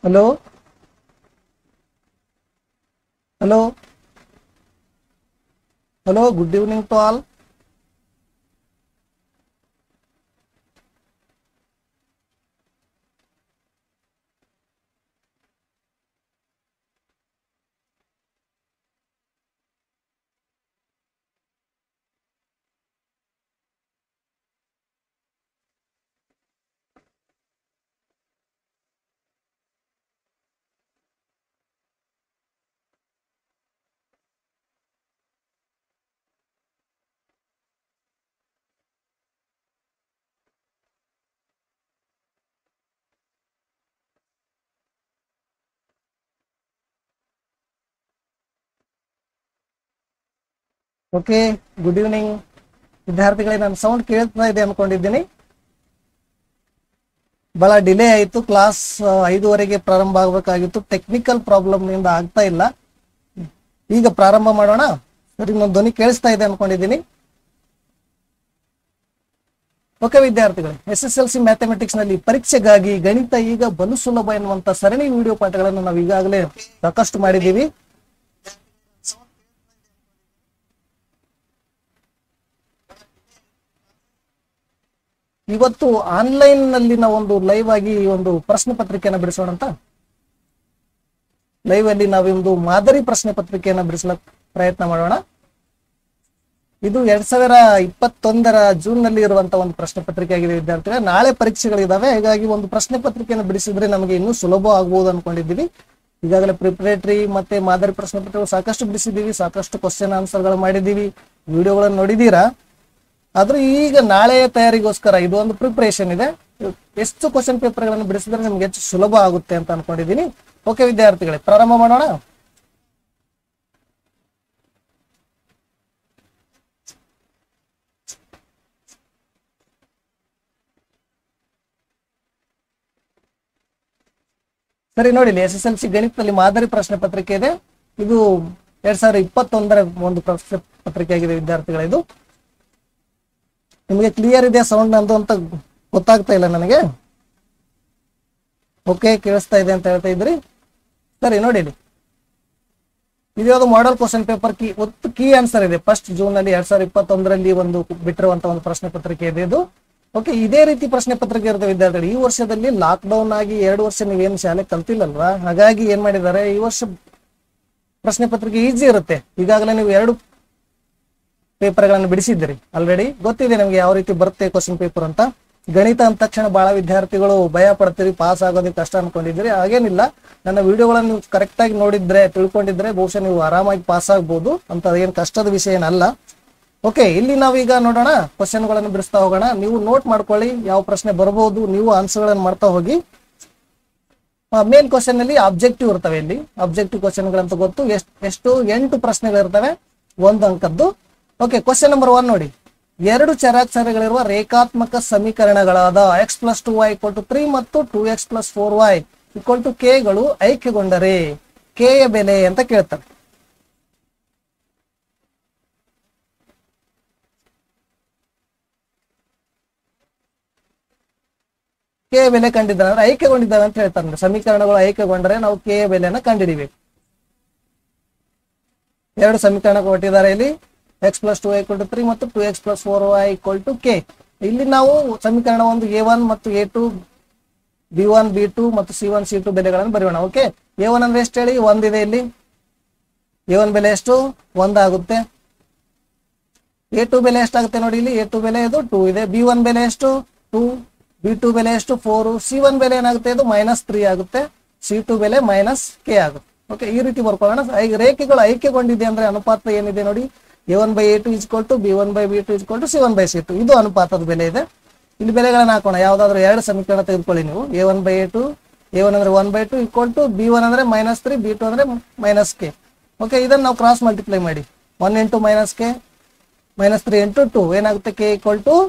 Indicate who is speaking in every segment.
Speaker 1: Hello hello hello good evening to all okay good evening ವಿದ್ಯಾರ್ಥಿಗಳೇ ನನ್ನ sound ಕೇಳ್ತಾ ಇದೆ ಅನ್ಕೊಂಡಿದ್ದೀನಿ ಬಹಳ ಡಿಲೇ ಆಯಿತು ಕ್ಲಾಸ್ ಐದುವರೆಗೆ ಪ್ರಾರಂಭ ಆಗಬೇಕಾಗಿತ್ತು ಟೆಕ್ನಿಕಲ್ ಪ್ರಾಬ್ಲಮ್ ನಿಂದ ಆಗ್ತಾ ಇಲ್ಲ ಈಗ ಪ್ರಾರಂಭ ಮಾಡೋಣ ಸರಿ ನನ್ನ ಧ್ವನಿ ಕೇಳಿಸ್ತಾ ಇದೆ ಅನ್ಕೊಂಡಿದ್ದೀನಿ ಓಕೆ ವಿದ್ಯಾರ್ಥಿಗಳು S S L C mathematics ನಲ್ಲಿ ಪರೀಕ್ಷೆಗಾಗಿ ಗಣಿತ ಈಗ ಬಲು ಸುಲಭ ಎನ್ನುವಂತ ಸರಣಿ ವಿಡಿಯೋ ಪಾಠಗಳನ್ನು ನಾವು ಈಗಾಗಲೇ ಸಾಕಷ್ಟು ಮಾಡಿದ್ದೀವಿ ಇವತ್ತು ಆನ್ಲೈನ್ ನಲ್ಲಿ ನಾವು ಒಂದು ಲೈವ್ ಆಗಿ ಒಂದು ಪ್ರಶ್ನೆ ಪತ್ರಿಕೆಯನ್ನು ಬಿಡಿಸೋಣ ಅಂತ ಲೈವ್ ಅಲ್ಲಿ ನಾವೊಂದು ಮಾದರಿ ಪ್ರಶ್ನೆ ಪತ್ರಿಕೆಯನ್ನು ಬಿಡಿಸಲಕ್ ಪ್ರಯತ್ನ ಮಾಡೋಣ ಇದು ಎರಡ್ ಸಾವಿರ ಇಪ್ಪತ್ತೊಂದರ ಜೂನ್ ನಲ್ಲಿ ಇರುವಂತಹ ಒಂದು ಪ್ರಶ್ನೆ ಪತ್ರಿಕೆ ಆಗಿದೆ ವಿದ್ಯಾರ್ಥಿಗಳೇ ನಾಳೆ ಪರೀಕ್ಷೆಗಳಿದಾವೆ ಹೀಗಾಗಿ ಒಂದು ಪ್ರಶ್ನೆ ಪತ್ರಿಕೆಯನ್ನು ಬಿಡಿಸಿದ್ರೆ ನಮಗೆ ಇನ್ನೂ ಸುಲಭ ಆಗ್ಬೋದು ಅನ್ಕೊಂಡಿದ್ದೀವಿ ಈಗಾಗಲೇ ಪ್ರಿಪರೇಟರಿ ಮತ್ತೆ ಮಾದರಿ ಪ್ರಶ್ನೆ ಪತ್ರಿಕೆ ಸಾಕಷ್ಟು ಬಿಡಿಸಿದ್ದೀವಿ ಸಾಕಷ್ಟು ಕ್ವಶನ್ ಆನ್ಸರ್ಗಳು ಮಾಡಿದ್ದೀವಿ ವಿಡಿಯೋಗಳನ್ನು ನೋಡಿದೀರಾ ಆದ್ರೂ ಈಗ ನಾಳೆಯ ತಯಾರಿಗೋಸ್ಕರ ಇದು ಒಂದು ಪ್ರಿಪರೇಷನ್ ಇದೆ ಎಷ್ಟು ಕ್ವಶನ್ ಪೇಪರ್ಗಳನ್ನು ಬಿಡಿಸಿದ್ರೆ ನಿಮ್ಗೆ ಹೆಚ್ಚು ಸುಲಭ ಆಗುತ್ತೆ ಅಂತ ಅನ್ಕೊಂಡಿದ್ದೀನಿ ಓಕೆ ವಿದ್ಯಾರ್ಥಿಗಳೇ ಪ್ರಾರಂಭ ಮಾಡೋಣ ಸರಿ ನೋಡಿ ಎಸ್ ಎಸ್ ಎಲ್ ಸಿ ಗಣಿತದಲ್ಲಿ ಮಾದರಿ ಪ್ರಶ್ನೆ ಪತ್ರಿಕೆ ಇದೆ ಇದು ಎರಡ್ ಸಾವಿರದ ಇಪ್ಪತ್ತೊಂದರ ಒಂದು ಪ್ರಶ್ನೆ ಪತ್ರಿಕೆ ಆಗಿದೆ ವಿದ್ಯಾರ್ಥಿಗಳ ಇದು ನಿಮಗೆ ಕ್ಲಿಯರ್ ಇದೆ ಸೌಂಡ್ ನಂದು ಅಂತ ಗೊತ್ತಾಗ್ತಾ ಇಲ್ಲ ನನಗೆ ಓಕೆ ಕೇಳಿಸ್ತಾ ಇದೆ ಅಂತ ಹೇಳ್ತಾ ಇದ್ರಿ ಸರಿ ನೋಡಿ ಇಲ್ಲಿ. ಇದು ಯಾವುದು ಮಾಡೆಲ್ ಕ್ವಶನ್ ಪೇಪರ್ ಕೀ ಒತ್ತು ಕೀ ಆನ್ಸರ್ ಇದೆ ಫಸ್ಟ್ ಜೂನ್ ನಲ್ಲಿ ಎರಡ್ ಸಾವಿರದ ಇಪ್ಪತ್ತೊಂದರಲ್ಲಿ ಒಂದು ಬಿಟ್ಟಿರುವಂತ ಒಂದು ಪ್ರಶ್ನೆ ಪತ್ರಿಕೆ ಇದೆ ಇದು ಓಕೆ ಇದೇ ರೀತಿ ಪ್ರಶ್ನೆ ಪತ್ರಿಕೆ ಇರುತ್ತೆ ವಿದ್ಯಾರ್ಥಿಗಳು ಈ ವರ್ಷದಲ್ಲಿ ಲಾಕ್ ಡೌನ್ ಆಗಿ ಎರಡು ವರ್ಷ ನೀವೇನು ಶಾಲೆ ಕಲ್ತಿಲ್ಲಲ್ವಾ ಹಾಗಾಗಿ ಏನ್ ಮಾಡಿದ್ದಾರೆ ಈ ವರ್ಷ ಪ್ರಶ್ನೆ ಪತ್ರಿಕೆ ಈಸಿ ಇರುತ್ತೆ ಈಗಾಗಲೇ ನೀವು ಎರಡು ಪೇಪರ್ಗಳನ್ನು ಬಿಡಿಸಿದ್ದೀರಿ ಆಲ್ರೆಡಿ ಗೊತ್ತಿದೆ ನಮಗೆ ಯಾವ ರೀತಿ ಬರುತ್ತೆ ಕ್ವಶನ್ ಪೇಪರ್ ಅಂತ ಗಣಿತ ಅಂದ ತಕ್ಷಣ ಬಹಳ ವಿದ್ಯಾರ್ಥಿಗಳು ಭಯ ಪಡ್ತೀರಿ ಪಾಸ್ ಆಗೋದಕ್ಕೆ ಕಷ್ಟ ಅನ್ಕೊಂಡಿದ್ದೀರಿ ಹಾಗೇನಿಲ್ಲ ನನ್ನ ವಿಡಿಯೋಗಳನ್ನು ನೀವು ಕರೆಕ್ಟ್ ಆಗಿ ನೋಡಿದ್ರೆ ತಿಳ್ಕೊಂಡಿದ್ರೆ ಬಹುಶಃ ನೀವು ಆರಾಮಾಗಿ ಪಾಸ್ ಆಗ್ಬೋದು ಅಂತ ಏನು ಕಷ್ಟದ ವಿಷಯ ಏನಲ್ಲ ಓಕೆ ಇಲ್ಲಿ ನಾವೀಗ ನೋಡೋಣ ಕ್ವಶನ್ಗಳನ್ನು ಬಿಡಿಸ್ತಾ ಹೋಗೋಣ ನೀವು ನೋಟ್ ಮಾಡ್ಕೊಳ್ಳಿ ಯಾವ ಪ್ರಶ್ನೆ ಬರಬಹುದು ನೀವು ಆನ್ಸರ್ಗಳನ್ನು ಮಾಡ್ತಾ ಹೋಗಿ ಮೇನ್ ಕ್ವಶನ್ ಅಲ್ಲಿ ಆಬ್ಜೆಕ್ಟಿವ್ ಇರ್ತವೆ ಇಲ್ಲಿ ಆಬ್ಜೆಕ್ಟಿವ್ ಕ್ವಶನ್ಗಳಂತ ಗೊತ್ತು ಎಷ್ಟು ಎಷ್ಟು ಎಂಟು ಪ್ರಶ್ನೆಗಳಿರ್ತವೆ ಒಂದು ಅಂಕದ್ದು ಓಕೆ ಕ್ವಶನ್ ನಂಬರ್ ಒನ್ ನೋಡಿ ಎರಡು ಚರಾಕ್ಷರಗಳಿರುವ ರೇಖಾತ್ಮಕ ಸಮೀಕರಣಗಳಾದ X plus two Y equal to three ಮತ್ತು two X plus four Y equal to K ಗಳು ಐಕ್ಯಗೊಂಡರೆ ಕೆ ಯ ಬೆಲೆ ಅಂತ ಕೇಳ್ತಾರೆ ಕೆ ಬೆಲೆ ಕಂಡಿದ್ದಾರೆ ಅಂದ್ರೆ ಐಕ್ಯಗೊಂಡಿದ್ದಾವೆ ಅಂತ ಹೇಳ್ತಾರೆ ಸಮೀಕರಣಗಳು ಐಕ್ಯಗೊಂಡರೆ ನಾವು ಕೆ ಬೆಲೆಯನ್ನ ಕಂಡುಹಿಡಿಬೇಕು ಎರಡು ಸಮೀಕರಣ ಕೊಟ್ಟಿದ್ದಾರೆ ಇಲ್ಲಿ X plus two equal to three ಮತ್ತು two X plus four Y equal to K ಇಲ್ಲಿ ನಾವು ಸಮೀಕರಣ ಒಂದು ಎ ಒನ್ ಮತ್ತು A two B one B two ಮತ್ತು ಸಿ ಒನ್ ಸಿ ಟು ಬೆಲೆಗಳನ್ನು ಬರೆಯೋಣ ಓಕೆ ಎ ಒನ್ ಅಂದ್ರೆ ಎಷ್ಟು ಹೇಳಿ ಒಂದಿದೆ ಇಲ್ಲಿ ಎ ಒನ್ ಬೆಲೆ ಎಷ್ಟು ಒಂದಾಗುತ್ತೆ ಎ ಟು ಬೆಲೆ ಎಷ್ಟಾಗುತ್ತೆ ನೋಡಿ ಇಲ್ಲಿ ಎ ಟು ಬೆಲೆ ಇದು ಟೂ ಇದೆ ಬಿ ಒನ್ ಬೆಲೆ ಎಷ್ಟು ಟೂ ಬಿ ಟು ಬೆಲೆ ಎಷ್ಟು ಫೋರ್ ಸಿ ಒನ್ ಬೆಲೆ ಏನಾಗುತ್ತೆ ಇದು ಮೈನಸ್ ತ್ರೀ ಆಗುತ್ತೆ ಸಿ ಟು ಬೆಲೆ ಮೈನಸ್ ಕೆ ಆಗುತ್ತೆ ಓಕೆ ಈ ರೀತಿ ಬರ್ಕೊಳ್ಳೋಣ ಐ- ರೇಖೆಗಳು ಐಕ್ಯಗೊಂಡಿದೆ ಅಂದ್ರೆ ಅನುಪಾತ ಏನಿದೆ ನೋಡಿ A one by A two is equal to B one by B two is equal to C one by C two ಇದು ಅನುಪಾತದ ಬೆಲೆ ಇದೆ ಇಲ್ಲಿ ಬೆಲೆಗಳನ್ನ ಹಾಕೋಣ ಯಾವ್ದಾದ್ರು ಎರಡು ಸಮೀಕರಣ ತೆಗೆದುಕೊಳ್ಳಿ ನೀವು A one by A two A one ಅಂದ್ರೆ one by two equal to B one ಅಂದ್ರೆ ಮೈನಸ್ ತ್ರೀ ಬಿ ಟು ಅಂದ್ರೆ ಮೈನಸ್ ಕೆ ಓಕೆ ಇದನ್ನ ನಾವು ಕ್ರಾಸ್ ಮಲ್ಟಿಪ್ಲೈ ಮಾಡಿ one into minus K minus three into two ಏನಾಗುತ್ತೆ K equal to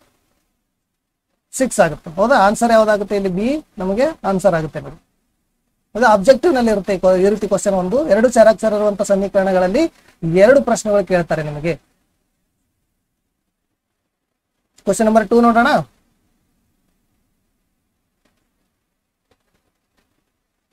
Speaker 1: six ಆಗುತ್ತೆ ಹೌದಾ answer ಯಾವ್ದಾಗುತ್ತೆ ಇಲ್ಲಿ ಬಿ ನಮಗೆ ಆನ್ಸರ್ ಆಗುತ್ತೆ ನೋಡಿ ಅದು ಅಬ್ಜೆಕ್ಟಿವ್ ನಲ್ಲಿ ಇರುತ್ತೆ ಈ ಕ್ವ- ಈ ರೀತಿ ಕ್ವಶನ್ ಒಂದು ಎರಡು ಚರಾಕ್ಷರ ಇರುವಂತಹ ಸಮೀಕರಣಗಳಲ್ಲಿ ಎರಡು ಪ್ರಶ್ನೆಗಳು ಕೇಳ್ತಾರೆ ನಿಮಗೆ ಕ್ವಶನ್ ನಂಬರ್ ಟೂ ನೋಡೋಣ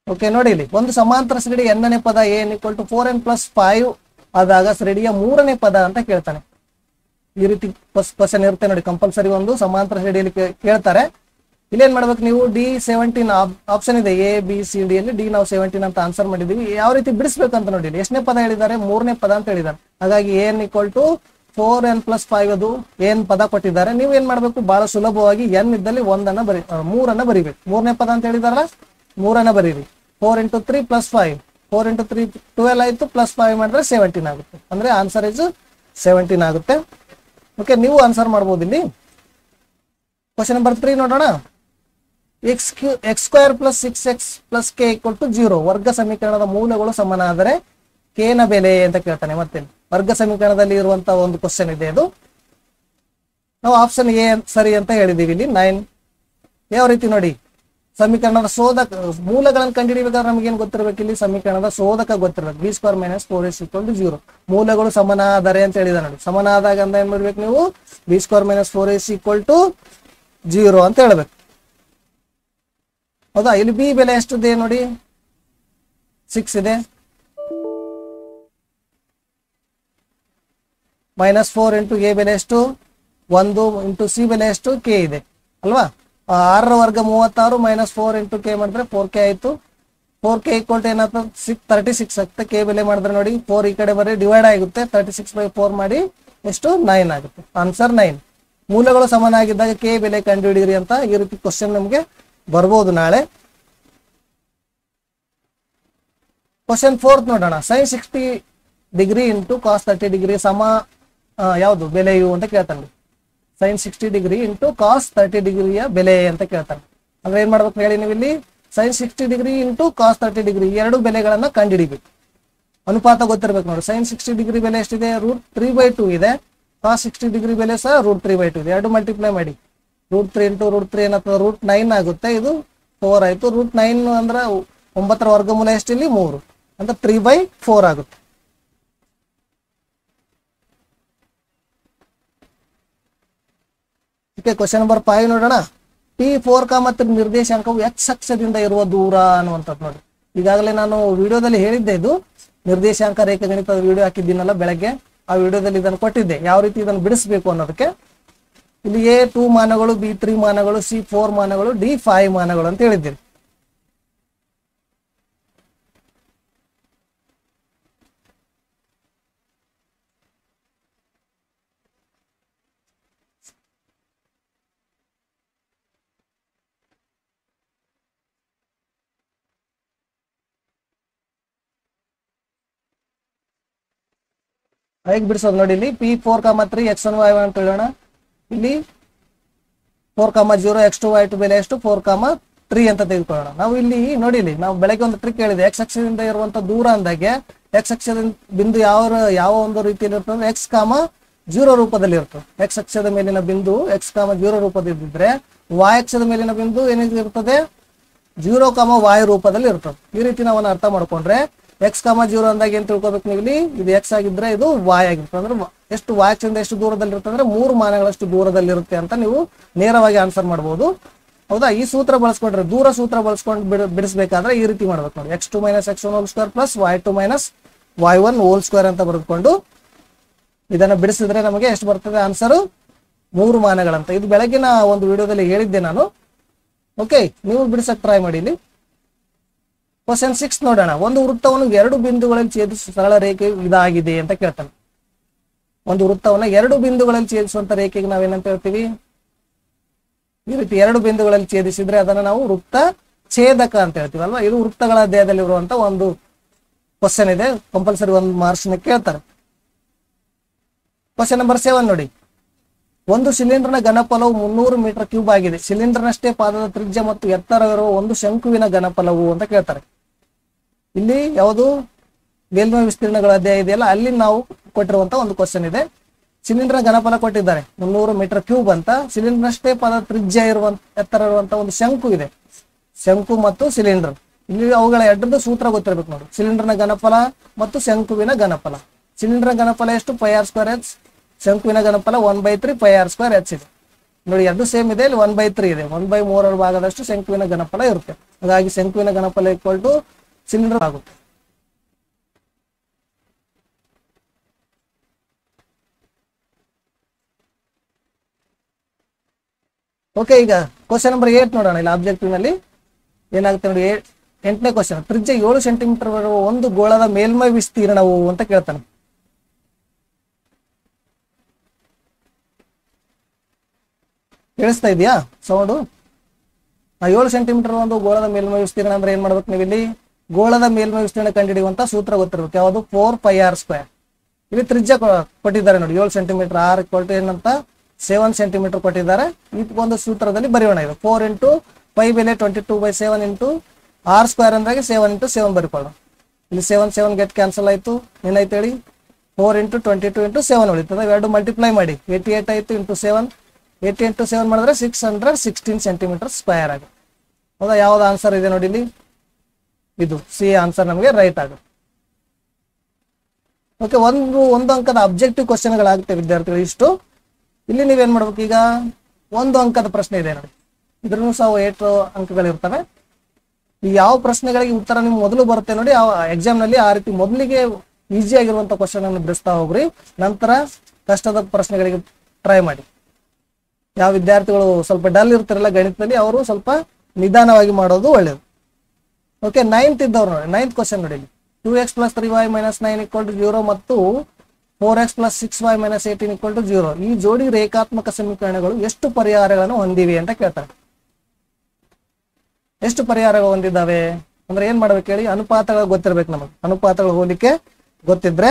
Speaker 1: ಓಕೆ ನೋಡಿ ಇಲ್ಲಿ ಒಂದು ಸಮಾಂತರ ಶ್ರೇಣಿ ಎನ್ನನೇ ಪದ A N equal to four N plus five ಆದಾಗ ಶ್ರೇಣಿಯ ಮೂರನೇ ಪದ ಅಂತ ಕೇಳ್ತಾನೆ ಈ ರೀತಿ ಕ್ವಶನ್ ಇರುತ್ತೆ ನೋಡಿ ಕಂಪಲ್ಸರಿ ಒಂದು ಸಮಾಂತರ ಶ್ರೇಣಿಯಲ್ಲಿ ಕೇ- ಕೇಳ್ತಾರೆ ಇಲ್ಲೇನ್ ಮಾಡ್ಬೇಕು ನೀವು ಡಿ ಸೆವೆಂಟೀನ್ ಆಪ್ಷನ್ ಇದೆ ಎ ಬಿ ಸಿ ಡಿ ಅಲ್ಲಿ ಡಿ ನಾವು ಸೆವೆಂಟೀನ್ ಅಂತ ಆನ್ಸರ್ ಮಾಡಿದೀವಿ ಯಾವ ರೀತಿ ಬಿಡಿಸ್ಬೇಕಂತ ನೋಡಿ ಇಲ್ಲಿ ಎಷ್ಟನೇ ಪದ ಹೇಳಿದ್ದಾರೆ ಮೂರನೇ ಪದ ಅಂತ ಹೇಳಿದ್ದಾರೆ ಹಾಗಾಗಿ A N equal to four N plus five ಅದು ಏನ್ ಪದ ಕೊಟ್ಟಿದ್ದಾರೆ ನೀವು ಏನ್ ಮಾಡ್ಬೇಕು ಬಹಳ ಸುಲಭವಾಗಿ ಎನ್ ಇದ್ದಲ್ಲಿ ಒಂದನ್ನ ಬರಿ ಆ, ಮೂರನ್ನ ಬರಿಬೇಕು ಮೂರನೇ ಪದ ಅಂತ ಹೇಳಿದಾರಲ್ಲ ಮೂರನ್ನ ಬರೀರಿ four into three plus five four into three twelve ಆಯ್ತು ಪ್ಲಸ್ ಫೈವ್ ಮಾಡಿದ್ರೆ ಸೆವೆಂಟೀನ್ ಆಗುತ್ತೆ ಅಂದ್ರೆ ಆನ್ಸರ್ ಇಸ್ ಸೆವೆಂಟೀನ್ ಆಗುತ್ತೆ ಓಕೆ ನೀವು ಆನ್ಸರ್ ಮಾಡ್ಬೋದು ಇಲ್ಲಿ ಕ್ವಶನ್ ನಂಬರ್ ತ್ರೀ ನೋಡೋಣ X Q X square plus six X plus K equal to zero ವರ್ಗ ಸಮೀಕರಣದ ಮೂಲಗಳು ಸಮಾನ ಆದರೆ ಕೆ ನ ಬೆಲೆ ಅಂತ ಕೇಳ್ತಾನೆ ಮತ್ತೆ ವರ್ಗ ಸಮೀಕರಣದಲ್ಲಿ ಇರುವಂತಹ ಒಂದು ಕ್ವಶನ್ ಇದೆ ಅದು ನಾವು ಆಪ್ಷನ್ ಎ ಸರಿ ಅಂತ ಹೇಳಿದೀವಿ ಇಲ್ಲಿ ನೈನ್ ಯಾವ ರೀತಿ ನೋಡಿ ಸಮೀಕರಣದ ಶೋಧಕ ಮೂಲಗಳನ್ನು ಕಂಡುಹಿಡಿಬೇಕಾದ್ರೆ ನಮ್ಗೆ ಏನ್ ಗೊತ್ತಿರ್ಬೇಕು ಇಲ್ಲಿ ಸಮೀಕರಣದ ಶೋಧಕ ಗೊತ್ತಿರ್ಬೇಕು B square minus four S equal to zero ಮೂಲಗಳು ಸಮನಾದರೆ ಅಂತ ಹೇಳಿದ ನೋಡಿ ಸಮನಾದಾಗ ಅಂತ ಏನ್ ಮಾಡ್ಬೇಕು ನೀವು B square minus four S equal to zero ಅಂತ ಹೇಳ್ಬೇಕು ಹೌದಾ ಇಲ್ಲಿ ಬಿ ಬೆಲೆ ಎಷ್ಟಿದೆ ನೋಡಿ ಸಿಕ್ಸ್ ಇದೆ ಮೈನಸ್ ಫೋರ್ ಇಂಟು ಎ ಬೆಲೆ ಎಷ್ಟು ಒಂದು ಇಂಟು ಸಿ ಬೆಲೆ ಎಷ್ಟು ಕೆ ಇದೆ ಅಲ್ವಾ ಆ, ಆರರ ವರ್ಗ ಮೂವತ್ತಾರು ಮೈನಸ್ ಫೋರ್ ಇಂಟು ಕೆ ಮಾಡಿದ್ರೆ ಫೋರ್ ಕೆ ಆಯ್ತು ಫೋರ್ ಕೆ ಈಕ್ವಲ್ ಟು ಏನಾಗ್ತದೆ ಸಿಕ್ಸ್ ತರ್ಟಿ ಸಿಕ್ಸ್ ಆಗುತ್ತೆ ಕೆ ಬೆಲೆ ಮಾಡಿದ್ರೆ ನೋಡಿ ಫೋರ್ ಈ ಕಡೆ ಬರೀ ಡಿವೈಡ್ ಆಗುತ್ತೆ ತರ್ಟಿ ಸಿಕ್ಸ್ ಬೈ ಫೋರ್ ಮಾಡಿ ಎಷ್ಟು ನೈನ್ ಆಗುತ್ತೆ ಆನ್ಸರ್ ನೈನ್ ಮೂಲಗಳು ಸಮನಾಗಿದ್ದಾಗ ಕೆ ಬೆಲೆ ಕಂಡುಹಿಡಿಯಿರಿ ಅಂತ ಈ ರೀತಿ ಕ್ವಶನ್ ನಮಗೆ ಬರ್ಬೋದು ನಾಳೆ ಕ್ವಶನ್ ಫೋರ್ತ್ ನೋಡೋಣ sine sixty degree into cos thirty degree ಸಮ ಆ, ಯಾವುದು ಬೆಲೆಯು ಅಂತ ಕೇಳ್ತಾನೆ sine sixty degree into cos thirty ಡಿಗ್ರಿಯ ಬೆಲೆ ಅಂತ ಕೇಳ್ತಾನೆ ಅಂದ್ರೆ ಏನ್ ಮಾಡ್ಬೇಕು ಹೇಳಿ ನೀವು ಇಲ್ಲಿ sine sixty degree into cos thirty degree ಎರಡು ಬೆಲೆಗಳನ್ನ ಕಂಡುಹಿಡಿಬೇಕು ಅನುಪಾತ ಗೊತ್ತಿರ್ಬೇಕು ನೋಡಿ ಸೈನ್ ಸಿಕ್ಸ್ಟಿ ಡಿಗ್ರಿ ಬೆಲೆ ಎಷ್ಟಿದೆ ರೂಟ್ ತ್ರೀ ಬೈ ಟೂ ಇದೆ ಕಾಸ್ ಸಿಕ್ಸ್ಟಿ ಡಿಗ್ರಿ ಬೆಲೆ ಸಹ ರೂಟ್ ತ್ರೀ ಬೈ ಟೂ ಇದೆ ಎರಡು ಮಲ್ಟಿಪ್ಲೈ ಮಾಡಿ root three into root three ಏನಾಗ್ತದೆ ರೂಟ್ ನೈನ್ ಆಗುತ್ತೆ ಇದು ಫೋರ್ ಆಯ್ತು ರೂಟ್ ನೈನ್ ಅಂದ್ರೆ ಒಂಬತ್ತರ ವರ್ಗಮೂಲ ಎಷ್ಟಿಲ್ಲಿ ಮೂರು ಅಂತ ತ್ರೀ ಬೈ ಫೋರ್ ಆಗುತ್ತೆ ಓಕೆ ಕ್ವಶನ್ ನಂಬರ್ ಫೈವ್ ನೋಡೋಣ ಟಿ ಫೋರ್ ಕ ಮತ್ತು ನಿರ್ದೇಶಾಂಕವು ಎಕ್ಸ್ ಅಕ್ಷದಿಂದ ಇರುವ ದೂರ ಅನ್ನುವಂಥದ್ದು ನೋಡಿ ಈಗಾಗಲೇ ನಾನು ವಿಡಿಯೋದಲ್ಲಿ ಹೇಳಿದ್ದೆ ಇದು ನಿರ್ದೇಶಾಂಕ ರೇಖೆ ಗಣಿತದ ವಿಡಿಯೋ ಹಾಕಿದ್ದೀನಲ್ಲ ಬೆಳಗ್ಗೆ ಆ ವಿಡಿಯೋದಲ್ಲಿ ಇದನ್ನು ಕೊಟ್ಟಿದ್ದೆ ಯಾವ ರೀತಿ ಇದನ್ನು ಬಿಡಿಸ್ಬೇಕು ಅನ್ನೋದಕ್ಕೆ ಇಲ್ಲಿ ಎ ಟೂ ಮಾನಗಳು ಬಿ ತ್ರೀ ಮಾನಗಳು ಸಿ ಫೋರ್ ಮಾನಗಳು ಡಿ ಫೈವ್ ಮಾನಗಳು ಅಂತ ಹೇಳಿದ್ದೀರಿ ಹೇಗೆ ಬಿಡಿಸೋದು ನೋಡಿ ಇಲ್ಲಿ P four comma three X one Y one ಅಂತ ಹೇಳೋಣ ಇಲ್ಲಿ four comma zero X two Y two ಬೆಲೆ ಎಷ್ಟು ಫೋರ್ ಕಾಮ ತ್ರೀ ಅಂತ ತೆಗೆದುಕೊಳ್ಳೋಣ ನಾವು ಇಲ್ಲಿ ನೋಡಿ ಇಲ್ಲಿ ನಾವು ಬೆಳಗ್ಗೆ ಒಂದು ಟ್ರಿಕ್ ಹೇಳಿದೆ ಎಕ್ಸ್ ಅಕ್ಷದಿಂದ ಇರುವಂತ ದೂರ ಅಂದಾಗೆ ಎಕ್ಸ್ ಅಕ್ಷದ ಬಿಂದು ಯಾವ ಯಾವ ಒಂದು ರೀತಿಯಲ್ಲಿ ಇರ್ತದೆ ಎಕ್ಸ್ ಕಾಮ ಜೀರೋ ರೂಪದಲ್ಲಿ ಇರ್ತದೆ ಎಕ್ಸ್ ಅಕ್ಷದ ಮೇಲಿನ ಬಿಂದು ಎಕ್ಸ್ ಕಾಮ ಜೀರೋ ರೂಪದಿದ್ದರೆ ವಾಯ್ ಅಕ್ಷದ ಮೇಲಿನ ಬಿಂದು ಏನಿರ್ತದೆ ಜೀರೋ ಕಾಮ ವಾಯು ರೂಪದಲ್ಲಿ ಇರ್ತದೆ ಈ ರೀತಿ ನಾವು ಅರ್ಥ ಮಾಡ್ಕೊಂಡ್ರೆ ಎಕ್ಸ್ ಕಾಮ ಜೀರೋ ಅಂದಾಗ ಏನ್ ತಿಳ್ಕೊಬೇಕು ನೀವು ಇಲ್ಲಿ ಇದು ಎಕ್ಸ್ ಆಗಿದ್ರೆ ಇದು ವಾಯ್ ಆಗಿರ್ತದೆ ಅಂದ್ರೆ ವ- ಎಷ್ಟು ವಾಯ್ ಅಕ್ಷದಿಂದ ಎಷ್ಟು ದೂರದಲ್ಲಿ ಇರುತ್ತೆ ಅಂದ್ರೆ ಮೂರು ಮಾನಗಳಷ್ಟು ದೂರದಲ್ಲಿ ಇರುತ್ತೆ ಅಂತ ನೀವು ನೇರವಾಗಿ ಆನ್ಸರ್ ಮಾಡ್ಬೋದು ಹೌದಾ ಈ ಸೂತ್ರ ಬಳಸ್ಕೊಂಡ್ರೆ ದೂರ ಸೂತ್ರ ಬಳಸ್ಕೊಂಡು ಬಿಡ ಬಿಡಿಸ್ಬೇಕಾದ್ರೆ ಈ ರೀತಿ ಮಾಡ್ಬೇಕು ನೋಡಿ X two minus X one whole square plus Y two minus Y one whole square ಅಂತ ಬರೆದುಕೊಂಡು ಇದನ್ನ ಬಿಡಿಸಿದ್ರೆ ನಮಗೆ ಎಷ್ಟು ಬರ್ತದೆ ಆನ್ಸರ್ ಮೂರು ಮಾನಗಳಂತ ಇದು ಬೆಳಗಿನ ಒಂದು ವಿಡಿಯೋದಲ್ಲಿ ಹೇಳಿದ್ದೆ ನಾನು ಓಕೆ ನೀವು ಬಿಡಿಸಕ್ ಟ್ರೈ ಮಾಡಿ ಇಲ್ಲಿ ಕ್ವಶನ್ ಸಿಕ್ಸ್ ನೋಡೋಣ ಒಂದು ವೃತ್ತವನ್ನು ಎರಡು ಬಿಂದುಗಳಲ್ಲಿ ಛೇದಿಸುವ ಸರಳ ರೇಖೆ ಇದಾಗಿದೆ ಅಂತ ಕೇಳ್ತಾನೆ ಒಂದು ವೃತ್ತವನ್ನ ಎರಡು ಬಿಂದುಗಳಲ್ಲಿ ಛೇದಿಸುವಂತ ರೇಖೆಗೆ ನಾವೇನಂತ ಹೇಳ್ತೀವಿ ಈ ರೀತಿ ಎರಡು ಬಿಂದುಗಳಲ್ಲಿ ಛೇದಿಸಿದ್ರೆ ಅದನ್ನ ನಾವು ವೃತ್ತ ಛೇದಕ ಅಂತ ಹೇಳ್ತೀವಿ ಅಲ್ವಾ ಇದು ವೃತ್ತಗಳ ದೇಹದಲ್ಲಿ ಇರುವಂತ ಒಂದು ಕ್ವಶನ್ ಇದೆ ಕಂಪಲ್ಸರಿ ಒಂದು ಮಾರ್ಕ್ಸ್ ಕೇಳ್ತಾರೆ ಕ್ವಶನ್ ನಂಬರ್ ಸೆವೆನ್ ನೋಡಿ ಒಂದು ಸಿಲಿಂಡರ್ನ ಘನಫಲವು ಮುನ್ನೂರು ಮೀಟರ್ ಕ್ಯೂಬ್ ಆಗಿದೆ ಸಿಲಿಂಡರ್ನಷ್ಟೇ ಪಾದದ ತ್ರಿಜ್ಯ ಮತ್ತು ಎತ್ತರವಿರುವ ಒಂದು ಶಂಕುವಿನ ಘನಫಲವು ಅಂತ ಕೇಳ್ತಾರೆ ಇಲ್ಲಿ ಯಾವುದು ಮೇಲ್ಮೈ ವಿಸ್ತೀರ್ಣಗಳ ಅಧ್ಯಾಯ ಇದೆಯಲ್ಲ ಅಲ್ಲಿ ನಾವು ಕೊಟ್ಟಿರುವಂತ ಒಂದು ಕ್ವಶನ್ ಇದೆ ಸಿಲಿಂಡರ್ನ ಘನಫಲ ಕೊಟ್ಟಿದ್ದಾರೆ ಮುನ್ನೂರು ಮೀಟರ್ ಕ್ಯೂಬ್ ಅಂತ ಸಿಲಿಂಡರ್ನಷ್ಟೇ ಪದ ತ್ರಿಜ್ಯ ಇರುವಂತ ಎತ್ತರ ಇರುವಂತ ಒಂದು ಶಂಕು ಇದೆ ಶಂಕು ಮತ್ತು ಸಿಲಿಂಡರ್ ಇಲ್ಲಿ ಅವುಗಳ ಎರಡರದ್ದು ಸೂತ್ರ ಗೊತ್ತಿರಬೇಕು ನೋಡಿ ಸಿಲಿಂಡರ್ನ ಘನಫಲ ಮತ್ತು ಶಂಕುವಿನ ಘನಫಲ ಸಿಲಿಂಡರ್ ಘನಫಲ ಎಷ್ಟು ಪೈ ಆರ್ ಸ್ಕ್ವೇರ್ ಎಚ್ ಶಂಕುವಿನ ಘನಫಲ one by three pi R square H ಇದೆ ನೋಡಿ ಎರಡು ಸೇಮ್ ಇದೆ ಇಲ್ಲಿ ಒನ್ ಬೈ ತ್ರೀ ಇದೆ ಒನ್ ಬೈ ಮೂರರ ಭಾಗದಷ್ಟು ಶಂಕುವಿನ ಘನಫಲ ಇರುತ್ತೆ ಹಾಗಾಗಿ ಶಂಕುವಿನ ಘನಫಲ ಈಕ್ವಲ್ ಟು ಸಿಲಿಂಡರ್ ಆಗುತ್ತೆ ಓಕೆ ಈಗ ಕ್ವಶನ್ ನಂಬರ್ ಏಟ್ ನೋಡೋಣ ಇಲ್ಲಿ ಆಬ್ಜೆಕ್ಟಿವ್ ನಲ್ಲಿ ಏನಾಗುತ್ತೆ ನೋಡಿ ಏ- ಎಂಟನೇ ಕ್ವಶನ್ ತ್ರಿಜ್ಯ ಏಳು ಸೆಂಟಿಮೀಟರ್ ಬರುವ ಒಂದು ಗೋಳದ ಮೇಲ್ಮೈ ವಿಸ್ತೀರ್ಣವು ಅಂತ ಕೇಳ್ತಾನೆ ಕೇಳಿಸ್ತಾ ಇದೆಯಾ ಸೌಂಡು ಆ ಏಳು ಸೆಂಟಿಮೀಟರ್ ಒಂದು ಗೋಳದ ಮೇಲ್ಮೈ ವಿಸ್ತೀರ್ಣ ಅಂದ್ರೆ ಏನ್ ಮಾಡ್ಬೇಕು ನೀವು ಇಲ್ಲಿ ಗೋಳದ ಮೇಲ್ಮೈ ವಿಸ್ತೀರ್ಣ ಕಂಡುಹಿಡಿಯುವಂತ ಸೂತ್ರ ಗೊತ್ತಿರ್ಬೇಕು ಯಾವುದು ಫೋರ್ ಪೈ ಆರ್ ಸ್ಕ್ವೇರ್ ಇಲ್ಲಿ ತ್ರಿಜ್ಯ ಕೊ- ಕೊಟ್ಟಿದ್ದಾರೆ ನೋಡಿ ಏಳು ಸೆಂಟಿಮೀಟರ್ ಆರ್ ಕೊಟ್ಟು ಏನಂತ ಸೆವೆನ್ ಸೆಂಟಿಮೀಟರ್ ಕೊಟ್ಟಿದ್ದಾರೆ ಇದಕ್ಕೊಂದು ಸೂತ್ರದಲ್ಲಿ ಬರೆಯೋಣ ಇದು ಫೋರ್ ಇಂಟು ಪೈ ಬೆಲೆ twenty two by seven into R square ಅಂದಾಗ ಸೆವೆನ್ ಇಂಟು ಸೆವೆನ್ ಬರಿಕೊಳ್ಳೋಣ ಇಲ್ಲಿ ಸೆವೆನ್ ಸೆವೆನ್ ಗೆಟ್ ಕ್ಯಾನ್ಸಲ್ ಆಯ್ತು ಏನಾಯ್ತು ಹೇಳಿ four into twenty two into seven ಉಳಿತದೆ ಎರಡು ಮಲ್ಟಿಪ್ಲೈ ಮಾಡಿ ಏಯ್ಟಿ ಏಟ್ ಆಯ್ತು into seven eighty into seven ಮಾಡಿದ್ರೆ six hundred sixteen centimetre square ಆಗುತ್ತೆ ಹೌದಾ ಯಾವ್ದು ಆನ್ಸರ್ ಇದೆ ನೋಡಿ ಇಲ್ಲಿ ಇದು ಸಿ ಆನ್ಸರ್ ನಮಗೆ ರೈಟ್ ಆಗುತ್ತೆ ಓಕೆ ಒಂದು ಒಂದು ಅಂಕದ ಅಬ್ಜೆಕ್ಟಿವ್ ಕ್ವಶನ್ಗಳಾಗುತ್ತೆ ವಿದ್ಯಾರ್ಥಿಗಳು ಇಷ್ಟು ಇಲ್ಲಿ ನೀವೇನ್ ಮಾಡ್ಬೇಕು ಈಗ ಒಂದು ಅಂಕದ ಪ್ರಶ್ನೆ ಇದೆ ನೋಡಿ ಇದ್ರೂ ಸಹ ಏಟು ಅಂಕಗಳಿರ್ತವೆ ಈ ಯಾವ ಪ್ರಶ್ನೆಗಳಿಗೆ ಉತ್ತರ ನಿಮ್ಗೆ ಮೊದಲು ಬರುತ್ತೆ ನೋಡಿ ಆ ಎಕ್ಸಾಮ್ ನಲ್ಲಿ ಆ ರೀತಿ ಮೊದಲಿಗೆ ಈಸಿ ಆಗಿರುವಂತ ಕ್ವಶನ್ ಅನ್ನು ಬಿಡಿಸ್ತಾ ಹೋಗ್ರಿ ನಂತರ ಕಷ್ಟದ ಪ್ರಶ್ನೆಗಳಿಗೆ ಟ್ರೈ ಮಾಡಿ ಯಾವ ವಿದ್ಯಾರ್ಥಿಗಳು ಸ್ವಲ್ಪ ಡಲ್ ಇರ್ತಾರಲ್ಲ ಗಣಿತದಲ್ಲಿ ಅವರು ಸ್ವಲ್ಪ ನಿಧಾನವಾಗಿ ಮಾಡೋದು ಒಳ್ಳೇದು ಓಕೆ ನೈನ್ತ್ ಇದ್ದವ್ರು ನೋಡಿ ನೈನ್ತ್ ಕ್ವಶನ್ ನೋಡಿ two X plus three Y minus nine equal to zero ಮತ್ತು four X plus six Y minus eighteen equal to zero ಈ ಜೋಡಿ ರೇಖಾತ್ಮಕ ಸಮೀಕರಣಗಳು ಎಷ್ಟು ಪರಿಹಾರಗಳನ್ನು ಹೊಂದಿವೆ ಅಂತ ಕೇಳ್ತಾರೆ ಎಷ್ಟು ಪರಿಹಾರಗಳು ಹೊಂದಿದ್ದಾವೆ ಅಂದ್ರೆ ಏನ್ ಮಾಡ್ಬೇಕು ಹೇಳಿ ಅನುಪಾತಗಳು ಗೊತ್ತಿರ್ಬೇಕು ನಮಗೆ ಅನುಪಾತಗಳು ಹೋಲಿಕೆ ಗೊತ್ತಿದ್ರೆ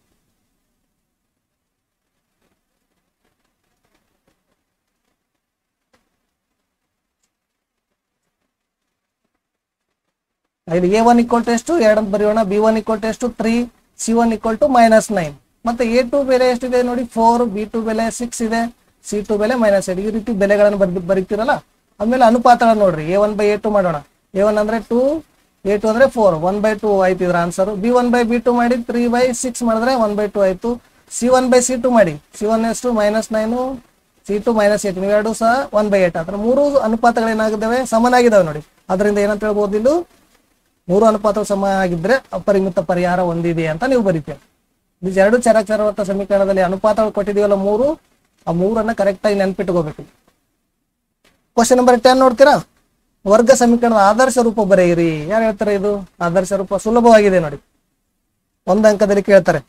Speaker 1: ಇಲ್ಲಿ ಎ ಒನ್ ಇಕ್ವಲ್ ಟು ಎಷ್ಟು ಎರಡು ಅಂತ ಬರೆಯೋಣ ಬಿ ಒನ್ ಇಕ್ವಲ್ ಟು ಎಷ್ಟು three C one equal to minus nine ಮತ್ತೆ ಎ ಟು ಬೆಲೆ ಎಷ್ಟಿದೆ ನೋಡಿ ಫೋರ್ ಬಿ ಟು ಬೆಲೆ ಸಿಕ್ಸ್ ಇದೆ ಸಿ ಟು ಬೆಲೆ ಮೈನಸ್ ಏಟ್ ಈ ರೀತಿ ಬೆಲೆಗಳನ್ನು ಬರ್ದು ಬರೀತೀರಲ್ಲ ಆಮೇಲೆ ಅನುಪಾತಗಳು ನೋಡ್ರಿ A one by A two ಮಾಡೋಣ ಎ ಒನ್ ಅಂದ್ರೆ ಟೂ ಎ ಟು ಅಂದ್ರೆ ಫೋರ್ ಒನ್ ಬೈ ಟು ಆಯ್ತು ಇದ್ರ answer B one by B two ಮಾಡಿ ತ್ರೀ ಬೈ ಸಿಕ್ಸ್ ಮಾಡಿದ್ರೆ ಒನ್ ಬೈ ಟು ಆಯ್ತು C one by C two ಮಾಡಿ C one ಎಷ್ಟು minus nine C two minus eight ಇವೆರಡು ಸಹ ಒನ್ ಬೈ ಏಟ್ ಅಂದ್ರೆ ಮೂರು ಅನುಪಾತಗಳು ಏನಾಗಿದ್ದಾವೆ ಸಮನಾಗಿದ್ದಾವೆ ನೋಡಿ ಅದರಿಂದ ಏನಂತ ಹೇಳ್ಬೋದು ಇದು ಮೂರು ಅನುಪಾತಗಳು ಸಮ ಆಗಿದ್ರೆ ಅಪರಿಮಿತ ಪರಿಹಾರ ಹೊಂದಿದೆ ಅಂತ ನೀವು ಬರೀತೀರಿ ಇದು ಎರಡು ಚರಾಚರವರ್ತ ಸಮೀಕರಣದಲ್ಲಿ ಅನುಪಾತಗಳು ಕೊಟ್ಟಿದೀವಲ್ಲ ಮೂರು ಆ ಮೂರನ್ನ ಕರೆಕ್ಟ್ ಆಗಿ ನೆನ್ಪಿಟ್ಕೋಬೇಕು ಕ್ವಶನ್ ನಂಬರ್ ಟೆನ್ ನೋಡ್ತೀರಾ ವರ್ಗ ಸಮೀಕರಣದ ಆದರ್ಶ ರೂಪ ಬರೆಯಿರಿ ಯಾರು ಹೇಳ್ತಾರೆ ಇದು ಆದರ್ಶ ರೂಪ ಸುಲಭವಾಗಿದೆ ನೋಡಿ ಒಂದು ಅಂಕದಲ್ಲಿ ಕೇಳ್ತಾರೆ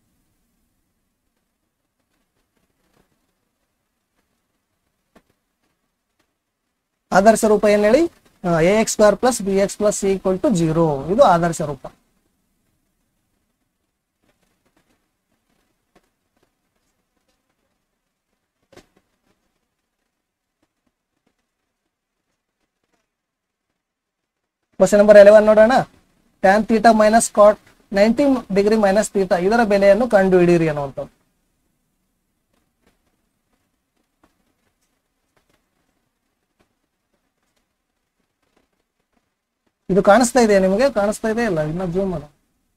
Speaker 1: ಆದರ್ಶ ರೂಪ ಏನ್ ಹೇಳಿ A X square plus B X plus C equal to zero ಇದು ಆದರ್ಶ ರೂಪ ಕ್ವಶನ್ ನಂಬರ್ ಎಲೆವೆನ್ ನೋಡೋಣ tan theta minus cot ninety degree minus theta ಇದರ ಬೆಲೆಯನ್ನು ಕಂಡು ಹಿಡಿಯಿರಿ ಅನ್ನುವಂಥದ್ದು ಇದು ಕಾಣಿಸ್ತಾ ಇದೆಯಾ ನಿಮಗೆ ಕಾಣಿಸ್ತಾ ಇದೆ ಇಲ್ಲ ಇನ್ನ ಜೂಮ್ ಮಾಡ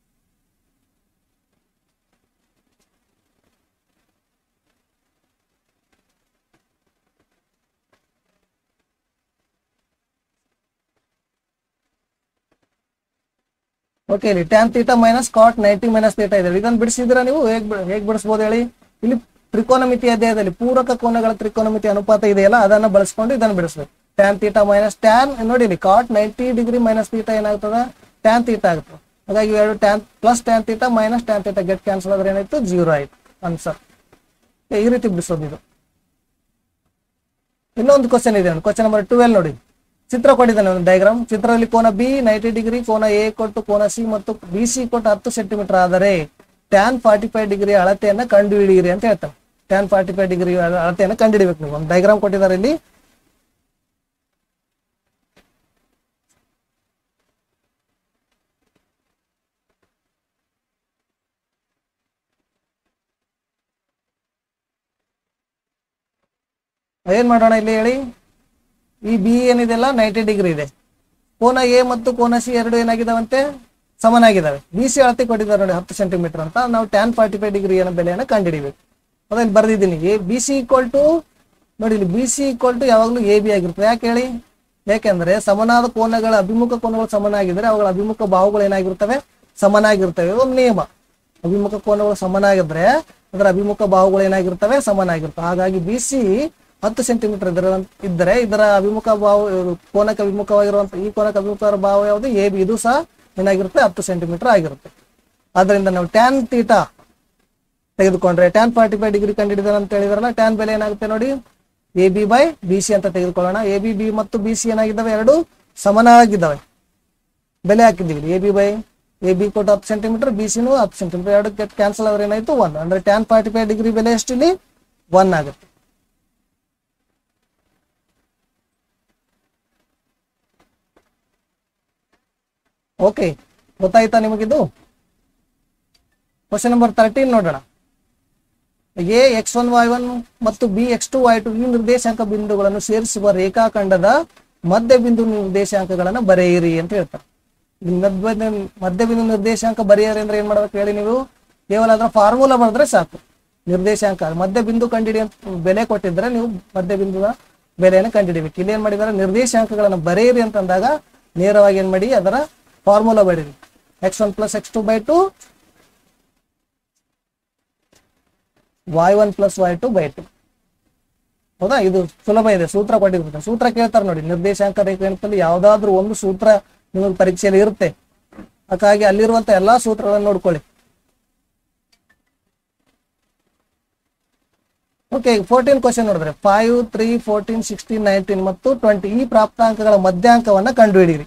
Speaker 1: ಓಕೆ ಇಲ್ಲಿ tan theta minus cot ninety minus theta ಇದೆ ಇದನ್ನ ಬಿಡಿಸಿದ್ರೆ ನೀವು ಹೇಗ್ ಬಿ- ಹೇಗ್ ಬಿಡಿಸ್ಬೋದು ಹೇಳಿ ಇಲ್ಲಿ ತ್ರಿಕೋನಮಿತಿ ಅಧ್ಯಾಯದಲ್ಲಿ ಪೂರಕ ಕೋನಗಳ ತ್ರಿಕೋನಮಿತಿ ಅನುಪಾತ ಇದೆಯಲ್ಲ ಅದನ್ನ ಬಳಸ್ಕೊಂಡು ಇದನ್ನ ಬಿಡಿಸ್ಬೇಕು ಟ್ಯಾನ್ ತೀಟಾ ಮೈನಸ್ ಟ್ಯಾನ್ ನೋಡಿ ಇಲ್ಲಿ cot ninety degree minus theta ಏನಾಗ್ತದ ಟ್ಯಾನ್ ತೀಟಾ ಆಗುತ್ತೆ ಹಾಗಾಗಿ ಇವೆರಡು tan plus tan theta minus tan theta get cancel ಆದ್ರೆ ಏನಾಯ್ತು ಜೀರೋ ಆಯ್ತು ಆನ್ಸರ್ ಈ ರೀತಿ ಬಿಡಿಸೋದು ಇದು ಇನ್ನೊಂದು ಕ್ವಶನ್ ಇದೆ ಕ್ವಶನ್ ನಂಬರ್ ಟ್ವೆಲ್ ನೋಡಿ ಚಿತ್ರ ಕೊಟ್ಟಿದ್ದಾನೆ ಒಂದು ಡಯಾಗ್ರಾಮ್ ಚಿತ್ರದಲ್ಲಿ ಕೋನ ಬಿ ನೈಂಟಿ ಡಿಗ್ರಿ ಕೋನ ಎ ಕೊಟ್ಟು ಕೋನ ಸಿ ಮತ್ತು ಬಿ ಸಿ ಕೊಟ್ಟು ಹತ್ತು ಸೆಂಟಿಮೀಟರ್ ಆದರೆ ಟ್ಯಾನ್ ಫಾರ್ಟಿ ಫೈವ್ ಡಿಗ್ರಿ ಅಳತೆಯನ್ನ ಕಂಡು ಹಿಡಿಯಿರಿ ಅಂತ ಹೇಳ್ತಾರೆ ಟ್ಯಾನ್ ಫಾರ್ಟಿ ಫೈವ್ ಡಿಗ್ರಿ ಅಳತೆಯನ್ನ ಕಂಡು ಹಿಡಿಬೇಕು ನೀವು ಒಂದು ಡಯಾಗ್ರಾಮ್ ಕೊಟ್ಟಿದ್ದಾರೆ ಇಲ್ಲಿ ಏನ್ ಮಾಡೋಣ ಇಲ್ಲಿ ಹೇಳಿ ಈ ಬಿ ಏನಿದೆಲ್ಲ ನೈಂಟಿ ಡಿಗ್ರಿ ಇದೆ ಕೋನ ಎ ಮತ್ತು ಕೋನ ಸಿ ಎರಡು ಏನಾಗಿದಾವಂತೆ ಸಮನಾಗಿದ್ದಾವೆ ಬಿ ಸಿ ಅಳತೆ ಕೊಟ್ಟಿದ್ದಾರೆ ನೋಡಿ ಹತ್ತು ಸೆಂಟಿಮೀಟರ್ ಅಂತ ನಾವು ಟ್ಯಾನ್ ಫಾರ್ಟಿ ಫೈವ್ ಡಿಗ್ರಿ ಅನ್ನೋ ಬೆಲೆಯನ್ನು ಕಂಡುಹಿಡಿಬೇಕು ಅದಲ್ಲಿ ಬರ್ದಿದ್ದೀನಿ A B C equal to ನೋಡಿ ಇಲ್ಲಿ ಬಿ ಸಿ ಈಕ್ವಲ್ ಟು ಯಾವಾಗಲೂ ಎ ಬಿ ಆಗಿರ್ತದೆ ಯಾಕೆ ಹೇಳಿ ಯಾಕೆಂದ್ರೆ ಸಮನಾದ ಕೋನಗಳ ಅಭಿಮುಖ ಕೋನಗಳು ಸಮನಾಗಿದ್ರೆ ಅವುಗಳ ಅಭಿಮುಖ ಬಾಹುಗಳು ಏನಾಗಿರ್ತವೆ ಸಮನಾಗಿರ್ತವೆ ಇದು ಒಂದು ನಿಯಮ ಅಭಿಮುಖ ಕೋನಗಳು ಸಮನಾಗಿದ್ರೆ ಅದರ ಅಭಿಮುಖ ಬಾಹುಗಳು ಏನಾಗಿರ್ತವೆ ಸಮನಾಗಿರ್ತವೆ ಹಾಗಾಗಿ ಬಿ ಸಿ ಹತ್ತು ಸೆಂಟಿಮೀಟರ್ ಇದರ ಇದ್ದರೆ ಇದರ ಅಭಿಮುಖ ಬಾಹು ಇದು ಕೋನಕ್ಕೆ ಅಭಿಮುಖವಾಗಿರುವಂತ ಈ ಕೋನಕ್ಕೆ ಅಭಿಮುಖ ಬಾಹು ಯಾವುದು ಎ ಬಿ ಇದು ಸಹ ಏನಾಗಿರುತ್ತೆ ಹತ್ತು ಸೆಂಟಿಮೀಟರ್ ಆಗಿರುತ್ತೆ ಆದ್ರಿಂದ ನಾವು ಟ್ಯಾನ್ ತೀಟಾ ತೆಗೆದುಕೊಂಡ್ರೆ ಟ್ಯಾನ್ ಫಾರ್ಟಿ ಫೈವ್ ಡಿಗ್ರಿ ಕಂಡಿಡಿದಾರೆ ಅಂತ ಹೇಳಿದ್ರಲ್ಲ ಟ್ಯಾನ್ ಬೆಲೆ ಏನಾಗುತ್ತೆ ನೋಡಿ A B by B C ಅಂತ ತೆಗೆದುಕೊಳ್ಳೋಣ ಎ ಬಿ ಬಿ ಮತ್ತು ಬಿ ಸಿ ಏನಾಗಿದ್ದಾವೆ ಎರಡು ಸಮನಾಗಿದ್ದಾವೆ ಬೆಲೆ ಹಾಕಿದ್ದೀವಿ A B by A B ಕೊಟ್ಟು ಹತ್ತು ಸೆಂಟಿಮೀಟರ್ ಬಿ ಸಿನೂ ಹತ್ತು ಸೆಂಟಿಮೀಟರ್ ಎರಡು ಕ್ಯಾನ್ಸಲ್ ಆದ್ರೆ ಏನಾಯ್ತು ಒನ್ ಅಂದ್ರೆ ಟ್ಯಾನ್ ಫಾರ್ಟಿ ಫೈವ್ ಡಿಗ್ರಿ ಬೆಲೆ ಎಷ್ಟು ಇಲ್ಲಿ ಒನ್ ಆಗುತ್ತೆ ಓಕೆ ಗೊತ್ತಾಯ್ತಾ ನಿಮಗಿದು ಕ್ವಶನ್ ನಂಬರ್ ತರ್ಟೀನ್ ನೋಡೋಣ A X one Y one ಮತ್ತು B X two Y two ಈ ನಿರ್ದೇಶಾಂಕ ಬಿಂದುಗಳನ್ನು ಸೇರಿಸುವ ರೇಖಾಖಂಡದ ಮಧ್ಯ ಬಿಂದು ನಿರ್ದೇಶಾಂಕಗಳನ್ನು ಬರೆಯಿರಿ ಅಂತ ಹೇಳ್ತಾರೆ ಈ ಮಧ್ಯ ಮಧ್ಯ ಬಿಂದು ನಿರ್ದೇಶಾಂಕ ಬರೆಯಿರಿ ಅಂದ್ರೆ ಏನ್ ಮಾಡ್ಬೇಕು ಹೇಳಿ ನೀವು ಕೇವಲ ಅದರ ಫಾರ್ಮುಲಾ ಬರೆದ್ರೆ ಸಾಕು ನಿರ್ದೇಶಾಂಕ ಮಧ್ಯ ಬಿಂದು ಕಂಡಿಡಿ ಅಂತ ಬೆಲೆ ಕೊಟ್ಟಿದ್ರೆ ನೀವು ಮಧ್ಯ ಬಿಂದುವ ಬೆಲೆಯನ್ನು ಕಂಡುಹಿಡಿಬೇಕು ಇಲ್ಲಿ ಏನ್ ಮಾಡಿದ್ದಾರೆ ನಿರ್ದೇಶಾಂಕಗಳನ್ನು ಬರೆಯಿರಿ ಅಂತ ಅಂದಾಗ ನೇರವಾಗಿ ಏನ್ ಮಾಡಿ ಅದರ ಫಾರ್ಮುಲಾ ಬರೀರಿ X one plus X two by two Y one plus Y two by two ಹೌದಾ ಇದು ಸುಲಭ ಇದೆ ಸೂತ್ರ ಕೊಟ್ಟಿರ್ತಾರೆ ಸೂತ್ರ ಕೇಳ್ತಾರೆ ನೋಡಿ ನಿರ್ದೇಶಾಂಕ ರೇಖಾಂಕದಲ್ಲಿ ಯಾವ್ದಾದ್ರು ಒಂದು ಸೂತ್ರ ನಿಮಗೆ ಪರೀಕ್ಷೆಯಲ್ಲಿ ಇರುತ್ತೆ ಹಾಗಾಗಿ ಅಲ್ಲಿರುವಂತ ಎಲ್ಲಾ ಸೂತ್ರಗಳನ್ನು ನೋಡ್ಕೊಳ್ಳಿ ಓಕೆ ಫೋರ್ಟೀನ್ ಕ್ವಶನ್ ನೋಡಿದ್ರೆ five three fourteen sixteen nineteen ಮತ್ತು ಟ್ವೆಂಟಿ ಈ ಪ್ರಾಪ್ತಾಂಕಗಳ ಮಧ್ಯಾಂಕವನ್ನ ಕಂಡುಹಿಡಿಯಿರಿ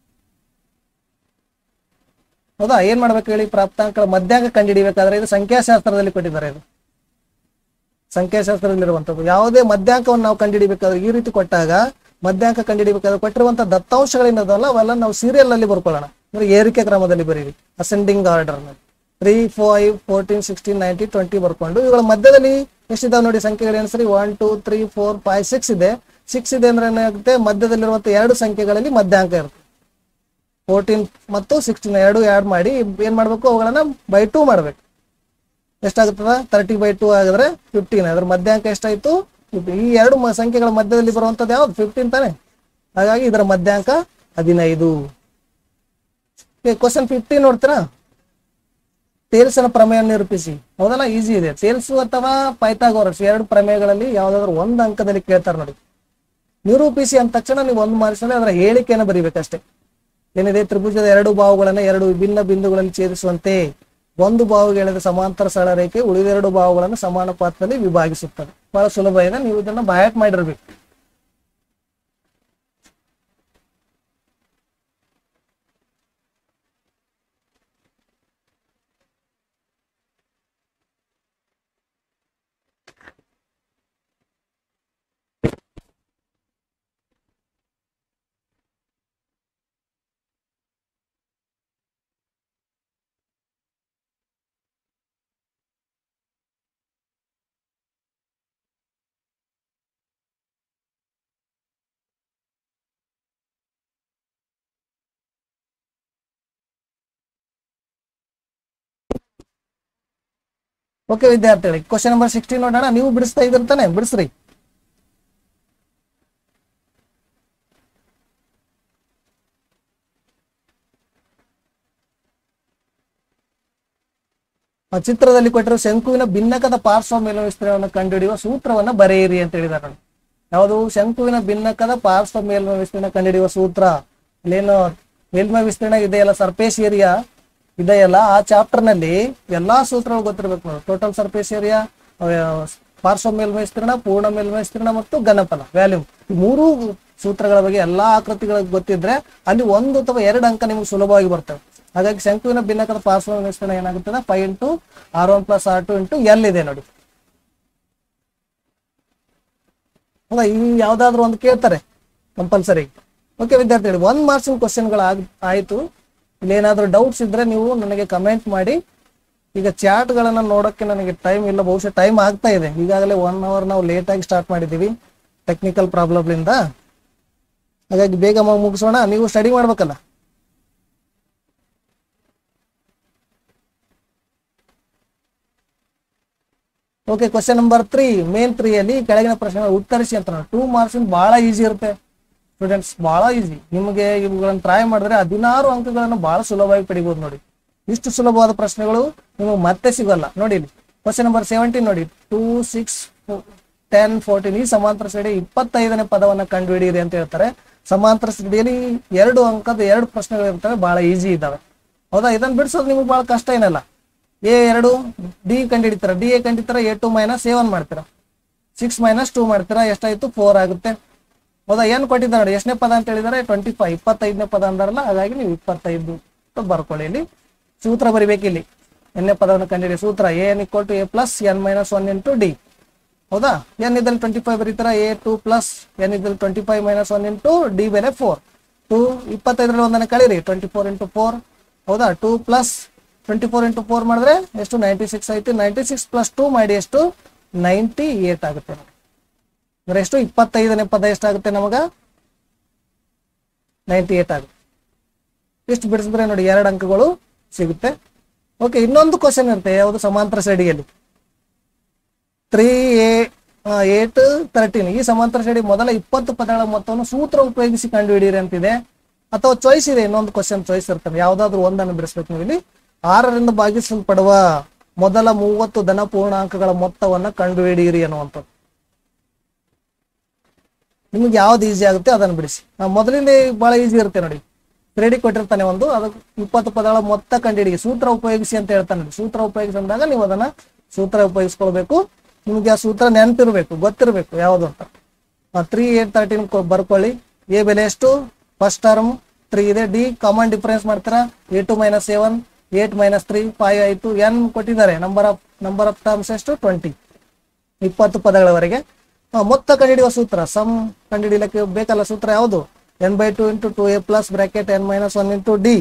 Speaker 1: ಹೌದಾ ಏನ್ ಮಾಡ್ಬೇಕು ಹೇಳಿ ಪ್ರಾಪ್ತಾಂಕಗಳ ಮಧ್ಯಾಂಕ ಕಂಡುಹಿಡಿಬೇಕಾದ್ರೆ ಇದು ಸಂಖ್ಯಾಶಾಸ್ತ್ರದಲ್ಲಿ ಕೊಟ್ಟಿದ್ದಾರೆ ಇದು ಸಂಖ್ಯಾಶಾಸ್ತ್ರದಲ್ಲಿರುವಂಥದ್ದು ಯಾವುದೇ ಮಧ್ಯಾಂಕವನ್ನು ನಾವು ಕಂಡುಹಿಡಿಬೇಕಾದ್ರೆ ಈ ರೀತಿ ಕೊಟ್ಟಾಗ ಮಧ್ಯಾಂಕ ಕಂಡುಹಿಡಿಬೇಕಾದ್ರೆ ಕೊಟ್ಟಿರುವಂತಹ ದತ್ತಾಂಶಗಳೇನದಲ್ಲ ಅವೆಲ್ಲ ನಾವು ಸೀರಿಯಲ್ ಅಲ್ಲಿ ಬರ್ಕೊಳ್ಳೋಣ ಅಂದ್ರೆ ಏರಿಕೆ ಕ್ರಮದಲ್ಲಿ ಬರೀರಿ ಅಸೆಂಡಿಂಗ್ ಆರ್ಡರ್ ನಲ್ಲಿ three five fourteen sixteen ninety twenty ಬರ್ಕೊಂಡು ಇವುಗಳ ಮಧ್ಯದಲ್ಲಿ ಎಷ್ಟಿದಾವೆ ನೋಡಿ ಸಂಖ್ಯೆಗಳು ಏನ್ಸರಿ one two three four five six ಇದೆ ಸಿಕ್ಸ್ ಇದೆ ಅಂದ್ರೆ ಏನಾಗುತ್ತೆ ಮಧ್ಯದಲ್ಲಿರುವಂತ ಎರಡು ಸಂಖ್ಯೆಗಳಲ್ಲಿ ಮಧ್ಯಾಂಕ ಇರುತ್ತೆ ಫೋರ್ಟೀನ್ ಮತ್ತು ಸಿಕ್ಸ್ಟೀನ್ ಎರಡು ಆ್ಯಡ್ ಮಾಡಿ ಏನ್ ಮಾಡ್ಬೇಕು ಅವುಗಳನ್ನ ಬೈ ಟೂ ಮಾಡ್ಬೇಕು ಎಷ್ಟಾಗುತ್ತದ ತರ್ಟಿ ಬೈ ಟೂ ಆಗಿದ್ರೆ ಫಿಫ್ಟೀನ್ ಅದ್ರ ಮಧ್ಯಾಂಕ ಎಷ್ಟಾಯ್ತು 15. ಈ ಎರಡು ಮ- ಸಂಖ್ಯೆಗಳ ಮಧ್ಯದಲ್ಲಿ ಬರುವಂತದ್ದು ಯಾವ್ದು ಫಿಫ್ಟೀನ್ ತಾನೆ ಹಾಗಾಗಿ ಇದರ ಮಧ್ಯಾಂಕ ಹದಿನೈದು ಕ್ವಶನ್ ಫಿಫ್ಟೀನ್ ನೋಡ್ತೀರಾ ತೇಲ್ಸನ ಪ್ರಮೇಯ ನಿರೂಪಿಸಿ ಹೌದಲ್ಲ ಈಸಿ ಇದೆ ತೇಲ್ಸು ಅಥವಾ ಪೈಥಾಗೋರಸ್ ಎರಡು ಪ್ರಮೇಯಗಳಲ್ಲಿ ಯಾವ್ದಾದ್ರು ಒಂದು ಅಂಕದಲ್ಲಿ ಕೇಳ್ತಾರೆ ನೋಡಿ ನಿರೂಪಿಸಿ ಅಂದ ತಕ್ಷಣ ನೀವು ಒಂದು ಮಾರ್ಕ್ಸ್ನಲ್ಲಿ ಅದರ ಹೇಳಿಕೆಯನ್ನು ಬರೀಬೇಕಷ್ಟೇ ಏನಿದೆ ತ್ರಿಭುಜದ ಎರಡು ಬಾಹುಗಳನ್ನ ಎರಡು ವಿಭಿನ್ನ ಬಿಂದುಗಳಲ್ಲಿ ಛೇದಿಸುವಂತೆ ಒಂದು ಬಾಹುಗೆ ಎಳೆದ ಸಮಾಂತರ ಸರಳ ರೇಖೆ ಉಳಿದೆರಡು ಬಾಹುಗಳನ್ನು ಸಮಾನ ಪಾತ್ರದಲ್ಲಿ ವಿಭಾಗಿಸುತ್ತದೆ ಬಹಳ ಸುಲಭ ಇದೆ ನೀವು ಇದನ್ನ ಬಾಯಟ್ ಮಾಡಿರ್ಬೇಕು ಓಕೆ ವಿದ್ಯಾರ್ಥಿಗಳು ಕ್ವಶನ್ ನಂಬರ್ ಸಿಕ್ಸ್ಟೀನ್ ನೋಡೋಣ ನೀವು ಬಿಡಿಸ್ತಾ ಇದ್ದೀರ ತಾನೆ ಬಿಡಿಸ್ರಿ ಆ ಚಿತ್ರದಲ್ಲಿ ಕೊಟ್ಟಿರೋ ಶಂಕುವಿನ ಭಿನ್ನಕದ ಪಾರ್ಶ್ವ ಮೇಲ್ಮೈ ವಿಸ್ತೀರ್ಣವನ್ನು ಕಂಡುಹಿಡಿಯುವ ಸೂತ್ರವನ್ನ ಬರೆಯಿರಿ ಅಂತ ಹೇಳಿದಾರೆ ನೋಡಿ ಯಾವುದು ಶಂಕುವಿನ ಭಿನ್ನಕದ ಪಾರ್ಶ್ವ ಮೇಲ್ಮೈ ವಿಸ್ತೀರ್ಣ ಕಂಡುಹಿಡಿಯುವ ಸೂತ್ರ ಇಲ್ಲೇನು ಮೇಲ್ಮೈ ವಿಸ್ತೀರ್ಣ ಇದೆಯಲ್ಲ ಸರ್ಫೇಸ್ ಏರಿಯಾ ಇದೆಯಲ್ಲ ಆ ಚಾಪ್ಟರ್ ನಲ್ಲಿ ಎಲ್ಲಾ ಸೂತ್ರಗಳು ಗೊತ್ತಿರ್ಬೇಕು ನೋಡಿ ಟೋಟಲ್ ಸರ್ಫೇಸ್ ಏರಿಯಾ ಪಾರ್ಶ್ವ ಮೇಲ್ಮೈ ವಿಸ್ತೀರ್ಣ ಪೂರ್ಣ ಮೇಲ್ಮೈ ವಿಸ್ತೀರ್ಣ ಮತ್ತು ಘನಫಲ ವ್ಯಾಲ್ಯೂಮ್ ಈ ಮೂರು ಸೂತ್ರಗಳ ಬಗ್ಗೆ ಎಲ್ಲಾ ಆಕೃತಿಗಳ ಗೊತ್ತಿದ್ರೆ ಅಲ್ಲಿ ಒಂದು ಅಥವಾ ಎರಡು ಅಂಕ ನಿಮ್ಗೆ ಸುಲಭವಾಗಿ ಬರ್ತವೆ ಹಾಗಾಗಿ ಶಂಕುವಿನ ಭಿನ್ನಕದ ಪಾರ್ಶ್ವ ವಿಸ್ತೀರ್ಣ ಏನಾಗುತ್ತದೆ five into R one plus R two into L ಇದೆ ನೋಡಿ ಹೌದಾ ಈ ಯಾವ್ದಾದ್ರು ಒಂದು ಕೇಳ್ತಾರೆ ಕಂಪಲ್ಸರಿ ಓಕೆ ವಿದ್ಯಾರ್ಥಿಗಳು ಒನ್ ಮಾರ್ಕ್ಸಿನ ಕ್ವಶನ್ಗಳು ಆಗ್ ಆಯ್ತು ಇಲ್ಲಿ ಏನಾದ್ರು ಡೌಟ್ಸ್ ಇದ್ರೆ ನೀವು ನನಗೆ ಕಮೆಂಟ್ ಮಾಡಿ ಈಗ ಚಾಟ್ಗಳನ್ನ ನೋಡೋಕ್ಕೆ ನನಗೆ ಟೈಮ್ ಇಲ್ಲ ಬಹುಶಃ ಟೈಮ್ ಆಗ್ತಾ ಇದೆ ಈಗಾಗಲೇ ಒನ್ ಅವರ್ ನಾವು ಲೇಟ್ ಆಗಿ ಸ್ಟಾರ್ಟ್ ಮಾಡಿದ್ದೀವಿ ಟೆಕ್ನಿಕಲ್ ಪ್ರಾಬ್ಲಮ್ಲಿಂದ ಹಾಗಾಗಿ ಬೇಗ ಮ- ಮುಗಿಸೋಣ ನೀವು ಸ್ಟಡಿ ಮಾಡ್ಬೇಕಲ್ಲ okay question number three main three ಅಲ್ಲಿ ಕೆಳಗಿನ ಪ್ರಶ್ನೆಗಳು ಉತ್ತರಿಸಿ ಅಂತ ಟೂ ಮಾರ್ಕ್ಸ್ ಬಹಳ ಈಸಿ ಇರುತ್ತೆ ಸ್ಟೂಡೆಂಟ್ಸ್ ಬಹಳ ಈಸಿ ನಿಮಗೆ ಇವುಗಳನ್ನು ಟ್ರೈ ಮಾಡಿದ್ರೆ ಹದಿನಾರು ಅಂಕಗಳನ್ನು ಬಹಳ ಸುಲಭವಾಗಿ ಪಡಿಬಹುದು ನೋಡಿ ಇಷ್ಟು ಸುಲಭವಾದ ಪ್ರಶ್ನೆಗಳು ನಿಮಗೆ ಮತ್ತೆ ಸಿಗಲ್ಲ ನೋಡಿ ಕ್ವಶನ್ ನಂಬರ್ ಸೆವೆಂಟೀನ್ ನೋಡಿ ಟೂ ಸಿಕ್ಸ್ ಟೆನ್ ಫೋರ್ಟೀನ್ ಈ ಸಮಾಂತರ ಶ್ರೇಣಿ ಇಪ್ಪತ್ತೈದನೇ ಪದವನ್ನ ಕಂಡುಹಿಡಿಯಿರಿ ಅಂತ ಹೇಳ್ತಾರೆ ಸಮಾಂತರ ಶ್ರೇಣಿಯಲ್ಲಿ ಎರಡು ಅಂಕದ ಎರಡು ಪ್ರಶ್ನೆಗಳು ಇರ್ತವೆ ಬಹಳ ಈಸಿ ಇದಾವೆ ಹೌದಾ ಇದನ್ನ ಬಿಡಿಸೋದು ನಿಮ್ಗೆ ಬಹಳ ಕಷ್ಟ ಏನಲ್ಲ ಎ ಎರಡು ಡಿ ಕಂಡುಹಿಡಿತೀರಾ ಡಿ ಎ ಕಂಡಿತೀರಾ A two minus A one ಮಾಡ್ತೀರಾ ಸಿಕ್ಸ್ ಮೈನಸ್ ಟೂ ಮಾಡ್ತೀರಾ ಎಷ್ಟಾಯ್ತು ಫೋರ್ ಆಗುತ್ತೆ ಹೌದಾ ಏನು ಕೊಟ್ಟಿದ್ದಾರೆ ನೋಡಿ ಎಷ್ಟನೇ ಪದ ಅಂತ ಹೇಳಿದಾರೆ ಟ್ವೆಂಟಿ ಫೈವ್ ಇಪ್ಪತ್ತೈದನೇ ಪದ ಅಂದಾರಲ್ಲ ಹಾಗಾಗಿ ನೀವು ಇಪ್ಪತ್ತೈದು ಅಂತ ಬರ್ಕೊಳ್ಳಿ ಇಲ್ಲಿ ಸೂತ್ರ ಬರಿಬೇಕು ಇಲ್ಲಿ ಎನ್ನೇ ಪದವನ್ನು ಕಂಡುಹಿಡಿ ಸೂತ್ರ N equal to A plus N minus one into D ಹೌದಾ ಎನ್ ಇದ್ದಲ್ಲಿ ಟ್ವೆಂಟಿ ಫೈವ್ ಬರೀತಾರ ಎ ಟು ಪ್ಲಸ್ ಎನ್ ಇದ್ದಲ್ಲಿ twenty five minus one into D ಬೆಲೆ ಫೋರ್ ಟು ಇಪ್ಪತ್ತೈದರಲ್ಲಿ ಒಂದನ್ನು ಕಳೀರಿ ಟ್ವೆಂಟಿ ಫೋರ್ ಇಂಟು ಫೋರ್ ಹೌದಾ two plus twenty four into four ಮಾಡಿದ್ರೆ ಎಷ್ಟು ನೈಂಟಿ ಸಿಕ್ಸ್ ಆಯ್ತು ನೈಂಟಿ ಸಿಕ್ಸ್ ಪ್ಲಸ್ ಟೂ ಮಾಡಿ ಎಷ್ಟು ನೈಂಟಿ ಏಟ್ ಆಗುತ್ತೆ ನೋಡಿ ಅಂದ್ರೆ ಎಷ್ಟು ಇಪ್ಪತ್ತೈದನೇ ಪದ ಎಷ್ಟಾಗುತ್ತೆ ನಮಗ ನೈಂಟಿ ಏಟ್ ಆಗುತ್ತೆ ಇಷ್ಟು ಬಿಡಿಸಿದ್ರೆ ನೋಡಿ ಎರಡು ಅಂಕಗಳು ಸಿಗುತ್ತೆ ಓಕೆ ಇನ್ನೊಂದು ಕ್ವಶನ್ ಇರುತ್ತೆ ಯಾವುದು ಸಮಾಂತರ ಶ್ರೇಣಿಯಲ್ಲಿ ತ್ರೀ ಏಟ್ ತರ್ಟೀನ್ ಈ ಸಮಾಂತರ ಶ್ರೇಣಿ ಮೊದಲ ಇಪ್ಪತ್ತು ಪದಗಳ ಮೊತ್ತವನ್ನು ಸೂತ್ರ ಉಪಯೋಗಿಸಿ ಕಂಡುಹಿಡಿಯಿರಿ ಅಂತಿದೆ ಅಥವಾ ಚಾಯ್ಸ್ ಇದೆ ಇನ್ನೊಂದು ಕ್ವಶನ್ ಚಾಯ್ಸ್ ಇರ್ತದೆ ಯಾವ್ದಾದ್ರು ಒಂದನ್ನು ಬಿಡಿಸ್ಬೇಕು ನೀವು ಇಲ್ಲಿ ಆರರಿಂದ ಭಾಗಿಸಲ್ಪಡುವ ಮೊದಲ ಮೂವತ್ತು ಧನ ಪೂರ್ಣಾಂಕಗಳ ಮೊತ್ತವನ್ನ ಕಂಡುಹಿಡಿಯಿರಿ ಅನ್ನುವಂಥದ್ದು ನಿಮ್ಗೆ ಯಾವ್ದು ಈಸಿ ಆಗುತ್ತೆ ಅದನ್ನು ಬಿಡಿಸಿ ಆ, ಮೊದಲಿಂದ ಬಹಳ ಈಸಿ ಇರುತ್ತೆ ನೋಡಿ ಕ್ರೆಡಿ ಕೊಟ್ಟಿರ್ತಾನೆ ಒಂದು ಅದಕ್ಕೆ ಇಪ್ಪತ್ತು ಪದಗಳ ಮೊತ್ತ ಕಂಡುಹಿಡಿ ಸೂತ್ರ ಉಪಯೋಗಿಸಿ ಅಂತ ಹೇಳ್ತಾನೆ ನೋಡಿ. ಸೂತ್ರ ಉಪಯೋಗಿಸಿ ಅಂದಾಗ ನೀವು ಅದನ್ನ ಸೂತ್ರ ಉಪಯೋಗಿಸ್ಕೊಳ್ಬೇಕು ನಿಮ್ಗೆ ಆ ಸೂತ್ರ ನೆನಪಿರ್ಬೇಕು ಗೊತ್ತಿರಬೇಕು ಯಾವುದು ಅಂತ ತ್ರೀ ಏಟ್ ತರ್ಟೀನ್ ಬರ್ಕೊಳ್ಳಿ ಎ ಬೆಲೆ ಎಷ್ಟು ಫಸ್ಟ್ ಟರ್ಮ್ ತ್ರೀ ಇದೆ ಡಿ ಕಾಮನ್ ಡಿಫರೆನ್ಸ್ ಮಾಡ್ತೀರಾ A two minus seven eight minus three five ಆಯ್ತು ಎನ್ ಕೊಟ್ಟಿದ್ದಾರೆ number of number of terms ಎಷ್ಟು ಟ್ವೆಂಟಿ ಇಪ್ಪತ್ತು ಪದಗಳವರೆಗೆ ಆ, ಮೊತ್ತ ಕಂಡುಹಿಡಿಯುವ ಸೂತ್ರ ಸಮ್ ಕಂಡುಹಿಡಿಯಲಿಕ್ಕೆ ಬೇಕಲ್ಲ ಸೂತ್ರ ಯಾವುದು N by two into two A plus bracket N minus one into D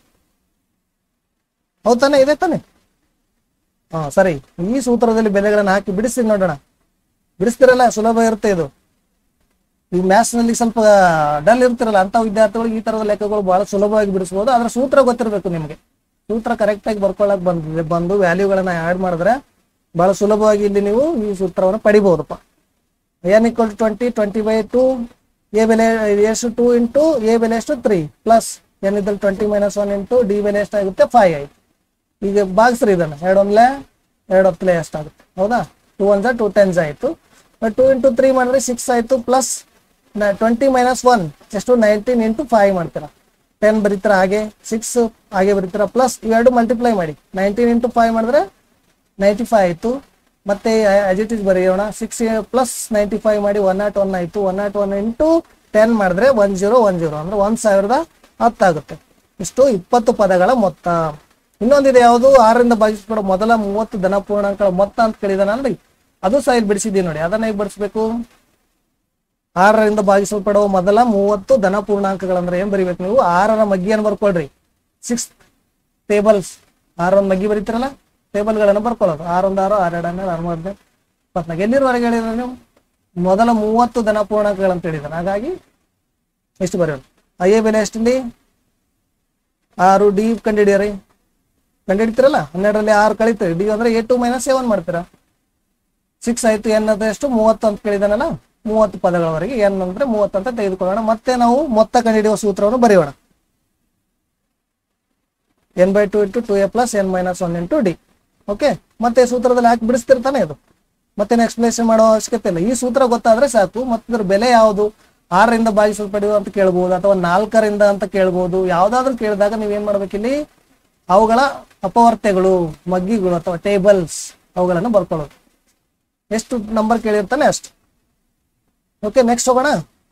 Speaker 1: ಹೌದ್ ತಾನೆ ಇದೆ ತಾನೆ ಹಾ ಸರಿ ಈ ಸೂತ್ರದಲ್ಲಿ ಬೆಲೆಗಳನ್ನು ಹಾಕಿ ಬಿಡಿಸಿ ನೋಡೋಣ ಬಿಡಿಸ್ತಿರಲ್ಲ ಸುಲಭ ಇರುತ್ತೆ ಇದು ಈ ಮ್ಯಾಥ್ಸ್ ನಲ್ಲಿ ಸ್ವಲ್ಪ ಡಲ್ ಇರ್ತಿರಲ್ಲ ಅಂತ ವಿದ್ಯಾರ್ಥಿಗಳಿಗೆ ಈ ತರದ ಲೆಕ್ಕಗಳು ಬಹಳ ಸುಲಭವಾಗಿ ಬಿಡಿಸಬಹುದು ಆದ್ರೆ ಸೂತ್ರ ಗೊತ್ತಿರಬೇಕು ನಿಮಗೆ ಸೂತ್ರ ಕರೆಕ್ಟ್ ಆಗಿ ಬರ್ಕೊಳ್ಳಕ್ ಬಂದಿದೆ ಬಂದು ವ್ಯಾಲ್ಯೂಗಳನ್ನ ಆಡ್ ಮಾಡಿದ್ರೆ ಬಹಳ ಸುಲಭವಾಗಿ ಇಲ್ಲಿ ನೀವು ಈ ಸೂತ್ರವನ್ನು ಪಡಿಬಹುದಪ್ಪ N equal to twenty twenty by two A ಬೆಲೆ ಎಷ್ಟು ಟೂ ಇಂಟು ಎ ಬೆಲೆ ಎಷ್ಟು ತ್ರೀ ಪ್ಲಸ್ ಎನ್ ಇದ್ದಲ್ಲಿ twenty minus one into D ಬೆಲೆ ಎಷ್ಟಾಗುತ್ತೆ ಫೈವ್ ಆಯ್ತು ಈಗ ಭಾಗಿಸ್ರಿ ಇದನ್ನ ಎರಡು ಒಂದ್ಲೆ ಎರಡು ಹತ್ತಲೆ ಎಷ್ಟಾಗುತ್ತೆ ಹೌದಾ ಟೂ ಒನ್ ಟೂ ಟೆನ್ಸ್ ಆಯ್ತು ಟೂ ಇಂಟು ತ್ರೀ ಮಾಡಿದ್ರೆ ಸಿಕ್ಸ್ ಆಯ್ತು ಪ್ಲಸ್ ಟ್ವೆಂಟಿ ಮೈನಸ್ ಒನ್ ಎಷ್ಟು ನೈನ್ಟೀನ್ ಇಂಟು ಫೈವ್ ಮಾಡ್ತೀರಾ ಟೆನ್ ಬರೀತೀರ ಹಾಗೆ ಸಿಕ್ಸ್ ಹಾಗೆ ಬರೀತೀರ ಪ್ಲಸ್ ಇವೆರಡು ಮಲ್ಟಿಪ್ಲೈ ಮಾಡಿ ನೈನ್ಟೀನ್ ಇಂಟು ಫೈವ್ ಮಾಡಿದ್ರೆ ನೈಂಟಿ ಫೈವ್ ಆಯಿತು ಮತ್ತೆ ಆಸ್ ಇಟ್ ಇಸ್ ಬರೆಯೋಣ ಸಿಕ್ಸ್ ಪ್ಲಸ್ ನೈಂಟಿ ಫೈವ್ ಮಾಡಿ ಒನ್ ನಾಟ್ ಒನ್ ಆಯಿತು one nought one into ten ಮಾಡಿದ್ರೆ ಒನ್ ಜೀರೋ ಒನ್ ಜೀರೋ ಅಂದ್ರೆ ಒಂದು ಸಾವಿರದ ಹತ್ತಾಗುತ್ತೆ ಇಷ್ಟು ಇಪ್ಪತ್ತು ಪದಗಳ ಮೊತ್ತ ಇನ್ನೊಂದಿದೆ ಯಾವುದು ಆರರಿಂದ ಭಾಗಿಸ್ಬಿಡೋ ಮೊದಲ ಮೂವತ್ತು ಧನ ಪೂರ್ಣಾಂಕಗಳ ಮೊತ್ತ ಅಂತ ಕೇಳಿದಾನಲ್ರಿ ಅದು ಸಹ ಇಲ್ಲಿ ಬಿಡಿಸಿದ್ದೀವಿ ನೋಡಿ ಅದನ್ನ ಹೇಗೆ ಬಿಡಿಸ್ಬೇಕು ಆರರಿಂದ ಭಾಗಿಸಲ್ಪಡುವ ಮೊದಲ ಮೂವತ್ತು ಧನ ಪೂರ್ಣಾಂಕಗಳಂದ್ರೆ ಏನ್ ಬರಿಬೇಕು ನೀವು ಆರರ ಮಗ್ಗಿಯನ್ನು ಬರ್ಕೊಳ್ರಿ ಸಿಕ್ಸ್ ಟೇಬಲ್ಸ್ ಆರೊಂದು ಮಗ್ಗಿ ಬರೀತಿರಲ್ಲ ಟೇಬಲ್ಗಳನ್ನು ಬರ್ಕೊಳ್ಳೋದು ಆರೊಂದು ಆರು ಆರೆರಡು ಹನ್ನೆರಡು ಆರು ಹದಿನೈದು ಇಪ್ಪತ್ನಾಲ್ಕು ಎಲ್ಲಿರುವರೆಗೆ ಹೇಳಿದ್ರೆ ನೀವು ಮೊದಲ ಮೂವತ್ತು ಧನ ಪೂರ್ಣಾಂಕಗಳಂತ ಹೇಳಿದಾರೆ ಹಾಗಾಗಿ ಎಷ್ಟು ಬರೆಯೋಣ ಐ ಎ ಬೆಲೆ ಎಷ್ಟಿಲ್ಲಿ ಆರು ಡಿ ಕಂಡಿಡಿಯರಿ ಕಂಡಿಡ್ತೀರಲ್ಲ ಹನ್ನೆರಡರಲ್ಲಿ ಆರು ಕಳಿತೀರಿ ಡಿ ಅಂದ್ರೆ ಎ ಟು ಮೈನಸ್ ಸೆವೆನ್ ಮಾಡ್ತೀರಾ ಸಿಕ್ಸ್ ಆಯ್ತು ಎನ್ ಅಂದ್ರೆ ಎಷ್ಟು ಮೂವತ್ತು ಅಂತ ಕೇಳಿದಾನಲ್ಲ ಮೂವತ್ತು ಪದಗಳವರೆಗೆ ಎನ್ ಅಂದ್ರೆ ಮೂವತ್ತು ಅಂತ ತೆಗೆದುಕೊಳ್ಳೋಣ ಮತ್ತೆ ನಾವು ಮೊತ್ತ ಕಂಡುಹಿಡಿಯುವ ಸೂತ್ರವನ್ನು ಬರೆಯೋಣ N by two into two A plus N minus one into D okay ಮತ್ತೆ ಸೂತ್ರದಲ್ಲಿ ಹಾಕಿ ಬಿಡಿಸ್ತಿರ್ತಾನೆ ಇದು ಮತ್ತೆ ಎಕ್ಸ್ಪ್ಲೇಷನ್ ಮಾಡೋ ಅವಶ್ಯಕತೆ ಇಲ್ಲ ಈ ಸೂತ್ರ ಗೊತ್ತಾದ್ರೆ ಸಾಕು ಮತ್ತೆ ಇದ್ರ ಬೆಲೆ ಯಾವುದು ಆರರಿಂದ ಭಾಗಿಸಲ್ಪಡುವ ಅಂತ ಕೇಳ್ಬೋದು ಅಥವಾ ನಾಲ್ಕರಿಂದ ಅಂತ ಕೇಳ್ಬೋದು ಯಾವ್ದಾದ್ರು ಕೇಳಿದಾಗ ನೀವೇನ್ ಮಾಡ್ಬೇಕಿಲ್ಲಿ ಅವುಗಳ ಅಪವರ್ತೆಗಳು ಮಗ್ಗಿಗಳು ಅಥವಾ ಟೇಬಲ್ಸ್ ಅವುಗಳನ್ನು ಬರ್ಕೊಳ್ಳೋದು ಎಷ್ಟು ನಂಬರ್ ಕೇಳಿರ್ತಾನೆ ಅಷ್ಟು ಓಕೆ ನೆಕ್ಸ್ಟ್ ಹೋಗೋಣ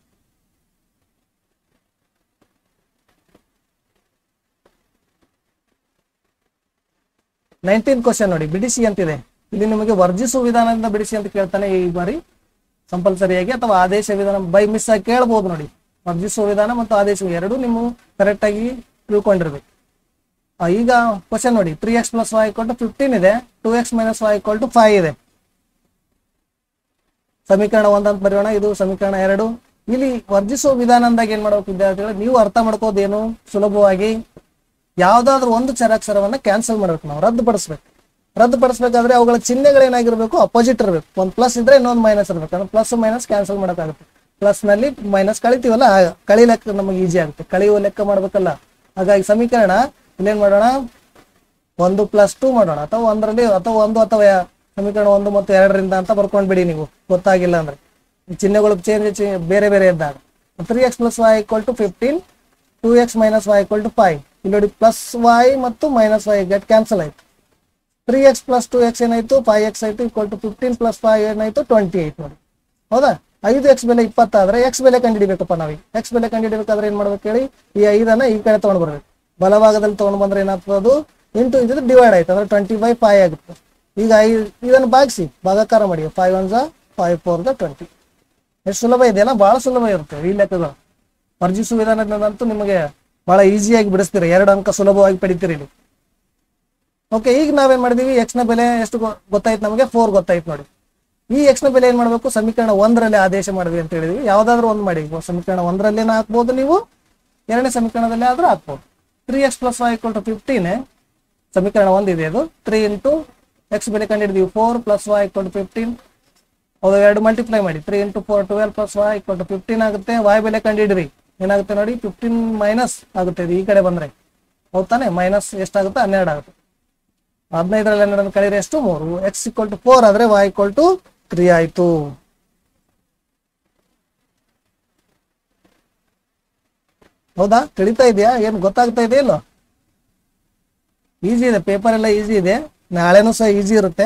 Speaker 1: ನೈನ್ಟೀನ್ ಕ್ವಶನ್ ನೋಡಿ ಬಿಡಿಸಿ ಅಂತಿದೆ ಇಲ್ಲಿ ನಿಮಗೆ ವರ್ಜಿಸುವ ವಿಧಾನದಿಂದ ಬಿಡಿಸಿ ಅಂತ ಕೇಳ್ತಾನೆ ಈ ಬಾರಿ ಕಂಪಲ್ಸರಿಯಾಗಿ ಅಥವಾ ಆದೇಶ ವಿಧಾನ ಬೈ ಮಿಸ್ ಆಗಿ ಕೇಳ್ಬೋದು ನೋಡಿ ವರ್ಜಿಸುವ ವಿಧಾನ ಮತ್ತು ಆದೇಶ ಎರಡು ನೀವು ಕರೆಕ್ಟ್ ಆಗಿ ತಿಳ್ಕೊಂಡಿರ್ಬೇಕು ಆ, ಈಗ ಕ್ವಶನ್ ನೋಡಿ three X plus Y to fifteen ಇದೆ two X minus Y to five ಇದೆ ಸಮೀಕರಣ ಒಂದ್ ಅಂತ ಬರೆಯೋಣ ಇದು ಸಮೀಕರಣ ಎರಡು ಇಲ್ಲಿ ವರ್ಜಿಸುವ ವಿಧಾನ ಅಂದಾಗ ಏನ್ ಮಾಡ್ಬೇಕು ವಿದ್ಯಾರ್ಥಿಗಳು ನೀವು ಅರ್ಥ ಮಾಡ್ಕೋದೇನು ಸುಲಭವಾಗಿ ಯಾವ್ದಾದ್ರು ಒಂದು ಚರಾಕ್ಷರವನ್ನ ಕ್ಯಾನ್ಸಲ್ ಮಾಡ್ಬೇಕು ನಾವು ರದ್ದುಪಡಿಸ್ಬೇಕು ರದ್ದುಪಡಿಸಬೇಕಾದ್ರೆ ಅವುಗಳ ಚಿಹ್ನೆಗಳೇನಾಗಿರ್ಬೇಕು ಅಪೋಸಿಟ್ ಇರಬೇಕು ಒಂದು ಪ್ಲಸ್ ಇದ್ರೆ ಇನ್ನೊಂದು ಮೈನಸ್ ಇರಬೇಕು ಅಂದ್ರೆ ಪ್ಲಸ್ ಮೈನಸ್ ಕ್ಯಾನ್ಸಲ್ ಮಾಡೋಕ್ಕಾಗುತ್ತೆ ಪ್ಲಸ್ ನಲ್ಲಿ ಮೈನಸ್ ಕಳಿತೀವಲ್ಲ ಆ ಕಳಿ ಲೆಕ್ಕ ನಮಗೆ ಈಸಿ ಆಗುತ್ತೆ ಕಳೆಯುವ ಲೆಕ್ಕ ಮಾಡ್ಬೇಕಲ್ಲ ಹಾಗಾಗಿ ಸಮೀಕರಣ ಇಲ್ಲೇನ್ ಮಾಡೋಣ ಒಂದು ಪ್ಲಸ್ ಟೂ ಮಾಡೋಣ ಅಥವಾ ಒಂದರಲ್ಲಿ ಅಥವಾ ಒಂದು ಅಥವಾ ಯಾ- ಸಮೀಕರಣ ಒಂದು ಮತ್ತು ಎರಡರಿಂದ ಅಂತ ಬರ್ಕೊಂಡ್ಬಿಡಿ ನೀವು ಗೊತ್ತಾಗಿಲ್ಲ ಅಂದ್ರೆ ಈ ಚಿಹ್ನೆಗಳು ಚೇಂಜ್ ಬೇರೆ ಬೇರೆ ಇದ್ದಾಗ three X plus Y equal to fifteen two X minus Y equal to five ಇಲ್ಲಿ ನೋಡಿ ಪ್ಲಸ್ ವೈ ಮತ್ತು ಮೈನಸ್ ವೈ ಗೆಟ್ ಕ್ಯಾನ್ಸಲ್ ಆಯ್ತು three X plus two X ಏನಾಯ್ತು ಫೈವ್ ಎಕ್ಸ್ ಆಯ್ತು equal to fifteen plus five ಏನಾಯ್ತು twenty eight ನೋಡಿ ಹೌದಾ ಐದು ಎಕ್ಸ್ ಬೆಲೆ ಇಪ್ಪತ್ತಾದ್ರೆ ಎಕ್ಸ್ ಬೆಲೆ ಕಂಡುಹಿಡಿಬೇಕಪ್ಪ ನಾವೀಗ ಎಕ್ಸ್ ಬೆಲೆ ಕಂಡುಹಿಡಿಬೇಕಾದ್ರೆ ಏನ್ ಮಾಡ್ಬೇಕು ಹೇಳಿ ಈ ಐದನ್ನ ಈ ಕಡೆ ತಗೊಂಡ್ ಬರ್ಬೇಕು ಬಲಭಾಗದಲ್ಲಿ ತಗೊಂಡ್ ಬಂದ್ರೆ ಏನಾಗ್ತದೆ ಅದು ಇಂಟು ಇದು ಡಿವೈಡ್ ಆಯ್ತು ಅಂದ್ರೆ ಟ್ವೆಂಟಿ ಬೈ ಫೈವ್ ಆಗುತ್ತೆ ಈಗ ಐ ಇದನ್ನು ಭಾಗಿಸಿ ಭಾಗಾಕಾರ ಮಾಡಿ ಫೈವ್ ಒನ್ ಝಾ ಫೈವ್ ಫೋರ್ ದ ಟ್ವೆಂಟಿ ಎಷ್ಟು ಸುಲಭ ಇದೆಯಲ್ಲ ಬಹಳ ಸುಲಭ ಇರುತ್ತೆ ಈ ಲೆಕ್ಕಗಳು ವರ್ಜಿಸುವ ವಿಧಾನದಂತೂ ನಿಮಗೆ ಬಹಳ ಈಸಿಯಾಗಿ ಬಿಡಿಸ್ತೀರಿ ಎರಡು ಅಂಕ ಸುಲಭವಾಗಿ ಪಡಿತೀರಿ ಇಲ್ಲಿ ಓಕೆ ಈಗ ನಾವೇನ್ ಮಾಡಿದೀವಿ ಎಕ್ಸ್ ನ ಬೆಲೆ ಎಷ್ಟು ಗೊ- ಗೊತ್ತಾಯ್ತು ನಮಗೆ ಫೋರ್ ಗೊತ್ತಾಯ್ತು ನೋಡಿ ಈ ಎಕ್ಸ್ ನ ಬೆಲೆ ಏನ್ ಮಾಡ್ಬೇಕು ಸಮೀಕರಣ ಒಂದರಲ್ಲಿ ಆದೇಶ ಮಾಡಿದ್ವಿ ಅಂತ ಹೇಳಿದ್ವಿ ಯಾವ್ದಾದ್ರು ಒಂದು ಮಾಡಿ ಈಗ ಸಮೀಕರಣ ಒಂದರಲ್ಲೇನ ಹಾಕ್ಬೋದು ನೀವು ಎರಡನೇ ಸಮೀಕರಣದಲ್ಲಿ ಆದ್ರೂ ಹಾಕ್ಬೋದು three X plus Y equal to fifteen ಸಮೀಕರಣ ಒಂದಿದೆ ಅದು ತ್ರೀ ಇಂಟು ಎಕ್ಸ್ ಬೆಲೆ ಕಂಡಿಡಿದೀವಿ four plus Y equal to fifteen ಅದು ಎರಡು ಮಲ್ಟಿಪ್ಲೈ ಮಾಡಿ three into four twelve plus Y equal to fifteen ಆಗುತ್ತೆ ವೈ ಬೆಲೆ ಕಂಡಿಡ್ರಿ ಏನಾಗುತ್ತೆ ನೋಡಿ ಫಿಫ್ಟೀನ್ ಮೈನಸ್ ಆಗುತ್ತೆ ಇದು ಈ ಕಡೆ ಬಂದ್ರೆ ಹೌದ್ ತಾನೆ ಮೈನಸ್ ಎಷ್ಟಾಗುತ್ತೆ ಹನ್ನೆರಡು ಆಗುತ್ತೆ ಹದಿನೈದರಲ್ಲಿ ಹನ್ನೆರಡು ಕಳೆದ್ರೆ ಎಷ್ಟು ಮೂರು ಎಕ್ಸ್ ಇಕ್ವಲ್ ಟು ಫೋರ್ ಆದ್ರೆ ವೈ ಇಕ್ವಲ್ ಟು ತ್ರೀ ಆಯ್ತು ಹೌದಾ ತಿಳಿತಾ ಇದೆಯಾ ಏನ್ ಗೊತ್ತಾಗ್ತಾ ಇದೆ ಇಲ್ಲೋ ಈಸಿ ಇದೆ ಪೇಪರ್ ಎಲ್ಲ ಈಸಿ ಇದೆ ನಾಳೆನೂ ಸಹ ಈಸಿ ಇರುತ್ತೆ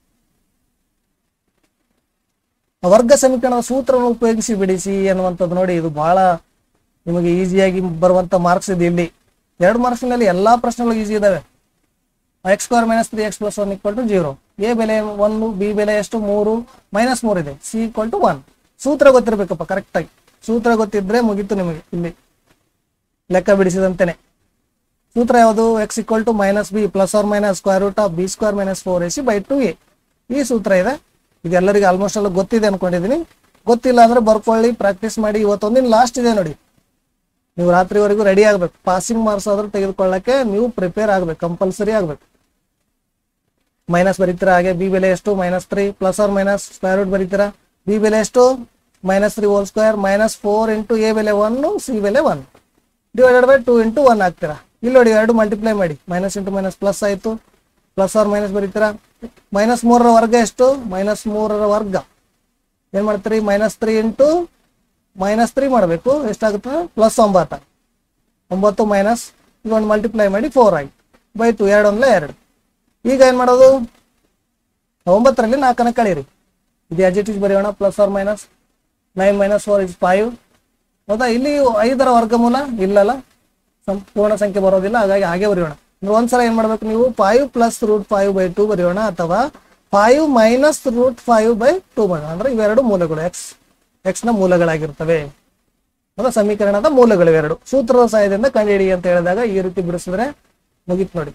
Speaker 1: ವರ್ಗ ಸಮೀಕರಣದ ಸೂತ್ರವನ್ನು ಉಪಯೋಗಿಸಿ ಬಿಡಿಸಿ ಅನ್ನುವಂಥದ್ದು ನೋಡಿ ಇದು ಬಹಳ ನಿಮಗೆ ಈಸಿಯಾಗಿ ಬರುವಂತ ಮಾರ್ಕ್ಸ್ ಇದೆ ಇಲ್ಲಿ ಎರಡು ಮಾರ್ಕ್ಸ್ನಲ್ಲಿ ಎಲ್ಲಾ ಪ್ರಶ್ನೆಗಳು ಈಸಿ ಇದಾವೆ X square minus three X plus one equal to zero A ಬೆಲೆ ಒಂದು ಬಿ ಬೆಲೆ ಎಷ್ಟು ಮೂರು ಮೈನಸ್ ಮೂರು ಇದೆ ಸಿ ಈಕ್ವಲ್ ಟು ಒನ್ ಸೂತ್ರ ಗೊತ್ತಿರ್ಬೇಕಪ್ಪ ಕರೆಕ್ಟ್ ಆಗಿ ಸೂತ್ರ ಗೊತ್ತಿದ್ರೆ ಮುಗೀತು ನಿಮಗೆ ಇಲ್ಲಿ ಲೆಕ್ಕ ಬಿಡಿಸಿದಂತೆನೆ ಸೂತ್ರ ಯಾವುದು X equal to minus B plus or minus square root of B square minus four A C by two A ಈ ಸೂತ್ರ ಇದೆ ಇದು ಎಲ್ಲರಿಗೂ ಆಲ್ಮೋಸ್ಟ್ ಎಲ್ಲ ಗೊತ್ತಿದೆ ಅನ್ಕೊಂಡಿದೀನಿ ಗೊತ್ತಿಲ್ಲ ಅಂದ್ರೆ ಬರ್ಕೊಳ್ಳಿ ಪ್ರಾಕ್ಟೀಸ್ ಮಾಡಿ ಇವತ್ತೊಂದಿನ ಲಾಸ್ಟ್ ಇದೆ ನೋಡಿ ನೀವು ರಾತ್ರಿವರೆಗೂ ರೆಡಿ ಆಗ್ಬೇಕು ಪಾಸಿಂಗ್ ಮಾರ್ಕ್ಸ್ ಆದ್ರೂ ತೆಗೆದುಕೊಳ್ಳಕ್ಕೆ ನೀವು ಪ್ರಿಪೇರ್ ಆಗ್ಬೇಕು ಕಂಪಲ್ಸರಿ ಆಗ್ಬೇಕು ಮೈನಸ್ ಬರೀತೀರಾ ಹಾಗೆ ಬಿ ಬೆಲೆ ಎಷ್ಟು minus three plus or minus square root ಬರೀತೀರಾ ಬಿ ಬೆಲೆ ಎಷ್ಟು minus three whole square minus four into A ಬೆಲೆ ಒನ್ ಸಿ ಬೆಲೆ one divided by two into one ಹಾಕ್ತೀರಾ ಇಲ್ಲಿ ನೋಡಿ ಎರಡು ಮಲ್ಟಿಪ್ಲೈ ಮಾಡಿ ಮೈನಸ್ ಇಂಟು ಮೈನಸ್ ಪ್ಲಸ್ ಆಯ್ತು ಪ್ಲಸ್ ಆರ್ ಮೈನಸ್ ಬರೀತೀರಾ ಮೈನಸ್ ಮೂರರ ವರ್ಗ ಎಷ್ಟು ಮೈನಸ್ ಮೂರರ ವರ್ಗ ಏನ್ ಮಾಡ್ತೀರಿ minus three into minus three ಮಾಡಬೇಕು ಎಷ್ಟಾಗುತ್ತೆ ಪ್ಲಸ್ ಒಂಬತ್ತು ಒಂಬತ್ತು ಮೈನಸ್ ಈಗ ಒಂದು ಮಲ್ಟಿಪ್ಲೈ ಮಾಡಿ ಫೋರ್ ಆಯ್ತು ಬೈ ಟು ಎರಡು ಒಂದ್ಲೆ ಎರಡು ಈಗ ಏನ್ ಮಾಡೋದು ಒಂಬತ್ತರಲ್ಲಿ ನಾಲ್ಕನ ಕಳೀರಿ ಇದು ಎಜ್ ಇಟ್ ಇಸ್ ಬರೆಯೋಣ plus or minus nine minus four is five ಹೌದಾ ಇಲ್ಲಿ ಐದರ ವರ್ಗಮೂಲ ಇಲ್ಲಲ್ಲ ಸಂಪೂರ್ಣ ಸಂಖ್ಯೆ ಬರೋದಿಲ್ಲ ಹಾಗಾಗಿ ಹಾಗೆ ಬರೆಯೋಣ ಅಂದ್ರೆ ಒಂದ್ಸಲ ಏನ್ ಮಾಡ್ಬೇಕು ನೀವು five plus root five by two ಬರೆಯೋಣ ಅಥವಾ five minus root five by two ಬರೋಣ ಅಂದ್ರೆ ಇವೆರಡು ಮೂಲಗಳು ಎಕ್ಸ್ ಎಕ್ಸ್ ನ ಮೂಲಗಳಾಗಿರ್ತವೆ ಅಂದ್ರೆ ಸಮೀಕರಣದ ಮೂಲಗಳು ಇವೆರಡು ಸೂತ್ರದ ಸಹಾಯದಿಂದ ಕಂಡುಹಿಡಿ ಅಂತ ಹೇಳಿದಾಗ ಈ ರೀತಿ ಬಿಡಿಸಿದ್ರೆ ಮುಗೀತು ನೋಡಿ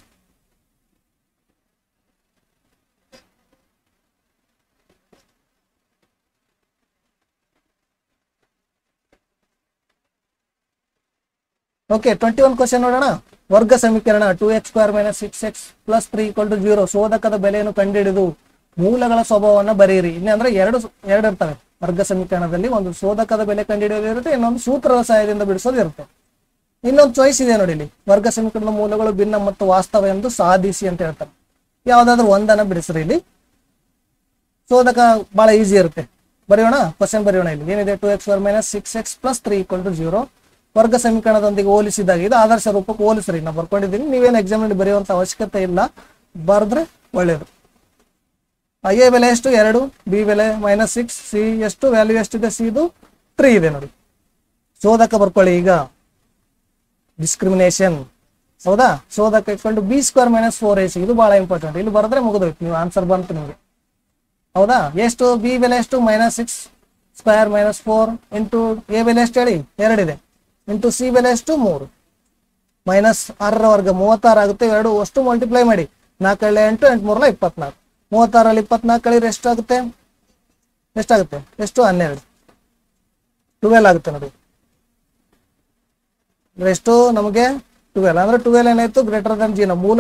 Speaker 1: ಓಕೆ ಟ್ವೆಂಟಿ ಒನ್ ಕ್ವಶನ್ ನೋಡೋಣ ವರ್ಗ ಸಮೀಕರಣ two X square minus six X plus three equal to zero ಶೋಧಕದ ಬೆಲೆಯನ್ನು ಕಂಡುಹಿಡಿದು ಮೂಲಗಳ ಸ್ವಭಾವವನ್ನು ಬರೆಯಿರಿ ಇಲ್ಲಿ ಅಂದ್ರೆ ಎರಡು ಎರಡು ಇರ್ತವೆ ವರ್ಗ ಸಮೀಕರಣದಲ್ಲಿ ಒಂದು ಶೋಧಕದ ಬೆಲೆ ಕಂಡುಹಿಡಿಯೋದು ಇರುತ್ತೆ ಇನ್ನೊಂದು ಸೂತ್ರದ ಸಹಾಯದಿಂದ ಬಿಡಿಸೋದು ಇರುತ್ತೆ ಇನ್ನೊಂದು ಚಾಯ್ಸ್ ಇದೆ ನೋಡಿ ಇಲ್ಲಿ ವರ್ಗ ಸಮೀಕರಣದ ಮೂಲಗಳು ಭಿನ್ನ ಮತ್ತು ವಾಸ್ತವ ಎಂದು ಸಾಧಿಸಿ ಅಂತ ಹೇಳ್ತಾರೆ ಯಾವ್ದಾದ್ರು ಒಂದನ್ನ ಬಿಡಿಸ್ರಿ ಇಲ್ಲಿ ಶೋಧಕ ಬಹಳ ಈಸಿ ಇರುತ್ತೆ ಬರೆಯೋಣ ಕ್ವಶನ್ ಬರೆಯೋಣ ಇಲ್ಲಿ ಏನಿದೆ ಟು ಎಕ್ಸ್ ವರ್ minus six X plus three equal to zero ವರ್ಗ ಸಮೀಕರಣದೊಂದಿಗೆ ಹೋಲಿಸಿದಾಗ ಇದು ಆದರ್ಶ ರೂಪಕ್ಕೆ ಹೋಲಿಸ್ರಿ ನಾವು ಬರ್ಕೊಂಡಿದ್ದೀನಿ ನೀವೇನು ಎಕ್ಸಾಮ್ ನಲ್ಲಿ ಬರೆಯುವಂತ ಅವಶ್ಯಕತೆ ಇಲ್ಲ ಬರೆದ್ರೆ ಒಳ್ಳೇದು ಎ ಬೆಲೆ ಎಷ್ಟು ಎರಡು ಬಿ ಬೆಲೆ ಮೈನಸ್ ಸಿಕ್ಸ್ ಸಿ ಎಷ್ಟು ವ್ಯಾಲ್ಯೂ ಎಷ್ಟಿದೆ ಸಿ ಇದು ತ್ರೀ ಇದೆ ನೋಡಿ ಶೋಧಕ ಬರ್ಕೊಳ್ಳಿ ಈಗ ಡಿಸ್ಕ್ರಿಮಿನೇಷನ್ ಹೌದಾ ಶೋಧಕ ಇಟ್ಕೊಂಡು B square minus four A C ಇದು ಬಹಳ ಇಂಪಾರ್ಟೆಂಟ್ ಇಲ್ಲಿ ಬರೆದ್ರೆ ಮುಗಿದೋಯ್ತು ನೀವು ಆನ್ಸರ್ ಬಂತು ನಿಮಗೆ ಹೌದಾ ಎಷ್ಟು ಬಿ ಬೆಲೆ ಎಷ್ಟು minus six square minus four into A ಬೆಲೆ ಎಷ್ಟು ಹೇಳಿ ಎರಡಿದೆ ಇಂಟು ಸಿ ಬೆಲೆ ಎಷ್ಟು ಮೂರು ಮೈನಸ್ ಆರರ ವರ್ಗ ಮೂವತ್ತಾರು ಆಗುತ್ತೆ ಎರಡು ಅಷ್ಟು ಮಲ್ಟಿಪ್ಲೈ ಮಾಡಿ ನಾಲ್ಕೇಳೆ ಎಂಟು ಎಂಟು ಮೂರಲ್ಲ ಇಪ್ಪತ್ನಾಲ್ಕು ಮೂವತ್ತಾರಲ್ಲಿ ಇಪ್ಪತ್ನಾಲ್ಕು ಕಳೀರಿ ಎಷ್ಟಾಗುತ್ತೆ ಎಷ್ಟಾಗುತ್ತೆ ಎಷ್ಟು ಹನ್ನೆರಡು ಟ್ವೆಲ್ ಆಗುತ್ತೆ ನೋಡಿ ಅಂದ್ರೆ ಎಷ್ಟು ನಮಗೆ ಟ್ವೆಲ್ ಅಂದ್ರೆ ಟ್ವೆಲ್ ಏನಾಯ್ತು ಗ್ರೇಟರ್ ದನ್ ಜೀರೋ ಮೂಲಗಳು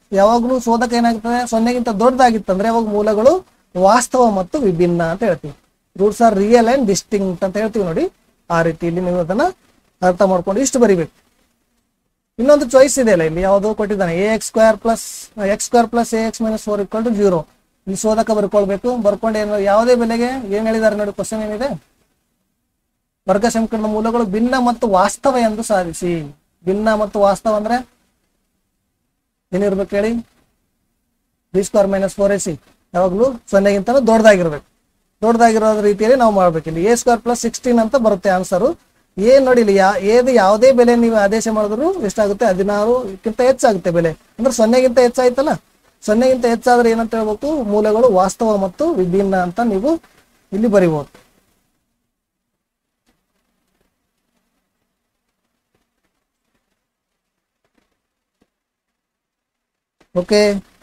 Speaker 1: ಯಾವಾಗಲೂ ಶೋಧಕ ಏನಾಗ್ತದೆ ಸೊನ್ನೆಗಿಂತ ದೊಡ್ಡದಾಗಿತ್ತಂದ್ರೆ ಅವಾಗ ಮೂಲಗಳು ವಾಸ್ತವ ಮತ್ತು ವಿಭಿನ್ನ ಅಂತ ಹೇಳ್ತೀವಿ roots are real and distinct ಅಂತ ಹೇಳ್ತೀವಿ ನೋಡಿ ಆ ರೀತಿಯಲ್ಲಿ ನೀವು ಅದನ್ನ ಅರ್ಥ ಮಾಡ್ಕೊಂಡು ಇಷ್ಟು ಬರಿಬೇಕು ಇನ್ನೊಂದು ಚಾಯ್ಸ್ ಇದೆ ಅಲ್ಲ ಇಲ್ಲಿ ಯಾವುದು ಕೊಟ್ಟಿದ್ದಾನೆ A X square plus X square plus A X minus four equal to zero ಇಲ್ಲಿ ಶೋಧಕ ಬರ್ಕೊಳ್ಬೇಕು ಬರ್ಕೊಂಡು ಏನು ಯಾವುದೇ ಬೆಲೆಗೆ ಏನ್ ಹೇಳಿದ್ದಾರೆ ನೋಡಿ ಕ್ವಶನ್ ಏನಿದೆ ವರ್ಗ ಸಮೀಕರಣ ಮೂಲಗಳು ಭಿನ್ನ ಮತ್ತು ವಾಸ್ತವ ಎಂದು ಸಾಧಿಸಿ ಭಿನ್ನ ಮತ್ತು ವಾಸ್ತವ ಅಂದ್ರೆ ಏನಿರ್ಬೇಕು ಹೇಳಿ B square minus four A C ಯಾವಾಗಲೂ ಸೊನ್ನೆಗಿಂತ ದೊಡ್ಡದಾಗಿರ್ಬೇಕು ದೊಡ್ಡದಾಗಿರೋ ರೀತಿಯಲ್ಲಿ ನಾವು ಮಾಡ್ಬೇಕು ಇಲ್ಲಿ ಎ ಸ್ಕ್ವೇರ್ ಪ್ಲಸ್ ಸಿಕ್ಸ್ಟೀನ್ ಅಂತ ಬರುತ್ತೆ ಆನ್ಸರು ಏನ್ ನೋಡಿ ಇಲ್ಲಿ ಯಾ ಏದು ಯಾವುದೇ ಬೆಲೆ ನೀವು ಆದೇಶ ಮಾಡಿದ್ರು ಎಷ್ಟಾಗುತ್ತೆ ಹದಿನಾರುಕ್ಕಿಂತ ಹೆಚ್ಚಾಗುತ್ತೆ ಬೆಲೆ ಅಂದ್ರೆ ಸೊನ್ನೆಗಿಂತ ಹೆಚ್ಚಾಯ್ತಲ್ಲ ಸೊನ್ನೆಗಿಂತ ಹೆಚ್ಚಾದ್ರೆ ಏನಂತ ಹೇಳ್ಬೇಕು ಮೂಲಗಳು ವಾಸ್ತವ ಮತ್ತು ವಿಭಿನ್ನ ಅಂತ ನೀವು ಇಲ್ಲಿ ಬರಿಬಹುದು ಓಕೆ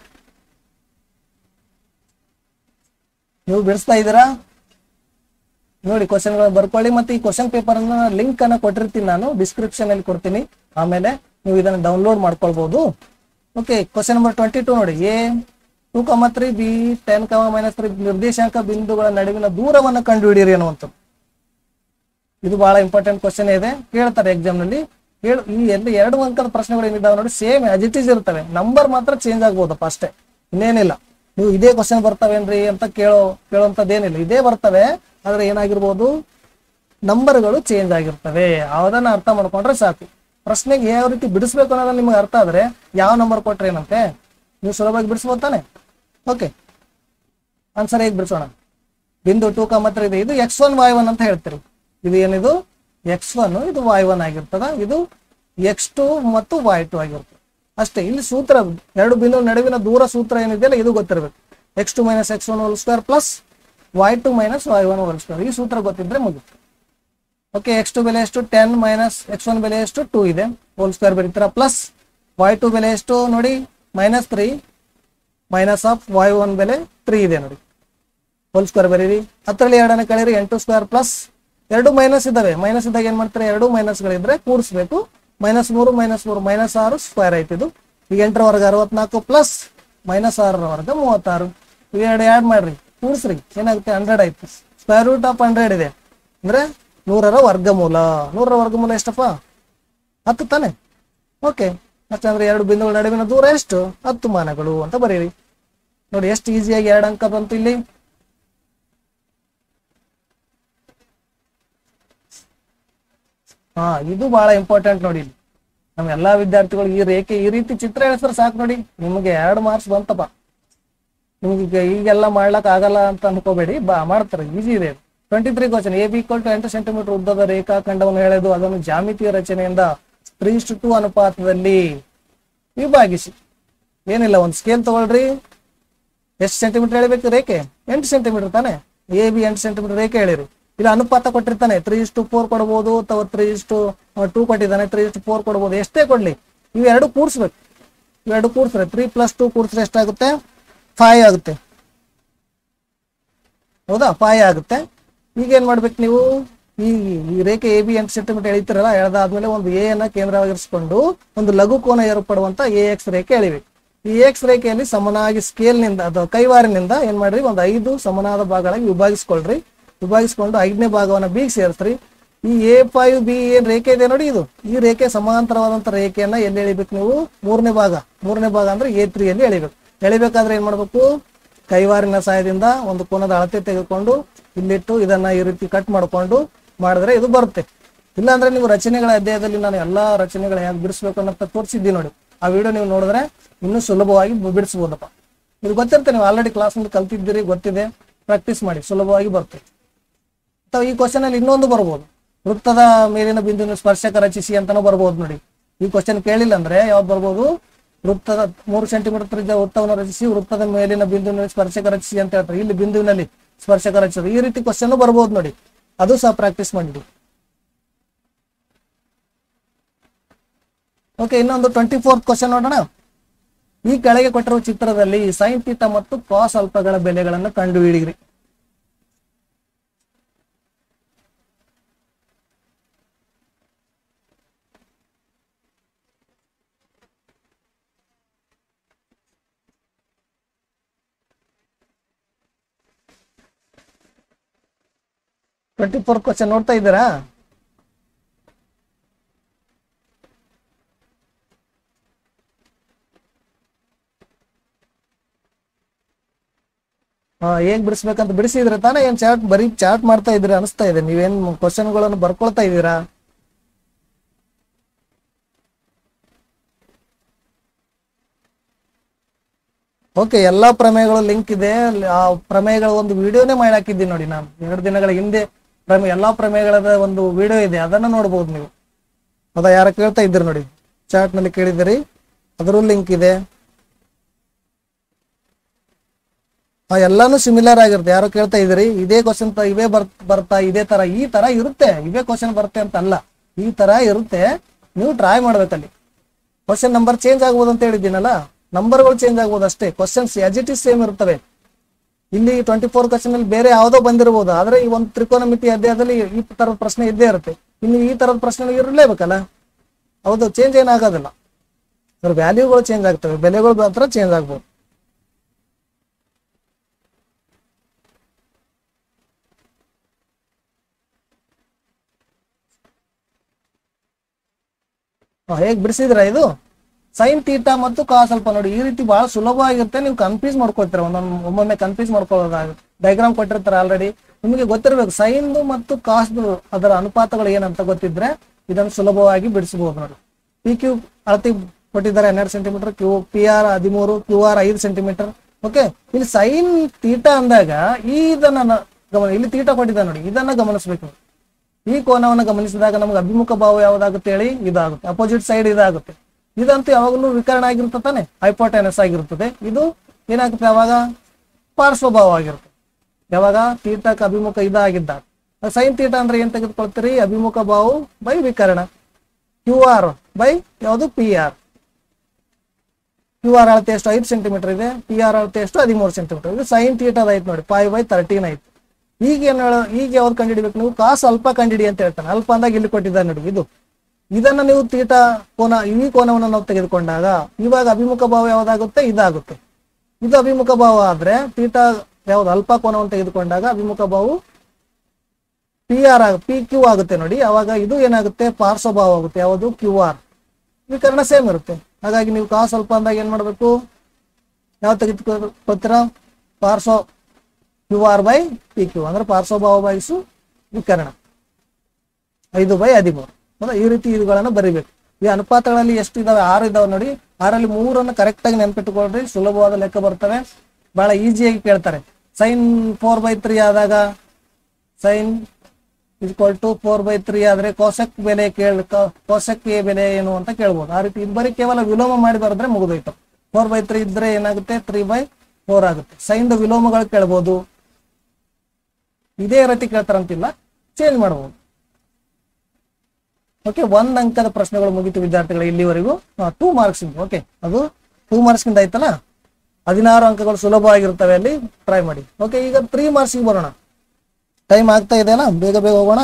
Speaker 1: ನೀವು ಬಿಡಿಸ್ತಾ ಇದ್ದೀರಾ ನೋಡಿ ಕ್ವಶನ್ ಬರ್ಕೊಳ್ಳಿ ಮತ್ತೆ ಈ ಕ್ವಶನ್ ಪೇಪರ್ ಅನ್ನ ಲಿಂಕ್ ಅನ್ನ ಕೊಟ್ಟಿರ್ತೀನಿ ನಾನು ಡಿಸ್ಕ್ರಿಪ್ಷನ್ ಅಲ್ಲಿ ಕೊಡ್ತೀನಿ ಆಮೇಲೆ ನೀವು ಇದನ್ನ ಡೌನ್ಲೋಡ್ ಮಾಡ್ಕೊಳ್ಬಹುದು okay question number twenty two ನೋಡಿ A two comma three B ten comma minus three ನಿರ್ದೇಶಾಂಕ ಬಿಂದುಗಳ ನಡುವಿನ ದೂರವನ್ನು ಕಂಡುಹಿಡಿಯಿರಿ ಅನ್ನುವಂಥದ್ದು ಇದು ಬಹಳ ಇಂಪಾರ್ಟೆಂಟ್ ಕ್ವಶನ್ ಇದೆ ಕೇಳ್ತಾರೆ ಎಕ್ಸಾಮ್ ನಲ್ಲಿ ಕೇಳು ಈ ಎಲ್ಲ ಎರಡು ಅಂಕದ ಪ್ರಶ್ನೆಗಳು ಏನಿದಾವೆ ನೋಡಿ ಸೇಮ್ ಆಸ್ ಇಟ್ ಈಸ್ ಇರ್ತವೆ ನಂಬರ್ ಮಾತ್ರ ಚೇಂಜ್ ಆಗ್ಬೋದಪ್ಪ ಅಷ್ಟೇ ಇನ್ನೇನಿಲ್ಲ ನೀವು ಇದೇ ಕ್ವಶನ್ ಬರ್ತವೇನ್ರಿ ಅಂತ ಕೇಳೋ ಕೇಳೋಂಥದ್ದೇನಿಲ್ಲ ಇದೇ ಬರ್ತವೆ ಆದ್ರೆ ಏನಾಗಿರ್ಬೋದು ನಂಬರ್ಗಳು ಚೇಂಜ್ ಆಗಿರ್ತವೆ ಅದನ್ನ ಅರ್ಥ ಮಾಡ್ಕೊಂಡ್ರೆ ಸಾಕು ಪ್ರಶ್ನೆಗೆ ಯಾವ ರೀತಿ ಬಿಡಿಸ್ಬೇಕು ಅನ್ನೋದನ್ನ ನಿಮ್ಗೆ ಅರ್ಥ ಆದ್ರೆ ಯಾವ ನಂಬರ್ ಕೊಟ್ರೆ ಏನಂತೆ ನೀವು ಸುಲಭವಾಗಿ ಬಿಡಿಸ್ಬೋದು ತಾನೆ ಓಕೆ ಆನ್ಸರ್ ಹೇಗೆ ಬಿಡಿಸೋಣ ಬಿಂದು ಟೂ ಮಾತ್ರ ಇದೆ ಇದು ಎಕ್ಸ್ ಒನ್ ವೈ ಒನ್ ಅಂತ ಹೇಳ್ತೀರಿ ಇದು ಏನಿದು ಎಕ್ಸ್ ಒನ್ ಇದು ವೈ ಒನ್ ಆಗಿರ್ತದ ಇದು ಎಕ್ಸ್ ಟು ಮತ್ತು ವೈ ಟು ಆಗಿರ್ತದೆ ಅಷ್ಟೇ ಇಲ್ಲಿ ಸೂತ್ರ ಎರಡು ಬಿಂದು ನಡುವಿನ ದೂರ ಸೂತ್ರ ಏನಿದೆಯಲ್ಲ ಇದು ಗೊತ್ತಿರಬೇಕು X two minus X one whole square plus Y two minus Y one whole square ಈ ಸೂತ್ರ ಗೊತ್ತಿದ್ರೆ ಮುಗಿತು ಓಕೆ ಎಕ್ಸ್ ಟು ಬೆಲೆ ಎಷ್ಟು ಟೆನ್ ಮೈನಸ್ ಎಕ್ಸ್ ಒನ್ ಬೆಲೆ ಎಷ್ಟು ಟೂ ಇದೆ ಹೋಲ್ ಸ್ಕ್ವೇರ್ ಬರೀತೀರಾ ಪ್ಲಸ್ ವೈ ಟು ಬೆಲೆ ಎಷ್ಟು ನೋಡಿ minus three minus of y one ಬೆಲೆ ತ್ರೀ ಇದೆ ನೋಡಿ ಹೋಲ್ ಸ್ಕ್ವೇರ್ ಬರೀರಿ ಹತ್ತರಲ್ಲಿ ಎರಡನೇ ಕಳೀರಿ ಎಂಟು ಸ್ಕ್ವೇರ್ ಪ್ಲಸ್ ಎರಡು ಮೈನಸ್ ಇದಾವೆ ಮೈನಸ್ ಇದ್ದಾಗ ಏನ್ ಮಾಡ್ತಾರೆ ಎರಡು ಮೈನಸ್ಗಳಿದ್ರೆ ಕೂಡಿಸ್ಬೇಕು ಮೈನಸ್ ಮೂರು ಮೈನಸ್ ಮೂರು ಮೈನಸ್ ಆರು ಸ್ಕ್ವೇರ್ ಆಯ್ತಿದು ಈಗ ಎಂಟರ ವರ್ಗ ಅರವತ್ನಾಲ್ಕು ಪ್ಲಸ್ ಮೈನಸ್ ಆರರ ವರ್ಗ ಮೂವತ್ತಾರು ಇವೆರಡು ಆ್ಯಡ್ ಮಾಡ್ರಿ ಕೂಡಿಸ್ರಿ ಏನಾಗುತ್ತೆ ಹಂಡ್ರೆಡ್ ಆಯ್ತು ಸ್ಕ್ವೇರ್ ರೂಟ್ ಆಫ್ ಹಂಡ್ರೆಡ್ ಇದೆ ಅಂದ್ರೆ ನೂರರ ವರ್ಗಮೂಲ ನೂರರ ವರ್ಗಮೂಲ ಎಷ್ಟಪ್ಪ ಹತ್ತು ತಾನೆ ಓಕೆ ಯಾಕಂದ್ರೆ ಎರಡು ಬಿಂದುಗಳ ನಡುವಿನ ದೂರ ಎಷ್ಟು ಹತ್ತು ಮಾನಗಳು ಅಂತ ಬರೀರಿ ನೋಡಿ ಎಷ್ಟು ಈಸಿಯಾಗಿ ಎರಡು ಅಂಕ ಬಂತು ಇಲ್ಲಿ ಹಾ ಇದು ಬಹಳ ಇಂಪಾರ್ಟೆಂಟ್ ನೋಡಿ ಇಲ್ಲಿ ನಮ್ಮ ಎಲ್ಲಾ ವಿದ್ಯಾರ್ಥಿಗಳು ಈ ರೇಖೆ ಈ ರೀತಿ ಚಿತ್ರ ಎಳೆಸಿದ್ರೆ ಸಾಕು ನೋಡಿ ನಿಮಗೆ ಎರಡು ಮಾರ್ಕ್ಸ್ ಬಂತಪ್ಪ ನಿಮ್ಗೆ ಈಗ ಈಗೆಲ್ಲ ಮಾಡ್ಲಕ್ ಆಗಲ್ಲ ಅಂತ ಅನ್ಕೋಬೇಡಿ ಬಾ ಮಾಡ್ತಾರೆ ಈಸಿ ಇದೆ twenty three question A B equal to ಎಂಟು ಸೆಂಟಿಮೀಟರ್ ಉದ್ದದ ರೇಖಾಖಂಡವನ್ನು ಎಳೆದು ಅದನ್ನು ಜಾಮಿತಿಯ ರಚನೆಯಿಂದ ತ್ರೀ ಟು ಅನುಪಾತದಲ್ಲಿ ವಿಭಾಗಿಸಿ ಏನಿಲ್ಲ ಒಂದು ಸ್ಕೇಲ್ ತಗೊಳ್ರಿ ಎಷ್ಟು ಸೆಂಟಿಮೀಟರ್ ಎಳಿಬೇಕು ರೇಖೆ ಎಂಟು ಸೆಂಟಿಮೀಟರ್ ತಾನೆ ಎ ಬಿ ಎಂಟು ಸೆಂಟಿಮೀಟರ್ ರೇಖೆ ಎಳಿರಿ ಇಲ್ಲ ಅನುಪಾತ ಕೊಟ್ಟಿರ್ತಾನೆ ತ್ರೀ ಇಷ್ಟು ಫೋರ್ ಕೊಡ್ಬೋದು ಅಥವಾ ತ್ರೀ ಇಷ್ಟು ಟೂ ಕೊಟ್ಟಿದ್ದಾನೆ ತ್ರೀ ಇಷ್ಟು ಫೋರ್ ಕೊಡ್ಬೋದು ಎಷ್ಟೇ ಕೊಡ್ಲಿ ಇವೆರಡು ಕೂಡಿಸ್ಬೇಕು ಇವೆರಡು ಕೂಡಿಸ್ರೆ ತ್ರೀ ಪ್ಲಸ್ ಟೂ ಕೂಡಿಸ್ರೆ ಎಷ್ಟಾಗುತ್ತೆ ಫೈವ್ ಆಗುತ್ತೆ ಹೌದಾ ಫೈವ್ ಆಗುತ್ತೆ ಈಗ ಏನ್ ಮಾಡ್ಬೇಕು ನೀವು ಈ ಈ ರೇಖೆ ಎ ಬಿ ಎಂಟು ಸೆಂಟಿಮೀಟರ್ ಎಳಿತೀರಲ್ಲ ಎಳೆದಾದ್ಮೇಲೆ ಒಂದು ಎ ಅನ್ನ ಕೇಂದ್ರವಾಗಿರಿಸಿಕೊಂಡು ಒಂದು ಲಘು ಕೋನ ಏರ್ಪಡುವಂತ ಎ ಎಕ್ಸ್ ರೇಖೆ ಎಳಿಬೇಕು ಈ ಎಕ್ಸ್ ರೇಖೆಯಲ್ಲಿ ಸಮನಾಗಿ ಸ್ಕೇಲ್ ನಿಂದ ಅದು ಕೈವಾರಿನಿಂದ ಏನ್ ಮಾಡ್ರಿ ಒಂದು ಐದು ಸಮನಾದ ಭಾಗಗಳಾಗಿ ವಿಭಾಗಿಸ್ಕೊಳ್ರಿ ವಿಭಾಗಿಸ್ಕೊಂಡು ಐದನೇ ಭಾಗವನ್ನ ಬಿಗ್ ಸೇರಿಸ್ರಿ ಈ ಎ ಫೈವ್ ಬಿ ಏನ್ ರೇಖೆ ಇದೆ ನೋಡಿ ಇದು ಈ ರೇಖೆ ಸಮಾಂತರವಾದಂತ ರೇಖೆಯನ್ನ ಎಲ್ಲಿ ಎಳಿಬೇಕು ನೀವು ಮೂರನೇ ಭಾಗ ಮೂರನೇ ಭಾಗ ಅಂದ್ರೆ ಎ ತ್ರೀ ಅಲ್ಲಿ ಎಳಿಬೇಕು ಎಳಿಬೇಕಾದ್ರೆ ಏನ್ ಮಾಡ್ಬೇಕು ಕೈವಾರಿನ ಸಹಾಯದಿಂದ ಒಂದು ಕೋನದ ಅಳತೆ ತೆಗೆದುಕೊಂಡು ಇಲ್ಲಿಟ್ಟು ಇದನ್ನ ಈ ರೀತಿ ಕಟ್ ಮಾಡ್ಕೊಂಡು ಮಾಡಿದ್ರೆ ಇದು ಬರುತ್ತೆ ಇಲ್ಲಾಂದ್ರೆ ನೀವು ರಚನೆಗಳ ಅಧ್ಯಾಯದಲ್ಲಿ ನಾನು ಎಲ್ಲಾ ರಚನೆಗಳ ಹೇಗೆ ಬಿಡಿಸ್ಬೇಕು ಅನ್ನೋಂತ ತೋರಿಸಿದ್ದೀನಿ ನೋಡಿ ಆ ವಿಡಿಯೋ ನೀವು ನೋಡಿದ್ರೆ ಇನ್ನೂ ಸುಲಭವಾಗಿ ಬಿಡಿಸ್ಬೋದಪ್ಪ ಇದು ಗೊತ್ತಿರುತ್ತೆ ನೀವು ಆಲ್ರೆಡಿ ಕ್ಲಾಸ್ ನಲ್ಲಿ ಕಲ್ತಿದ್ದೀರಿ ಗೊತ್ತಿದೆ ಪ್ರಾಕ್ಟೀಸ್ ಮಾಡಿ ಸುಲಭವಾಗಿ ಬರುತ್ತೆ ಅಥವಾ ಈ ಕ್ವಶನ್ ಅಲ್ಲಿ ಇನ್ನೊಂದು ಬರ್ಬೋದು ವೃತ್ತದ ಮೇಲಿನ ಬಿಂದುವಿನ ಸ್ಪರ್ಶಕ ರಚಿಸಿ ಅಂತಾನೂ ಬರ್ಬೋದು ನೋಡಿ ಈ ಕ್ವಶನ್ ಕೇಳಿಲ್ಲ ಅಂದ್ರೆ ಯಾವ್ದು ಬರ್ಬೋದು ವೃತ್ತದ ಮೂರು ಸೆಂಟಿಮೀಟರ್ ತ್ರಿಜ್ಯ ವೃತ್ತವನ್ನು ರಚಿಸಿ ವೃತ್ತದ ಮೇಲಿನ ಬಿಂದುವಿನ ಸ್ಪರ್ಶಕ ರಚಿಸಿ ಅಂತ ಹೇಳ್ತಾರೆ ಇಲ್ಲಿ ಬಿಂದುವಿನಲ್ಲಿ ಸ್ಪರ್ಶಕ ರಚಿಸೋದು ಈ ರೀತಿ ಕ್ವಶನ್ ಬರ್ಬೋದು ನೋಡಿ ಅದು ಸಹ ಪ್ರಾಕ್ಟೀಸ್ ಮಾಡಿ ಓಕೆ ಇನ್ನೊಂದು ಟ್ವೆಂಟಿ ಫೋರ್ತ್ ಕ್ವಶನ್ ನೋಡೋಣ ಈ ಕೆಳಗೆ ಕೊಟ್ಟಿರುವ ಚಿತ್ರದಲ್ಲಿ ಸೈನ್ ಥೀಟ ಮತ್ತು ಕಾಸ್ ಅಲ್ಪಗಳ ಬೆಲೆಗಳನ್ನು ಕಂಡುಹಿಡಿಯಿರಿ ಟ್ವೆಂಟಿ ಫೋರ್ ಕ್ವಶನ್ ನೋಡ್ತಾ ಇದ್ದೀರಾ ಹಾ ಹೇಗ್ ಬಿಡಿಸ್ಬೇಕಂತ ಬಿಡಿಸಿದ್ರೆ ತಾನೇ ಏನ್ ಚಾಟ್ ಬರೀ ಚಾಟ್ ಮಾಡ್ತಾ ಇದ್ದೀರಾ ಅನಿಸ್ತಾ ಇದೆ ನೀವೇನ್ ಕ್ವಶನ್ಗಳನ್ನು ಬರ್ಕೊಳ್ತಾ ಇದ್ದೀರಾ ಓಕೆ ಎಲ್ಲಾ ಪ್ರಮೇಯಗಳು ಲಿಂಕ್ ಇದೆ ಅಲ್ಲಿ ಆ ಪ್ರಮೇಯಗಳ ಒಂದು ವಿಡಿಯೋನೇ ಮಾಡಿ ಹಾಕಿದ್ದೀನಿ ನೋಡಿ ನಾನು ಎರಡು ದಿನಗಳ ಹಿಂದೆ ಪ್ರಮೇಯ ಎಲ್ಲಾ ಪ್ರಮೇಯಗಳ ಒಂದು ವಿಡಿಯೋ ಇದೆ ಅದನ್ನ ನೋಡ್ಬೋದು ನೀವು ಅದ ಯಾರ ಕೇಳ್ತಾ ಇದ್ದೀರಿ ನೋಡಿ ಚಾಟ್ ನಲ್ಲಿ ಕೇಳಿದಿರಿ ಅದರಲ್ಲೂ ಲಿಂಕ್ ಇದೆ ಆ ಎಲ್ಲಾನು ಸಿಮಿಲರ್ ಆಗಿರುತ್ತೆ ಯಾರೋ ಕೇಳ್ತಾ ಇದ್ದೀರಿ ಇದೇ ಕ್ವಶನ್ ಇವೇ ಬರ್ ಬರ್ತಾ ಇದೇ ತರ ಈ ತರ ಇರುತ್ತೆ ಇವೇ ಕ್ವಶನ್ ಬರುತ್ತೆ ಅಂತ ಅಲ್ಲ ಈ ತರ ಇರುತ್ತೆ ನೀವು ಟ್ರೈ ಮಾಡ್ಬೇಕಲ್ಲಿ ಕ್ವಶನ್ ನಂಬರ್ ಚೇಂಜ್ ಆಗ್ಬೋದು ಅಂತ ಹೇಳಿದ್ದೀನಲ್ಲ ನಂಬರ್ಗಳು ಚೇಂಜ್ ಆಗ್ಬೋದು ಅಷ್ಟೇ questions as it is same ಇರ್ತವೆ ಇಲ್ಲಿ ಟ್ವೆಂಟಿ ಫೋರ್ ಕ್ವಶನ್ ಅಲ್ಲಿ ಬೇರೆ ಯಾವುದೋ ಬಂದಿರಬಹುದು ಆದ್ರೆ ಈ ಒಂದು ತ್ರಿಕೋನಮಿತಿ ಅಧ್ಯಾಯದಲ್ಲಿ ಈ ತರದ ಪ್ರಶ್ನೆ ಇದ್ದೇ ಇರುತ್ತೆ ಇನ್ನು ಈ ತರದ ಪ್ರಶ್ನೆ ಇರಲೇಬೇಕಲ್ಲ ಹೌದು ಚೇಂಜ್ ಏನಾಗೋದಿಲ್ಲ ಅದ್ರ ವ್ಯಾಲ್ಯೂಗಳು ಚೇಂಜ್ ಆಗ್ತವೆ ಬೆಲೆಗಳು ಮಾತ್ರ ಚೇಂಜ್ ಆಗ್ಬೋದು ಹೇಗೆ ಬಿಡಿಸಿದ್ರ ಇದು ಸೈನ್ ತೀಟಾ ಮತ್ತು ಕಾಸ್ ಅಲ್ಪ ನೋಡಿ ಈ ರೀತಿ ಬಹಳ ಸುಲಭವಾಗಿರುತ್ತೆ ನೀವು ಕನ್ಫ್ಯೂಸ್ ಮಾಡ್ಕೊಳ್ತೀರ ಒಂದೊಂದು ಒಮ್ಮೊಮ್ಮೆ ಕನ್ಫ್ಯೂಸ್ ಮಾಡ್ಕೊಳ್ಳೋದಾಗುತ್ತೆ ಡಯಾಗ್ರಾಮ್ ಕೊಟ್ಟಿರ್ತಾರೆ ಆಲ್ರೆಡಿ ನಿಮಗೆ ಗೊತ್ತಿರಬೇಕು ಸೈನ್ ಮತ್ತು ಕಾಸ್ದು ಅದರ ಅನುಪಾತಗಳು ಏನಂತ ಗೊತ್ತಿದ್ರೆ ಇದನ್ನು ಸುಲಭವಾಗಿ ಬಿಡಿಸಬಹುದು ನೋಡಿ ಪಿ ಕ್ಯೂ ಅಳತಿ ಕೊಟ್ಟಿದ್ದಾರೆ ಹನ್ನೆರಡು ಸೆಂಟಿಮೀಟರ್ ಕ್ಯೂ ಪಿ ಆರ್ ಹದಿಮೂರು ಕ್ಯೂ ಆರ್ ಐದು ಸೆಂಟಿಮೀಟರ್ ಓಕೆ ಇಲ್ಲಿ ಸೈನ್ ತೀಟಾ ಅಂದಾಗ ಈ ಇದನ್ನ ನ- ಗಮನ ಇಲ್ಲಿ ತೀಟಾ ಕೊಟ್ಟಿದ್ದಾರೆ ನೋಡಿ ಇದನ್ನ ಗಮನಿಸಬೇಕು ಈ ಕೋನವನ್ನು ಗಮನಿಸಿದಾಗ ನಮ್ಗೆ ಅಭಿಮುಖ ಭಾವ ಯಾವ್ದಾಗುತ್ತೆ ಹೇಳಿ ಇದಾಗುತ್ತೆ ಅಪೋಸಿಟ್ ಸೈಡ್ ಇದಾಗುತ್ತೆ ಇದಂತೂ ಯಾವಾಗಲೂ ವಿಕರಣ ಆಗಿರುತ್ತೆ ತಾನೆ ಹೈಪೋಟೆನಸ್ ಆಗಿರುತ್ತದೆ ಇದು ಏನಾಗುತ್ತೆ ಯಾವಾಗ ಪಾರ್ಶ್ವಭಾವ ಆಗಿರುತ್ತೆ ಯಾವಾಗ ತೀಟಕ್ಕೆ ಅಭಿಮುಖ ಇದಾಗಿದ್ದಾಗ ಸೈನ್ ತೀಟ ಅಂದ್ರೆ ಏನ್ ತೆಗೆದುಕೊಳ್ತೀರಿ ಅಭಿಮುಖ ಭಾವ ಬೈ ವಿಕರಣ ಕ್ಯೂ ಆರ್ ಬೈ ಯಾವುದು ಪಿ ಆರ್ ಕ್ಯೂ ಆರ್ ಅಳತೆ ಎಷ್ಟು ಐದು ಸೆಂಟಿಮೀಟರ್ ಇದೆ ಪಿ ಆರ್ ಅಳತೆ ಎಷ್ಟು ಹದಿಮೂರು ಸೆಂಟಿಮೀಟರ್ ಇದು ಸೈನ್ ತೀಟದ ಐತೆ ನೋಡಿ ಫೈವ್ ಬೈ ತರ್ಟೀನ್ ಐತೆ ಈಗ ಏನ್ ಹೇಳ ಈಗ ಯಾವ್ದು ಕಂಡಿಡಿಬೇಕು ನೀವು ಕಾಸ್ ಅಲ್ಪ ಕಂಡಿಡಿ ಅಂತ ಹೇಳ್ತಾನೆ ಅಲ್ಪ ಅಂದಾಗ ಇಲ್ಲಿ ಕೊಟ್ಟಿದ್ದಾರೆ ನೋಡಿ ಇದು ಇದನ್ನ ನೀವು ತೀಟ ಕೋನ ಈ ಕೋನವನ್ನು ನಾವು ತೆಗೆದುಕೊಂಡಾಗ ಇವಾಗ ಅಭಿಮುಖ ಭಾವ ಯಾವ್ದಾಗುತ್ತೆ ಇದಾಗುತ್ತೆ ಇದು ಅಭಿಮುಖ ಭಾವ ಆದ್ರೆ ತೀಟ ಯಾವ್ದು ಅಲ್ಪ ಕೋನವನ್ನು ತೆಗೆದುಕೊಂಡಾಗ ಅಭಿಮುಖ ಭಾವ ಪಿ ಆರ್ ಆಗ ಪಿ ಕ್ಯೂ ಆಗುತ್ತೆ ನೋಡಿ ಅವಾಗ ಇದು ಏನಾಗುತ್ತೆ ಪಾರ್ಶ್ವಭಾವ ಆಗುತ್ತೆ ಯಾವುದು ಕ್ಯೂ ಆರ್ ವಿಕರಣ ಸೇಮ್ ಇರುತ್ತೆ ಹಾಗಾಗಿ ನೀವು ಕಾಸ್ ಸ್ವಲ್ಪ ಅಂದಾಗ ಏನ್ ಮಾಡ್ಬೇಕು ಯಾವ ತೆಗೆದುಕೊಳ್ತೀರಾ ಪಾರ್ಶ್ವ Q R by P Q ಅಂದ್ರೆ ಪಾರ್ಶ್ವಭಾವ ಬಾಯಿಸು ವಿಕರಣ ಐದು ಬೈ ಹದಿಮೂರು ಹೌದಾ ಈ ರೀತಿ ಇವುಗಳನ್ನು ಬರಿಬೇಕು ಈ ಅನುಪಾತಗಳಲ್ಲಿ ಎಷ್ಟು ಇದಾವೆ ಆರು ಇದಾವೆ ನೋಡಿ ಆರಲ್ಲಿ ಮೂರನ್ನು ಕರೆಕ್ಟ್ ಆಗಿ ನೆನ್ಪಿಟ್ಟುಕೊಳ್ರಿ ಸುಲಭವಾದ ಲೆಕ್ಕ ಬರ್ತವೆ ಬಹಳ ಈಸಿಯಾಗಿ ಕೇಳ್ತಾರೆ ಸೈನ್ ಫೋರ್ ಬೈ ತ್ರೀ ಆದಾಗ sine equal to four by three ಆದ್ರೆ ಕೋಸಕ್ ಬೆಲೆ ಕೇಳ ಕೋಸಕ್ ಎ ಬೆಲೆ ಏನು ಅಂತ ಕೇಳ್ಬೋದು ಆ ರೀತಿ ಇದು ಬರೀ ಕೇವಲ ವಿಲೋಮ ಮಾಡಿ ಬರೆದ್ರೆ ಮುಗಿದೋಯ್ತು ಫೋರ್ ಬೈ ತ್ರೀ ಇದ್ರೆ ಏನಾಗುತ್ತೆ ತ್ರೀ ಬೈ ಫೋರ್ ಆಗುತ್ತೆ ಸೈನ್ ವಿಲೋಮಗಳು ಕೇಳ್ಬೋದು ಇದೇ ರೀತಿ ಕೇಳ್ತಾರಂತಿಲ್ಲ ಚೇಂಜ್ ಮಾಡಬಹುದು ಓಕೆ ಒಂದ್ ಅಂಕದ ಪ್ರಶ್ನೆಗಳು ಮುಗಿತು ವಿದ್ಯಾರ್ಥಿಗಳು ಇಲ್ಲಿವರೆಗೂ ಟೂ ಮಾರ್ಕ್ಸ್ ಓಕೆ ಅದು ಟೂ ಮಾರ್ಕ್ಸ್ ಇಂದ ಆಯ್ತಲ್ಲ ಹದಿನಾರು ಅಂಕಗಳು ಸುಲಭವಾಗಿರ್ತವೆ ಅಲ್ಲಿ ಟ್ರೈ ಮಾಡಿ ಓಕೆ ಈಗ ತ್ರೀ ಮಾರ್ಕ್ಸ್ ಬರೋಣ ಟೈಮ್ ಆಗ್ತಾ ಇದೆಯಲ್ಲ ಬೇಗ ಬೇಗ ಹೋಗೋಣ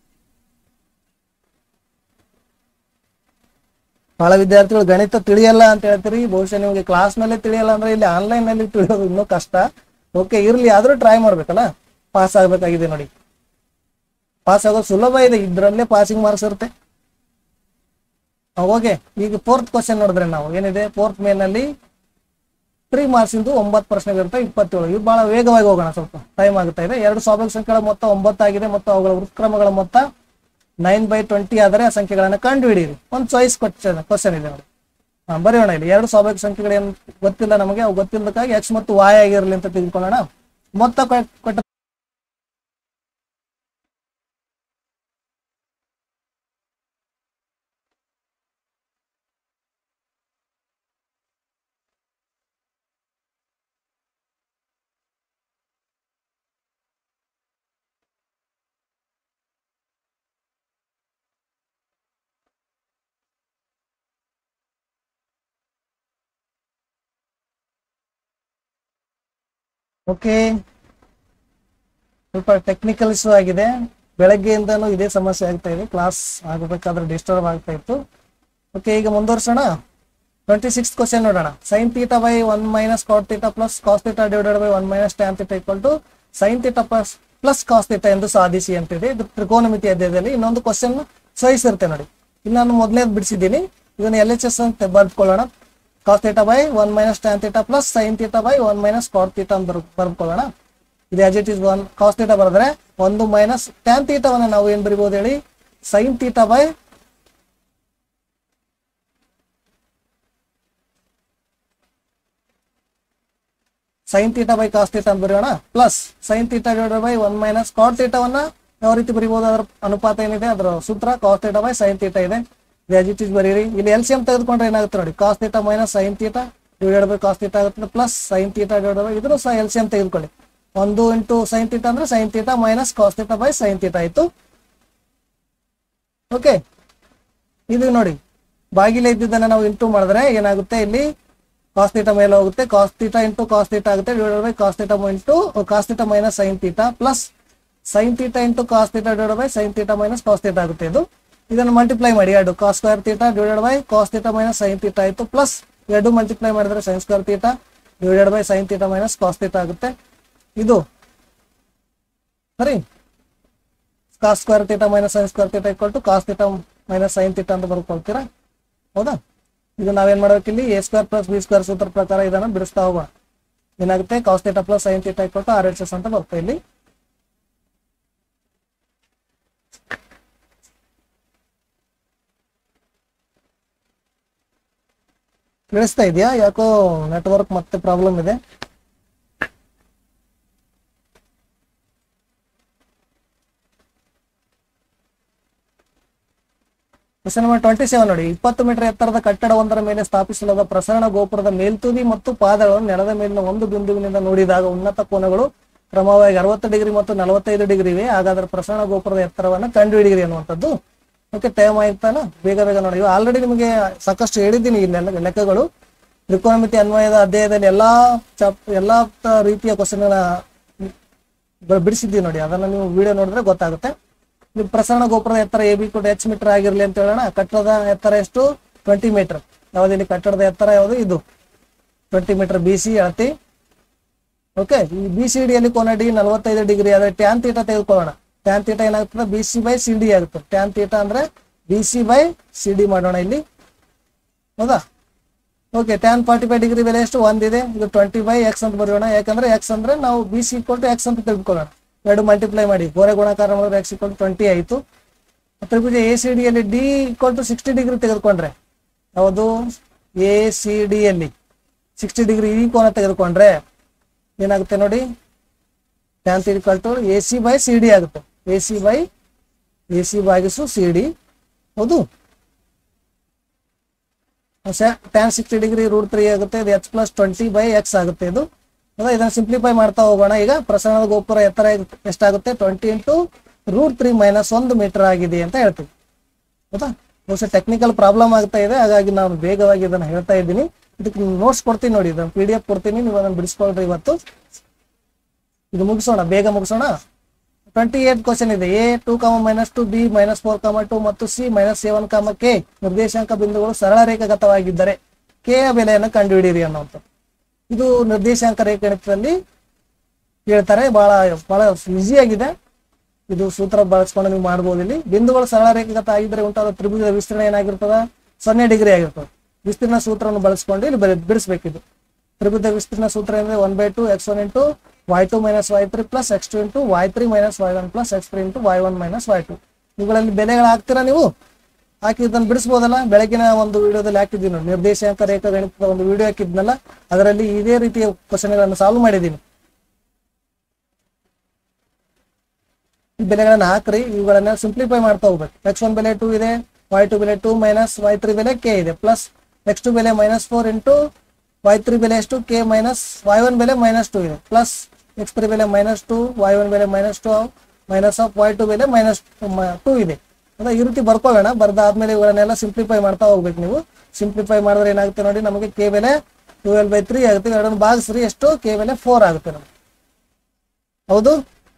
Speaker 1: ಬಹಳ ವಿದ್ಯಾರ್ಥಿಗಳು ಗಣಿತ ತಿಳಿಯಲ್ಲ ಅಂತ ಹೇಳ್ತೀರಿ ಬಹುಶಃ ನಿಮಗೆ ಕ್ಲಾಸ್ ನಲ್ಲೇ ತಿಳಿಯಲ್ಲ ಅಂದ್ರೆ ಇಲ್ಲಿ ಆನ್ಲೈನ್ ನಲ್ಲಿ ತಿಳಿಯೋದು ಇನ್ನೂ ಕಷ್ಟ ಓಕೆ ಇರ್ಲಿ ಆದ್ರೂ ಟ್ರೈ ಮಾಡ್ಬೇಕಲ್ಲ ಪಾಸ್ ಆಗ್ಬೇಕಾಗಿದೆ ನೋಡಿ ಪಾಸ್ ಆಗೋದು ಸುಲಭ ಇದೆ ಇದ್ರಲ್ಲೇ ಪಾಸಿಂಗ್ ಮಾರ್ಕ್ಸ್ ಇರುತ್ತೆ ಓಕೆ ಈಗ ಫೋರ್ತ್ ಕ್ವಶನ್ ನೋಡಿದ್ರೆ ನಾವು ಏನಿದೆ ಫೋರ್ತ್ ಮೇನಲ್ಲಿ ತ್ರೀ ಮಾರ್ಕ್ಸ್ ಇಂದು ಒಂಬತ್ತು ಪ್ರಶ್ನೆಗಳು ಇರುತ್ತೆ ಇಪ್ಪತ್ತೇಳು ಇದು ಬಹಳ ವೇಗವಾಗಿ ಹೋಗೋಣ ಸ್ವಲ್ಪ ಟೈಮ್ ಆಗುತ್ತಾ ಇದೆ ಎರಡು ಸ್ವಾಭಾವಿಕ ಸಂಖ್ಯೆಗಳ ಮೊತ್ತ ಒಂಬತ್ತಾಗಿದೆ ಮತ್ತು ಅವುಗಳ ಉತ್ಕ್ರಮಗಳ ಮೊತ್ತ ನೈನ್ ಬೈ ಟ್ವೆಂಟಿ ಆದರೆ ಆ ಸಂಖ್ಯೆಗಳನ್ನ ಕಂಡು ಹಿಡಿಯಿರಿ ಒಂದು ಚಾಯ್ಸ್ ಕ್ವಶನ್ ಕ್ವಶನ್ ಇದೆ ನೋಡಿ ಹಾ, ಬರೆಯೋಣ ಇಲ್ಲಿ ಎರಡು ಸ್ವಾಭಾವಿಕ ಸಂಖ್ಯೆಗಳು ಏನು ಗೊತ್ತಿಲ್ಲ ನಮಗೆ ಅವು ಗೊತ್ತಿಲ್ಲದಕ್ಕಾಗಿ ಎಕ್ಸ್ ಮತ್ತು ವಾಯ್ ಆಗಿರಲಿ ಅಂತ ತೆಗೆದುಕೊಳ್ಳೋಣ ಮೊತ್ತ ಕೊಟ್ಟ ಕೊಟ್ಟ ಓಕೆ ಸ್ವಲ್ಪ ಟೆಕ್ನಿಕಲ್ ಇಶ್ಯೂ ಆಗಿದೆ ಬೆಳಗ್ಗೆಯಿಂದನೂ ಇದೇ ಸಮಸ್ಯೆ ಆಗ್ತಾ ಇದೆ ಕ್ಲಾಸ್ ಆಗಬೇಕಾದ್ರೆ ಡಿಸ್ಟರ್ಬ್ ಆಗ್ತಾ ಇತ್ತು ಓಕೆ ಈಗ ಮುಂದುವರ್ಸೋಣ ಟ್ವೆಂಟಿ ಸಿಕ್ಸ್ ಕ್ವಶನ್ ನೋಡೋಣ sine theta by one minus cot theta plus cos theta divided by one minus tan theta equal to sine theta plus plus cos theta ಎಂದು ಸಾಧಿಸಿ ಅಂತಿದೆ ಇದು ತ್ರಿಕೋನಮಿತಿ ಅಧ್ಯಾಯದಲ್ಲಿ ಇನ್ನೊಂದು ಕ್ವಶನ್ ಸಹಿಸಿರುತ್ತೆ ನೋಡಿ ಇಲ್ಲಿ ನಾನು ಮೊದಲನೇದು ಬಿಡಿಸಿದ್ದೀನಿ ಇದನ್ನ ಎಲ್ ಎಚ್ ಎಸ್ ಅಂತ ಬರ್ಕೊಳ್ಳೋಣ cos theta by one minus tan theta plus sine theta by one minus cot theta ಅಂತ ಬರ್ ಬರ್ಕೊಳ್ಳೋಣ ಇದು as it is one cos theta ಬರೆದ್ರೆ ಒಂದು ಮೈನಸ್ ಟ್ಯಾನ್ ತೀಟವನ್ನ ನಾವು ಏನ್ ಬರಿಬಹುದು ಹೇಳಿ sine theta by sine theta by cos theta ಅಂತ ಬರೆಯೋಣ plus sine theta divided by one minus cot ತೀಟವನ್ನ ಯಾವ ರೀತಿ ಬರಿಬಹುದು ಅದರ ಅನುಪಾತ ಏನಿದೆ ಅದರ ಸೂತ್ರ cos theta by sine theta ಇದೆ ಆಸ್ ಇಟ್ ಇಸ್ ಬರೀರಿ ಇಲ್ಲಿ ಎಲ್ ಸಿ ಎಂ ತೆಗೆದುಕೊಂಡ್ರೆ ಏನಾಗುತ್ತೆ ನೋಡಿ cos theta minus sine theta divided by cos theta ಆಗುತ್ತೆ plus sine theta divided by ಇದ್ರೂ ಸಹ ಎಲ್ ಸಿ ಎಂ ತೆಗೆದುಕೊಳ್ಳಿ ಒಂದು ಇಂಟು ಸೈನ್ ತೀಟ ಅಂದ್ರೆ sine theta minus cos theta by sine theta ಆಯ್ತು ಓಕೆ ಇದು ನೋಡಿ ಬಾಗಿಲೆ ಇದ್ದಿದ್ದನ್ನ ನಾವು ಇಂಟು ಮಾಡಿದ್ರೆ ಏನಾಗುತ್ತೆ ಇಲ್ಲಿ ಕಾಸ್ ತೀಟ ಮೇಲೆ ಹೋಗುತ್ತೆ cos theta into cos theta ಆಗುತ್ತೆ divided by cos theta into cos theta minus sine theta plus sine theta into cos theta divide by sine theta minus cos theta ಆಗುತ್ತೆ ಇದು ಇದನ್ನು ಮಲ್ಟಿಪ್ಲೈ ಮಾಡಿ ಎರಡು cos square theta divided by cos theta minus sine theta ಆಯ್ತು plus ಎರಡು multiply ಮಾಡಿದ್ರೆ sine square theta divided by sine theta minus cos theta ಆಗುತ್ತೆ ಇದು ಸರಿ cos square theta minus sine square theta equal to cos theta minus sine theta ಅಂತ ಬರ್ಕೊಳ್ತೀರಾ ಹೌದಾ ಇದು ನಾವೇನ್ ಮಾಡ್ಬೇಕು ಇಲ್ಲಿ A square plus B square ಸೂತ್ರ ಪ್ರಕಾರ ಇದನ್ನ ಬಿಡಿಸ್ತಾ ಹೋಗೋಣ ಏನಾಗುತ್ತೆ cos theta plus sine theta equal to R H S ಅಂತ ಬರುತ್ತೆ ಇಲ್ಲಿ ಕೇಳಿಸ್ತಾ ಇದೆಯಾ ಯಾಕೋ ನೆಟ್ವರ್ಕ್ ಮತ್ತೆ ಪ್ರಾಬ್ಲಮ್ ಇದೆ ಕ್ವಶನ್ ನಂಬರ್ ಟ್ವೆಂಟಿ ಸೆವೆನ್ ನೋಡಿ ಇಪ್ಪತ್ತು ಮೀಟರ್ ಎತ್ತರದ ಕಟ್ಟಡವೊಂದರ ಮೇಲೆ ಸ್ಥಾಪಿಸಲಾದ ಪ್ರಸರಣ ಗೋಪುರದ ಮೇಲ್ತುದಿ ಮತ್ತು ಪಾದಗಳನ್ನು ನೆಲದ ಮೇಲಿನ ಒಂದು ಬಿಂದುವಿನಿಂದ ನೋಡಿದಾಗ ಉನ್ನತ ಕೋನಗಳು ಕ್ರಮವಾಗಿ ಅರವತ್ತು ಡಿಗ್ರಿ ಮತ್ತು ನಲವತ್ತೈದು ಡಿಗ್ರಿ ಇವೆ ಹಾಗಾದ್ರೆ ಪ್ರಸರಣ ಗೋಪುರದ ಎತ್ತರವನ್ನ ಕಂಡುಹಿಡಿಯಿರಿ ಅನ್ನುವಂಥದ್ದು ಓಕೆ ಟೈಮ್ ಆಯ್ತಾನ ಬೇಗ ಬೇಗ ನೋಡಿ ಆಲ್ರೆಡಿ ನಿಮಗೆ ಸಾಕಷ್ಟು ಹೇಳಿದ್ದೀನಿ ಇಲ್ಲೆಲ್ಲ ಲೆಕ್ಕಗಳು ತ್ರಿಕೋನಮಿತಿ ಅನ್ವಯದ ಅಧ್ಯಾಯದಲ್ಲಿ ಎಲ್ಲಾ ಚಾಪ್ ಎಲ್ಲಾ ತ- ರೀತಿಯ ಕ್ವಶನ್ಗಳ ಬಿಡಿಸಿದ್ದೀವಿ ನೋಡಿ ಅದನ್ನ ನೀವು ವಿಡಿಯೋ ನೋಡಿದ್ರೆ ಗೊತ್ತಾಗುತ್ತೆ ಇಲ್ಲಿ ಪ್ರಸರಣ ಗೋಪುರದ ಎತ್ತರ ಎ ಬಿ ಕೂಡ ಎಚ್ ಮೀಟರ್ ಆಗಿರ್ಲಿ ಅಂತ ಹೇಳೋಣ ಕಟ್ಟಡದ ಎತ್ತರ ಎಷ್ಟು ಟ್ವೆಂಟಿ ಮೀಟರ್ ಯಾವ್ದು ಇಲ್ಲಿ ಕಟ್ಟಡದ ಎತ್ತರ ಯಾವುದು ಇದು ಟ್ವೆಂಟಿ ಮೀಟರ್ ಬಿ ಸಿ ಅಳತಿ ಓಕೆ ಈ ಬಿ ಸಿ ಡಿಯಲ್ಲಿ ಕೋನ ಡಿ ನಲವತ್ತೈದು ಡಿಗ್ರಿ ಆದ್ರೆ ಟ್ಯಾನ್ ತೀಟ ತೆಗೆದುಕೊಳ್ಳೋಣ ಟ್ಯಾನ್ ತೀಟ ಏನಾಗ್ತದೆ B C by C D ಆಗುತ್ತೆ ಟ್ಯಾನ್ ತೀಟ ಅಂದ್ರೆ B C by C D ಮಾಡೋಣ ಇಲ್ಲಿ ಹೌದಾ okay tan forty five degree ಬೆಲೆ ಎಷ್ಟು ಒಂದಿದೆ ಇದು ಟ್ವೆಂಟಿ ಬೈ ಎಕ್ಸ್ ಅಂತ ಬರೆಯೋಣ ಯಾಕಂದ್ರೆ ಎಕ್ಸ್ ಅಂದ್ರೆ ನಾವು B C equal to X ಅಂತ ತೆಗೆದುಕೊಳ್ಳೋಣ ಎರಡು ಮಲ್ಟಿಪ್ಲೈ ಮಾಡಿ ಗೋರೆ ಗುಣಾಕಾರ ಮಾಡಿದ್ರೆ ಎಕ್ಸ್ ಇಕ್ವಲ್ ಟ್ವೆಂಟಿ ಆಯಿತು ತ್ರಿಭುಜ ಎ ಸಿ ಡಿಯಲ್ಲಿ D equal to sixty degree ತೆಗೆದುಕೊಂಡ್ರೆ ಯಾವುದು ಎ ಸಿ ಡಿಯಲ್ಲಿ ಸಿಕ್ಸ್ಟಿ ಡಿಗ್ರಿ ಈ ಕೋನ ತೆಗೆದುಕೊಂಡ್ರೆ ಏನಾಗುತ್ತೆ ನೋಡಿ tan equal to A C by C D ಆಗುತ್ತೆ A C by A C ಬಾಗಿಸು ಸಿ ಡಿ ಹೌದು tan sixty degree root three ಆಗುತ್ತೆ ಇದು H plus twenty by X ಆಗುತ್ತೆ ಇದು ಹೌದಾ ಇದನ್ನ ಸಿಂಪ್ಲಿಫೈ ಮಾಡ್ತಾ ಹೋಗೋಣ ಈಗ ಪ್ರಸರಣದ ಗೋಪುರ ಎತ್ತರ ಎಷ್ಟಾಗುತ್ತೆ twenty into root three minus ಒಂದು ಮೀಟರ್ ಆಗಿದೆ ಅಂತ ಹೇಳ್ತೀವಿ ಹೌದಾ ಬಹುಶಃ ಟೆಕ್ನಿಕಲ್ ಪ್ರಾಬ್ಲಮ್ ಆಗ್ತಾ ಇದೆ ಹಾಗಾಗಿ ನಾನು ಬೇಗವಾಗಿ ಇದನ್ನ ಹೇಳ್ತಾ ಇದ್ದೀನಿ ಇದಕ್ಕೆ ನೋಟ್ಸ್ ಕೊಡ್ತೀನಿ ನೋಡಿ ಇದನ್ನ ಪಿ ಡಿ ಎಫ್ ಕೊಡ್ತೀನಿ ನೀವು ಅದನ್ನ ಬಿಡಿಸ್ಕೊಳ್ರಿ ಇವತ್ತು ಇದು ಮುಗಿಸೋಣ ಬೇಗ ಮುಗಿಸೋಣ ಟ್ವೆಂಟಿ ಏಟ್ ಕ್ವಶನ್ ಇದೆ A two comma minus two B minus four comma two ಮತ್ತು C minus seven comma K ನಿರ್ದೇಶಾಂಕ ಬಿಂದುಗಳು ಸರಳ ರೇಖಾಗತವಾಗಿದ್ದರೆ ಕೆ ಯ ಬೆಲೆಯನ್ನು ಕಂಡುಹಿಡಿಯಿರಿ ಅನ್ನುವಂಥ ಇದು ನಿರ್ದೇಶಾಂಕ ರೇಖಾಗಣಿತದಲ್ಲಿ ಹೇಳ್ತಾರೆ ಬಹಳ ಬಹಳ ಈಸಿ ಆಗಿದೆ ಇದು ಸೂತ್ರ ಬಳಸ್ಕೊಂಡು ನೀವು ಮಾಡ್ಬೋದು ಇಲ್ಲಿ ಬಿಂದುಗಳು ಸರಳ ರೇಖಾಗತ ಆಗಿದ್ರೆ ಉಂಟಾದ ತ್ರಿಭುಜದ ವಿಸ್ತೀರ್ಣ ಏನಾಗಿರ್ತದ ಸೊನ್ನೆ ಡಿಗ್ರಿ ಆಗಿರ್ತದೆ ವಿಸ್ತೀರ್ಣ ಸೂತ್ರವನ್ನು ಬಳಸ್ಕೊಂಡು ಇಲ್ಲಿ ಬರೆ- ಬಿಡಿಸ್ಬೇಕಿದು ತ್ರಿಭುಜ ವಿಸ್ತೀರ್ಣ ಸೂತ್ರ ಏನಂದ್ರೆ one by two X one into Y two minus Y three plus X two into Y three minus Y one plus X three into Y one minus Y two ಇವುಗಳಲ್ಲಿ ಬೆಲೆಗಳು ಹಾಕ್ತೀರಾ ನೀವು ಹಾಕಿ ಇದನ್ನು ಬಿಡಿಸ್ಬೋದಲ್ಲ ಬೆಳಗಿನ ಒಂದು ವಿಡಿಯೋದಲ್ಲಿ ಹಾಕಿದ್ದೀನಿ ನೋಡಿ ನಿರ್ದೇಶಾಂಕ ರೇಖಾ ಗಣಿತದ ಒಂದು ವಿಡಿಯೋ ಹಾಕಿದ್ನಲ್ಲ ಅದರಲ್ಲಿ ಇದೇ ರೀತಿಯ ಕ್ವಶನ್ಗಳನ್ನು ಸಾಲ್ವ್ ಮಾಡಿದ್ದೀನಿ ಈ ಬೆಲೆಗಳನ್ನ ಹಾಕ್ರಿ ಇವುಗಳನ್ನ ಸಿಂಪ್ಲಿಫೈ ಮಾಡ್ತಾ ಹೋಗ್ಬೇಕು ಎಕ್ಸ್ ಒನ್ ಬೆಲೆ ಟೂ ಇದೆ ವೈ ಟು ಬೆಲೆ ಟೂ ಮೈನಸ್ ವೈ ತ್ರೀ ಬೆಲೆ ಕೆ ಇದೆ ಪ್ಲಸ್ ಎಕ್ಸ್ ಟು ಬೆಲೆ minus four into Y three ಬೆಲೆ ಎಷ್ಟು ಕೆ ಮೈನಸ್ ವೈ ಒನ್ ಬೆಲೆ ಮೈನಸ್ ಟು ಇದೆ ಪ್ಲಸ್ ಎಕ್ಸ್ ತ್ರೀ ಬೆಲೆ ಮೈನಸ್ ಟು ವೈ ಒನ್ ಬೆಲೆ minus two minus of Y two ಬೆಲೆ ಮೈನಸ್ ಟೂ ಇದೆ ಅದ ಈ ರೀತಿ ಬರ್ಕೋಬೇಡ ಬರ್ದಾದ್ಮೇಲೆ ಇವುಗಳನ್ನೆಲ್ಲ ಸಿಂಪ್ಲಿಫೈ ಮಾಡ್ತಾ ಹೋಗ್ಬೇಕು ನೀವು ಸಿಂಪ್ಲಿಫೈ ಮಾಡಿದ್ರೆ ಏನಾಗುತ್ತೆ ನೋಡಿ ನಮಗೆ ಕೆ ಬೆಲೆ ಟ್ವೆಲ್ ಬೈ ತ್ರೀ ಆಗುತ್ತೆ ಎರಡನ್ನು ಭಾಗಿಸ್ರಿ ಎಷ್ಟು ಕೆ ಬೆಲೆ ಫೋರ್ ಆಗುತ್ತೆ ನಮಗೆ ಹೌದು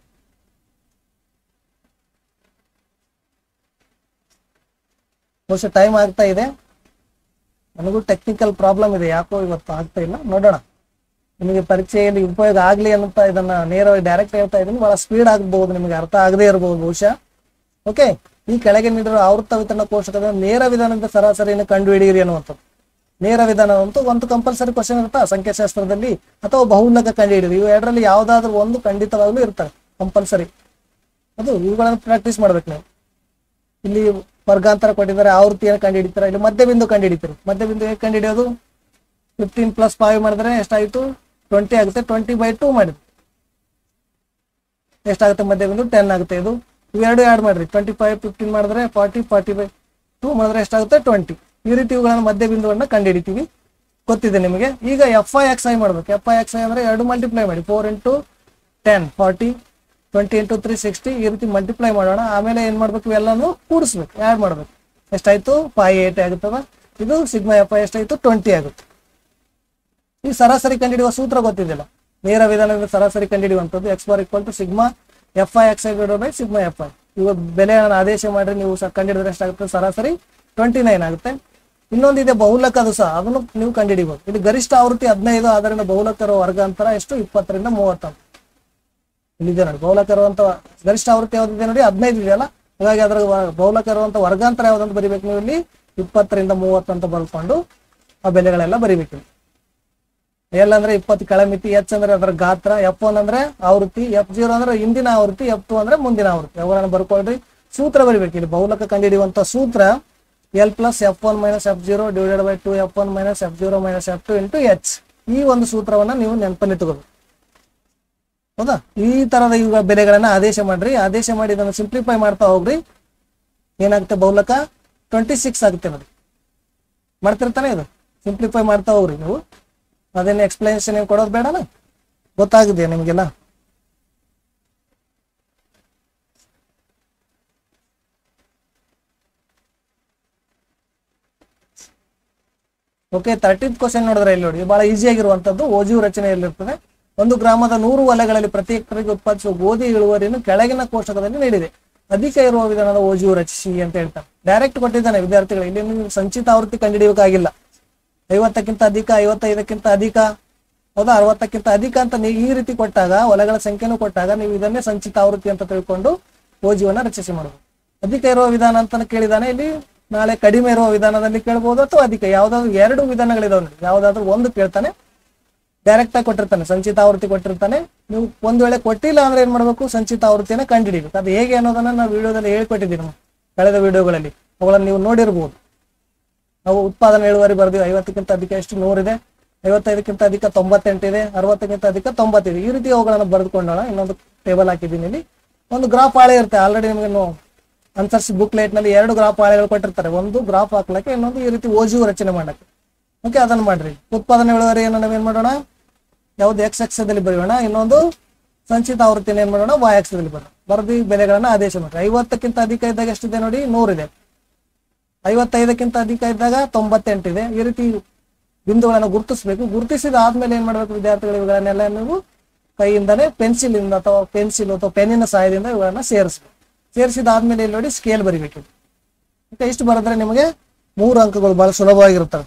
Speaker 1: ಬಹುಶಃ ಟೈಮ್ ಆಗ್ತಾ ಇದೆ ನನಗೂ ಟೆಕ್ನಿಕಲ್ ಪ್ರಾಬ್ಲಮ್ ಇದೆ ಯಾಕೋ ಇವತ್ತು ಆಗ್ತಾ ಇಲ್ಲ ನೋಡೋಣ ನಿಮಗೆ ಪರೀಕ್ಷೆಯಲ್ಲಿ ಉಪಯೋಗ ಆಗ್ಲಿ ಅಂತ ಇದನ್ನ ನೇರವಾಗಿ ಡೈರೆಕ್ಟ್ ಹೇಳ್ತಾ ಇದ್ದೀನಿ ಬಹಳ ಸ್ಪೀಡ್ ಆಗಬಹುದು ನಿಮಗೆ ಅರ್ಥ ಆಗದೇ ಇರಬಹುದು ಬಹುಶಃ ಓಕೆ ಈ ಕೆಳಗೆ ನೀಡಿರುವ ಆವೃತ್ತ ವಿತರಣಾ ಕೋಷ್ಟಕದ ನೇರ ವಿಧಾನದ ಸರಾಸರಿಯನ್ನು ಕಂಡುಹಿಡಿಯಿರಿ ಅನ್ನುವಂಥದ್ದು ನೇರ ವಿಧಾನ ಅಂತೂ ಒಂದು ಕಂಪಲ್ಸರಿ ಕ್ವಶನ್ ಇರುತ್ತಾ ಸಂಖ್ಯಾಶಾಸ್ತ್ರದಲ್ಲಿ ಅಥವಾ ಬಹುಲಕ ಕಂಡುಹಿಡಿಯಿರಿ ಇವು ಎರಡರಲ್ಲಿ ಯಾವ್ದಾದ್ರು ಒಂದು ಖಂಡಿತವಾಗ್ಲೂ ಇರ್ತವೆ ಕಂಪಲ್ಸರಿ ಅದು ಇವುಗಳನ್ನು ಪ್ರಾಕ್ಟೀಸ್ ಮಾಡ್ಬೇಕು ನೀವು ಇಲ್ಲಿ ವರ್ಗಾಂತರ ಕೊಟ್ಟಿದ್ದಾರೆ ಆವೃತ್ತಿಯನ್ನು ಕಂಡುಹಿಡಿತಾರೆ ಇಲ್ಲಿ ಮಧ್ಯಬಿಂದು ಕಂಡುಹಿಡಿತಾರೆ ಮಧ್ಯಬಿಂದು ಹೇಗೆ ಕಂಡುಹಿಡಿಯೋದು ಫಿಫ್ಟೀನ್ ಪ್ಲಸ್ ಫೈವ್ ಮಾಡಿದ್ರೆ ಎಷ್ಟಾಯ್ತು ಟ್ವೆಂಟಿ ಆಗುತ್ತೆ ಟ್ವೆಂಟಿ ಬೈ ಟೂ ಮಾಡಿದ್ವಿ ಎಷ್ಟಾಗುತ್ತೆ ಮಧ್ಯಬಿಂದು ಟೆನ್ ಆಗುತ್ತೆ ಇದು ಇವೆರಡು ಆ್ಯಡ್ ಮಾಡ್ರಿ ಟ್ವೆಂಟಿ ಫೈವ್ ಫಿಫ್ಟೀನ್ ಮಾಡಿದ್ರೆ ಫಾರ್ಟಿ ಫಾರ್ಟಿ ಬೈ ಟೂ ಮಾಡಿದ್ರೆ ಎಷ್ಟಾಗುತ್ತೆ ಟ್ವೆಂಟಿ ಈ ರೀತಿ ಇವುಗಳನ್ನು ಮಧ್ಯಬಿಂದುಗಳನ್ನ ಕಂಡುಹಿಡಿತೀವಿ ಗೊತ್ತಿದೆ ನಿಮಗೆ ಈಗ ಎಫ್ ಐ ಎಕ್ಸ್ ಐ ಮಾಡ್ಬೇಕು ಎಫ್ ಐ ಎಕ್ಸ್ ಐ ಅಂದ್ರೆ ಎರಡು ಮಲ್ಟಿಪ್ಲೈ ಮಾಡಿ four into ten forty twenty into three sixty ಈ ರೀತಿ ಮಲ್ಟಿಪ್ಲೈ ಮಾಡೋಣ ಆಮೇಲೆ ಏನ್ ಮಾಡ್ಬೇಕು ಇವೆಲ್ಲನೂ ಕೂಡಿಸ್ಬೇಕು ಆ್ಯಡ್ ಮಾಡ್ಬೇಕು ಎಷ್ಟಾಯ್ತು ಫೈವ್ ಏಟ್ ಆಗುತ್ತದ ಇದು ಸಿಗ್ಮಾ ಎಫ್ ಐ ಎಷ್ಟಾಯ್ತು ಟ್ವೆಂಟಿ ಆಗುತ್ತೆ ಈ ಸರಾಸರಿ ಕಂಡುಹಿಡಿಯುವ ಸೂತ್ರ ಗೊತ್ತಿದ್ದಿಲ್ಲ ನೇರ ವಿಧಾನದಿಂದ ಸರಾಸರಿ ಕಂಡುಹಿಡಿಯುವಂಥದ್ದು X bar equal to sigma F I X I by sigma F I ಇವಾಗ ಬೆಲೆಯನ್ನು ಆದೇಶ ಮಾಡಿ ನೀವು ಸಹ ಕಂಡುಹಿಡಿದ್ರೆ ಎಷ್ಟಾಗುತ್ತೆ ಸರಾಸರಿ ಟ್ವೆಂಟಿ ನೈನ್ ಆಗುತ್ತೆ ಇನ್ನೊಂದಿದೆ ಬಹುಲಕ ಅದು ಸಹ ಅದನ್ನು ನೀವು ಕಂಡುಹಿಡಿಬಹುದು ಇದು ಗರಿಷ್ಠ ಆವೃತ್ತಿ ಹದಿನೈದು ಅದರಿಂದ ಬಹುಲಕರ ವರ್ಗಾಂತರ ಎಷ್ಟು ಇಪ್ಪತ್ತರಿಂದ ಮೂವತ್ತಂತ ಇಲ್ಲಿದೆ ನೋಡಿ ಬಹುಲಕ ಇರುವಂತ ಗರಿಷ್ಠ ಆವೃತ್ತಿ ಯಾವ್ದಿದೆ ನೋಡಿ ಹದಿನೈದು ಇದೆಯಲ್ಲ ಹಾಗಾಗಿ ಅದರ ವ- ಬಹುಲಕ ಇರುವಂತ ವರ್ಗಾಂತರ ಯಾವ್ದಂತ ಬರಿಬೇಕು ನೀವು ಇಲ್ಲಿ ಇಪ್ಪತ್ತರಿಂದ ಮೂವತ್ತು ಅಂತ ಬರ್ಕೊಂಡು ಆ ಬೆಲೆಗಳೆಲ್ಲ ಬರಿಬೇಕು ಎಲ್ ಅಂದ್ರೆ ಇಪ್ಪತ್ತು ಕೆಳಮಿತಿ ಎಚ್ ಅಂದ್ರೆ ಅದರ ಗಾತ್ರ ಎಫ್ ಒನ್ ಅಂದ್ರೆ ಆವೃತ್ತಿ ಎಫ್ ಜೀರೋ ಅಂದ್ರೆ ಹಿಂದಿನ ಆವೃತ್ತಿ ಎಫ್ ಟು ಅಂದ್ರೆ ಮುಂದಿನ ಆವೃತ್ತಿ ಅವುಗಳನ್ನು ಬರ್ಕೊಳ್ರಿ ಸೂತ್ರ ಬರಿಬೇಕು ಇಲ್ಲಿ ಬಹುಲಕ ಕಂಡುಹಿಡಿಯುವಂತ ಸೂತ್ರ L plus F one minus F zero divided by two F one minus F zero minus F two into H ಈ ಒಂದು ಸೂತ್ರವನ್ನ ನೀವು ನೆನಪಲ್ಲಿ ಇಟ್ಕೋಬೇಕು ಹೌದಾ ಈ ತರದ ಇವುಗಳ ಬೆಲೆಗಳನ್ನ ಆದೇಶ ಮಾಡ್ರಿ ಆದೇಶ ಮಾಡಿ ಇದನ್ನು ಸಿಂಪ್ಲಿಫೈ ಮಾಡ್ತಾ ಹೋಗ್ರಿ ಏನಾಗುತ್ತೆ ಬಹುಲಕ ಟ್ವೆಂಟಿ ಸಿಕ್ಸ್ ಆಗುತ್ತೆ ನೋಡಿ ಮಾಡ್ತಿರ್ತಾನೆ ಇದು ಸಿಂಪ್ಲಿಫೈ ಮಾಡ್ತಾ ಹೋಗ್ರಿ ನೀವು ಅದೇನು ಎಕ್ಸ್ಪ್ಲನೇಷನ್ ಏನು ಕೊಡೋದು ಬೇಡನ ಗೊತ್ತಾಗಿದೆಯಾ ನಿಮಗೆಲ್ಲ ಓಕೆ ತರ್ಟೀನ್ ಕ್ವಶನ್ ನೋಡಿದ್ರೆ ಇಲ್ಲಿ ನೋಡಿ ಬಹಳ ಈಸಿ ಆಗಿರುವಂತದ್ದು ಓಜು ರಚನೆಯಲ್ಲಿರ್ತದೆ ಒಂದು ಗ್ರಾಮದ ನೂರು ವಲಯಗಳಲ್ಲಿ ಪ್ರತಿ ಎಕರೆಗೆ ಉತ್ಪಾದಿಸುವ ಗೋಧಿ ಇಳುವರಿಯನ್ನು ಕೆಳಗಿನ ಕೋಷ್ಟಕದಲ್ಲಿ ನೀಡಿದೆ ಅಧಿಕ ಇರುವ ವಿಧಾನದ ಓಜು ರಚಿಸಿ ಅಂತ ಹೇಳ್ತಾರೆ ಡೈರೆಕ್ಟ್ ಕೊಟ್ಟಿದ್ದಾನೆ ವಿದ್ಯಾರ್ಥಿಗಳು ಇಲ್ಲಿ ನೀವು ಸಂಚಿತ ಆವೃತ್ತಿ ಕಂಡುಹಿಡಿಯಬೇಕಾಗಿಲ್ಲ ಐವತ್ತಕ್ಕಿಂತ ಅಧಿಕ ಐವತ್ತೈದಕ್ಕಿಂತ ಅಧಿಕ ಹೌದಾ ಅರವತ್ತಕ್ಕಿಂತ ಅಧಿಕ ಅಂತ ನೀವು ಈ ರೀತಿ ಕೊಟ್ಟಾಗ ಹೊಲಗಳ ಸಂಖ್ಯೆನೂ ಕೊಟ್ಟಾಗ ನೀವು ಇದನ್ನೇ ಸಂಚಿತ ಆವೃತ್ತಿ ಅಂತ ತಿಳ್ಕೊಂಡು ಓಜಿವನ್ನ ರಚಿಸಿ ಮಾಡಬಹುದು ಅಧಿಕ ಇರುವ ವಿಧಾನ ಅಂತ ಕೇಳಿದಾನೆ ಇಲ್ಲಿ ನಾಳೆ ಕಡಿಮೆ ಇರುವ ವಿಧಾನದಲ್ಲಿ ಕೇಳ್ಬೋದು ಅಥವಾ ಅಧಿಕ ಯಾವ್ದಾದ್ರು ಎರಡು ವಿಧಾನಗಳಿದಾವೆ ನೋಡಿ ಯಾವ್ದಾದ್ರು ಒಂದು ಕೇಳ್ತಾನೆ ಡೈರೆಕ್ಟ್ ಆಗಿ ಕೊಟ್ಟಿರ್ತಾನೆ ಸಂಚಿತ ಆವೃತ್ತಿ ಕೊಟ್ಟಿರ್ತಾನೆ ನೀವು ಒಂದ್ ವೇಳೆ ಕೊಟ್ಟಿಲ್ಲ ಅಂದ್ರೆ ಏನ್ ಮಾಡ್ಬೇಕು ಸಂಚಿತ ಆವೃತ್ತಿನ ಕಂಡುಹಿಡಿಬೇಕು ಅದು ಹೇಗೆ ಅನ್ನೋದನ್ನ ನಾವು ವಿಡಿಯೋದಲ್ಲಿ ಹೇಳ್ಕೊಟ್ಟಿದ್ದೀವಿ ನಾವು ಕಳೆದ ವಿಡಿಯೋಗಳಲ್ಲಿ ಅವುಗಳನ್ನು ನೀವು ನೋಡಿರ್ಬೋದು ನಾವು ಉತ್ಪಾದನೆ ಇಳುವರಿ ಬರ್ತೀವಿ ಐವತ್ತಕ್ಕಿಂತ ಅಧಿಕ ಎಷ್ಟು ನೂರಿದೆ ಐವತ್ತೈದಕ್ಕಿಂತ ಅಧಿಕ ತೊಂಬತ್ತೆಂಟಿದೆ ಅರವತ್ತಕ್ಕಿಂತ ಅಧಿಕ ತೊಂಬತ್ತಿದೆ ಈ ರೀತಿ ಅವುಗಳನ್ನು ಬರೆದುಕೊಂಡೋಣ ಇನ್ನೊಂದು ಟೇಬಲ್ ಹಾಕಿದ್ದೀನಿ ಇಲ್ಲಿ ಒಂದು ಗ್ರಾಫ್ ಹಾಳೆ ಇರುತ್ತೆ ಆಲ್ರೆಡಿ ನಿಮಗೆ ಅನ್ಸರ್ಸ್ ಬುಕ್ಲೆಟ್ ನಲ್ಲಿ ಎರಡು ಗ್ರಾಫ್ ಹಾಳೆಗಳು ಕೊಟ್ಟಿರ್ತಾರೆ ಒಂದು ಗ್ರಾಫ್ ಹಾಕ್ಲಕ್ಕೆ ಇನ್ನೊಂದು ಈ ರೀತಿ ಓಜು ರಚನೆ ಮಾಡಕ್ಕೆ ಓಕೆ ಅದನ್ನ ಮಾಡ್ರಿ ಉತ್ಪಾದನೆ ಇಳುವರಿಯನ್ನು ನಾವೇನ್ ಮಾಡೋಣ ಯಾವ್ದು ಎಕ್ಸ್ ಅಕ್ಷದಲ್ಲಿ ಬರೆಯೋಣ ಇನ್ನೊಂದು ಸಂಚಿತ ಆವೃತ್ತಿನ ಏನ್ ಮಾಡೋಣ ವಾಯ್ ಅಕ್ಷದಲ್ಲಿ ಬರೋಣ ಬರೆದು ಈ ಬೆಲೆಗಳನ್ನ ಆದೇಶ ಮಾಡ್ರಿ ಐವತ್ತಕ್ಕಿಂತ ಅಧಿಕ ಇದ್ದಾಗ ಎಷ್ಟಿದೆ ನೋಡಿ ನೂರಿದೆ ಐವತ್ತೈದಕ್ಕಿಂತ ಅಧಿಕ ಇದ್ದಾಗ ತೊಂಬತ್ತೆಂಟಿದೆ ಈ ರೀತಿ ಬಿಂದುಗಳನ್ನು ಗುರುತಿಸಬೇಕು ಗುರುತಿಸಿದ ಆದ್ಮೇಲೆ ಏನ್ ಮಾಡ್ಬೇಕು ವಿದ್ಯಾರ್ಥಿಗಳು ಇವುಗಳನ್ನೆಲ್ಲ ನೀವು ಕೈಯಿಂದನೇ ಪೆನ್ಸಿಲ್ ಇಂದ ಅಥವಾ ಪೆನ್ಸಿಲ್ ಅಥವಾ ಪೆನ್ನಿನ ಸಹಾಯದಿಂದ ಇವುಗಳನ್ನ ಸೇರಿಸ್ಬೇಕು ಸೇರಿಸಿದ ಆದ್ಮೇಲೆ ಇಲ್ಲಿ ನೋಡಿ ಸ್ಕೇಲ್ ಬರಿಬೇಕು ಓಕೆ ಇಷ್ಟು ಬರೆದ್ರೆ ನಿಮಗೆ ಮೂರು ಅಂಕಗಳು ಬಹಳ ಸುಲಭವಾಗಿರುತ್ತವೆ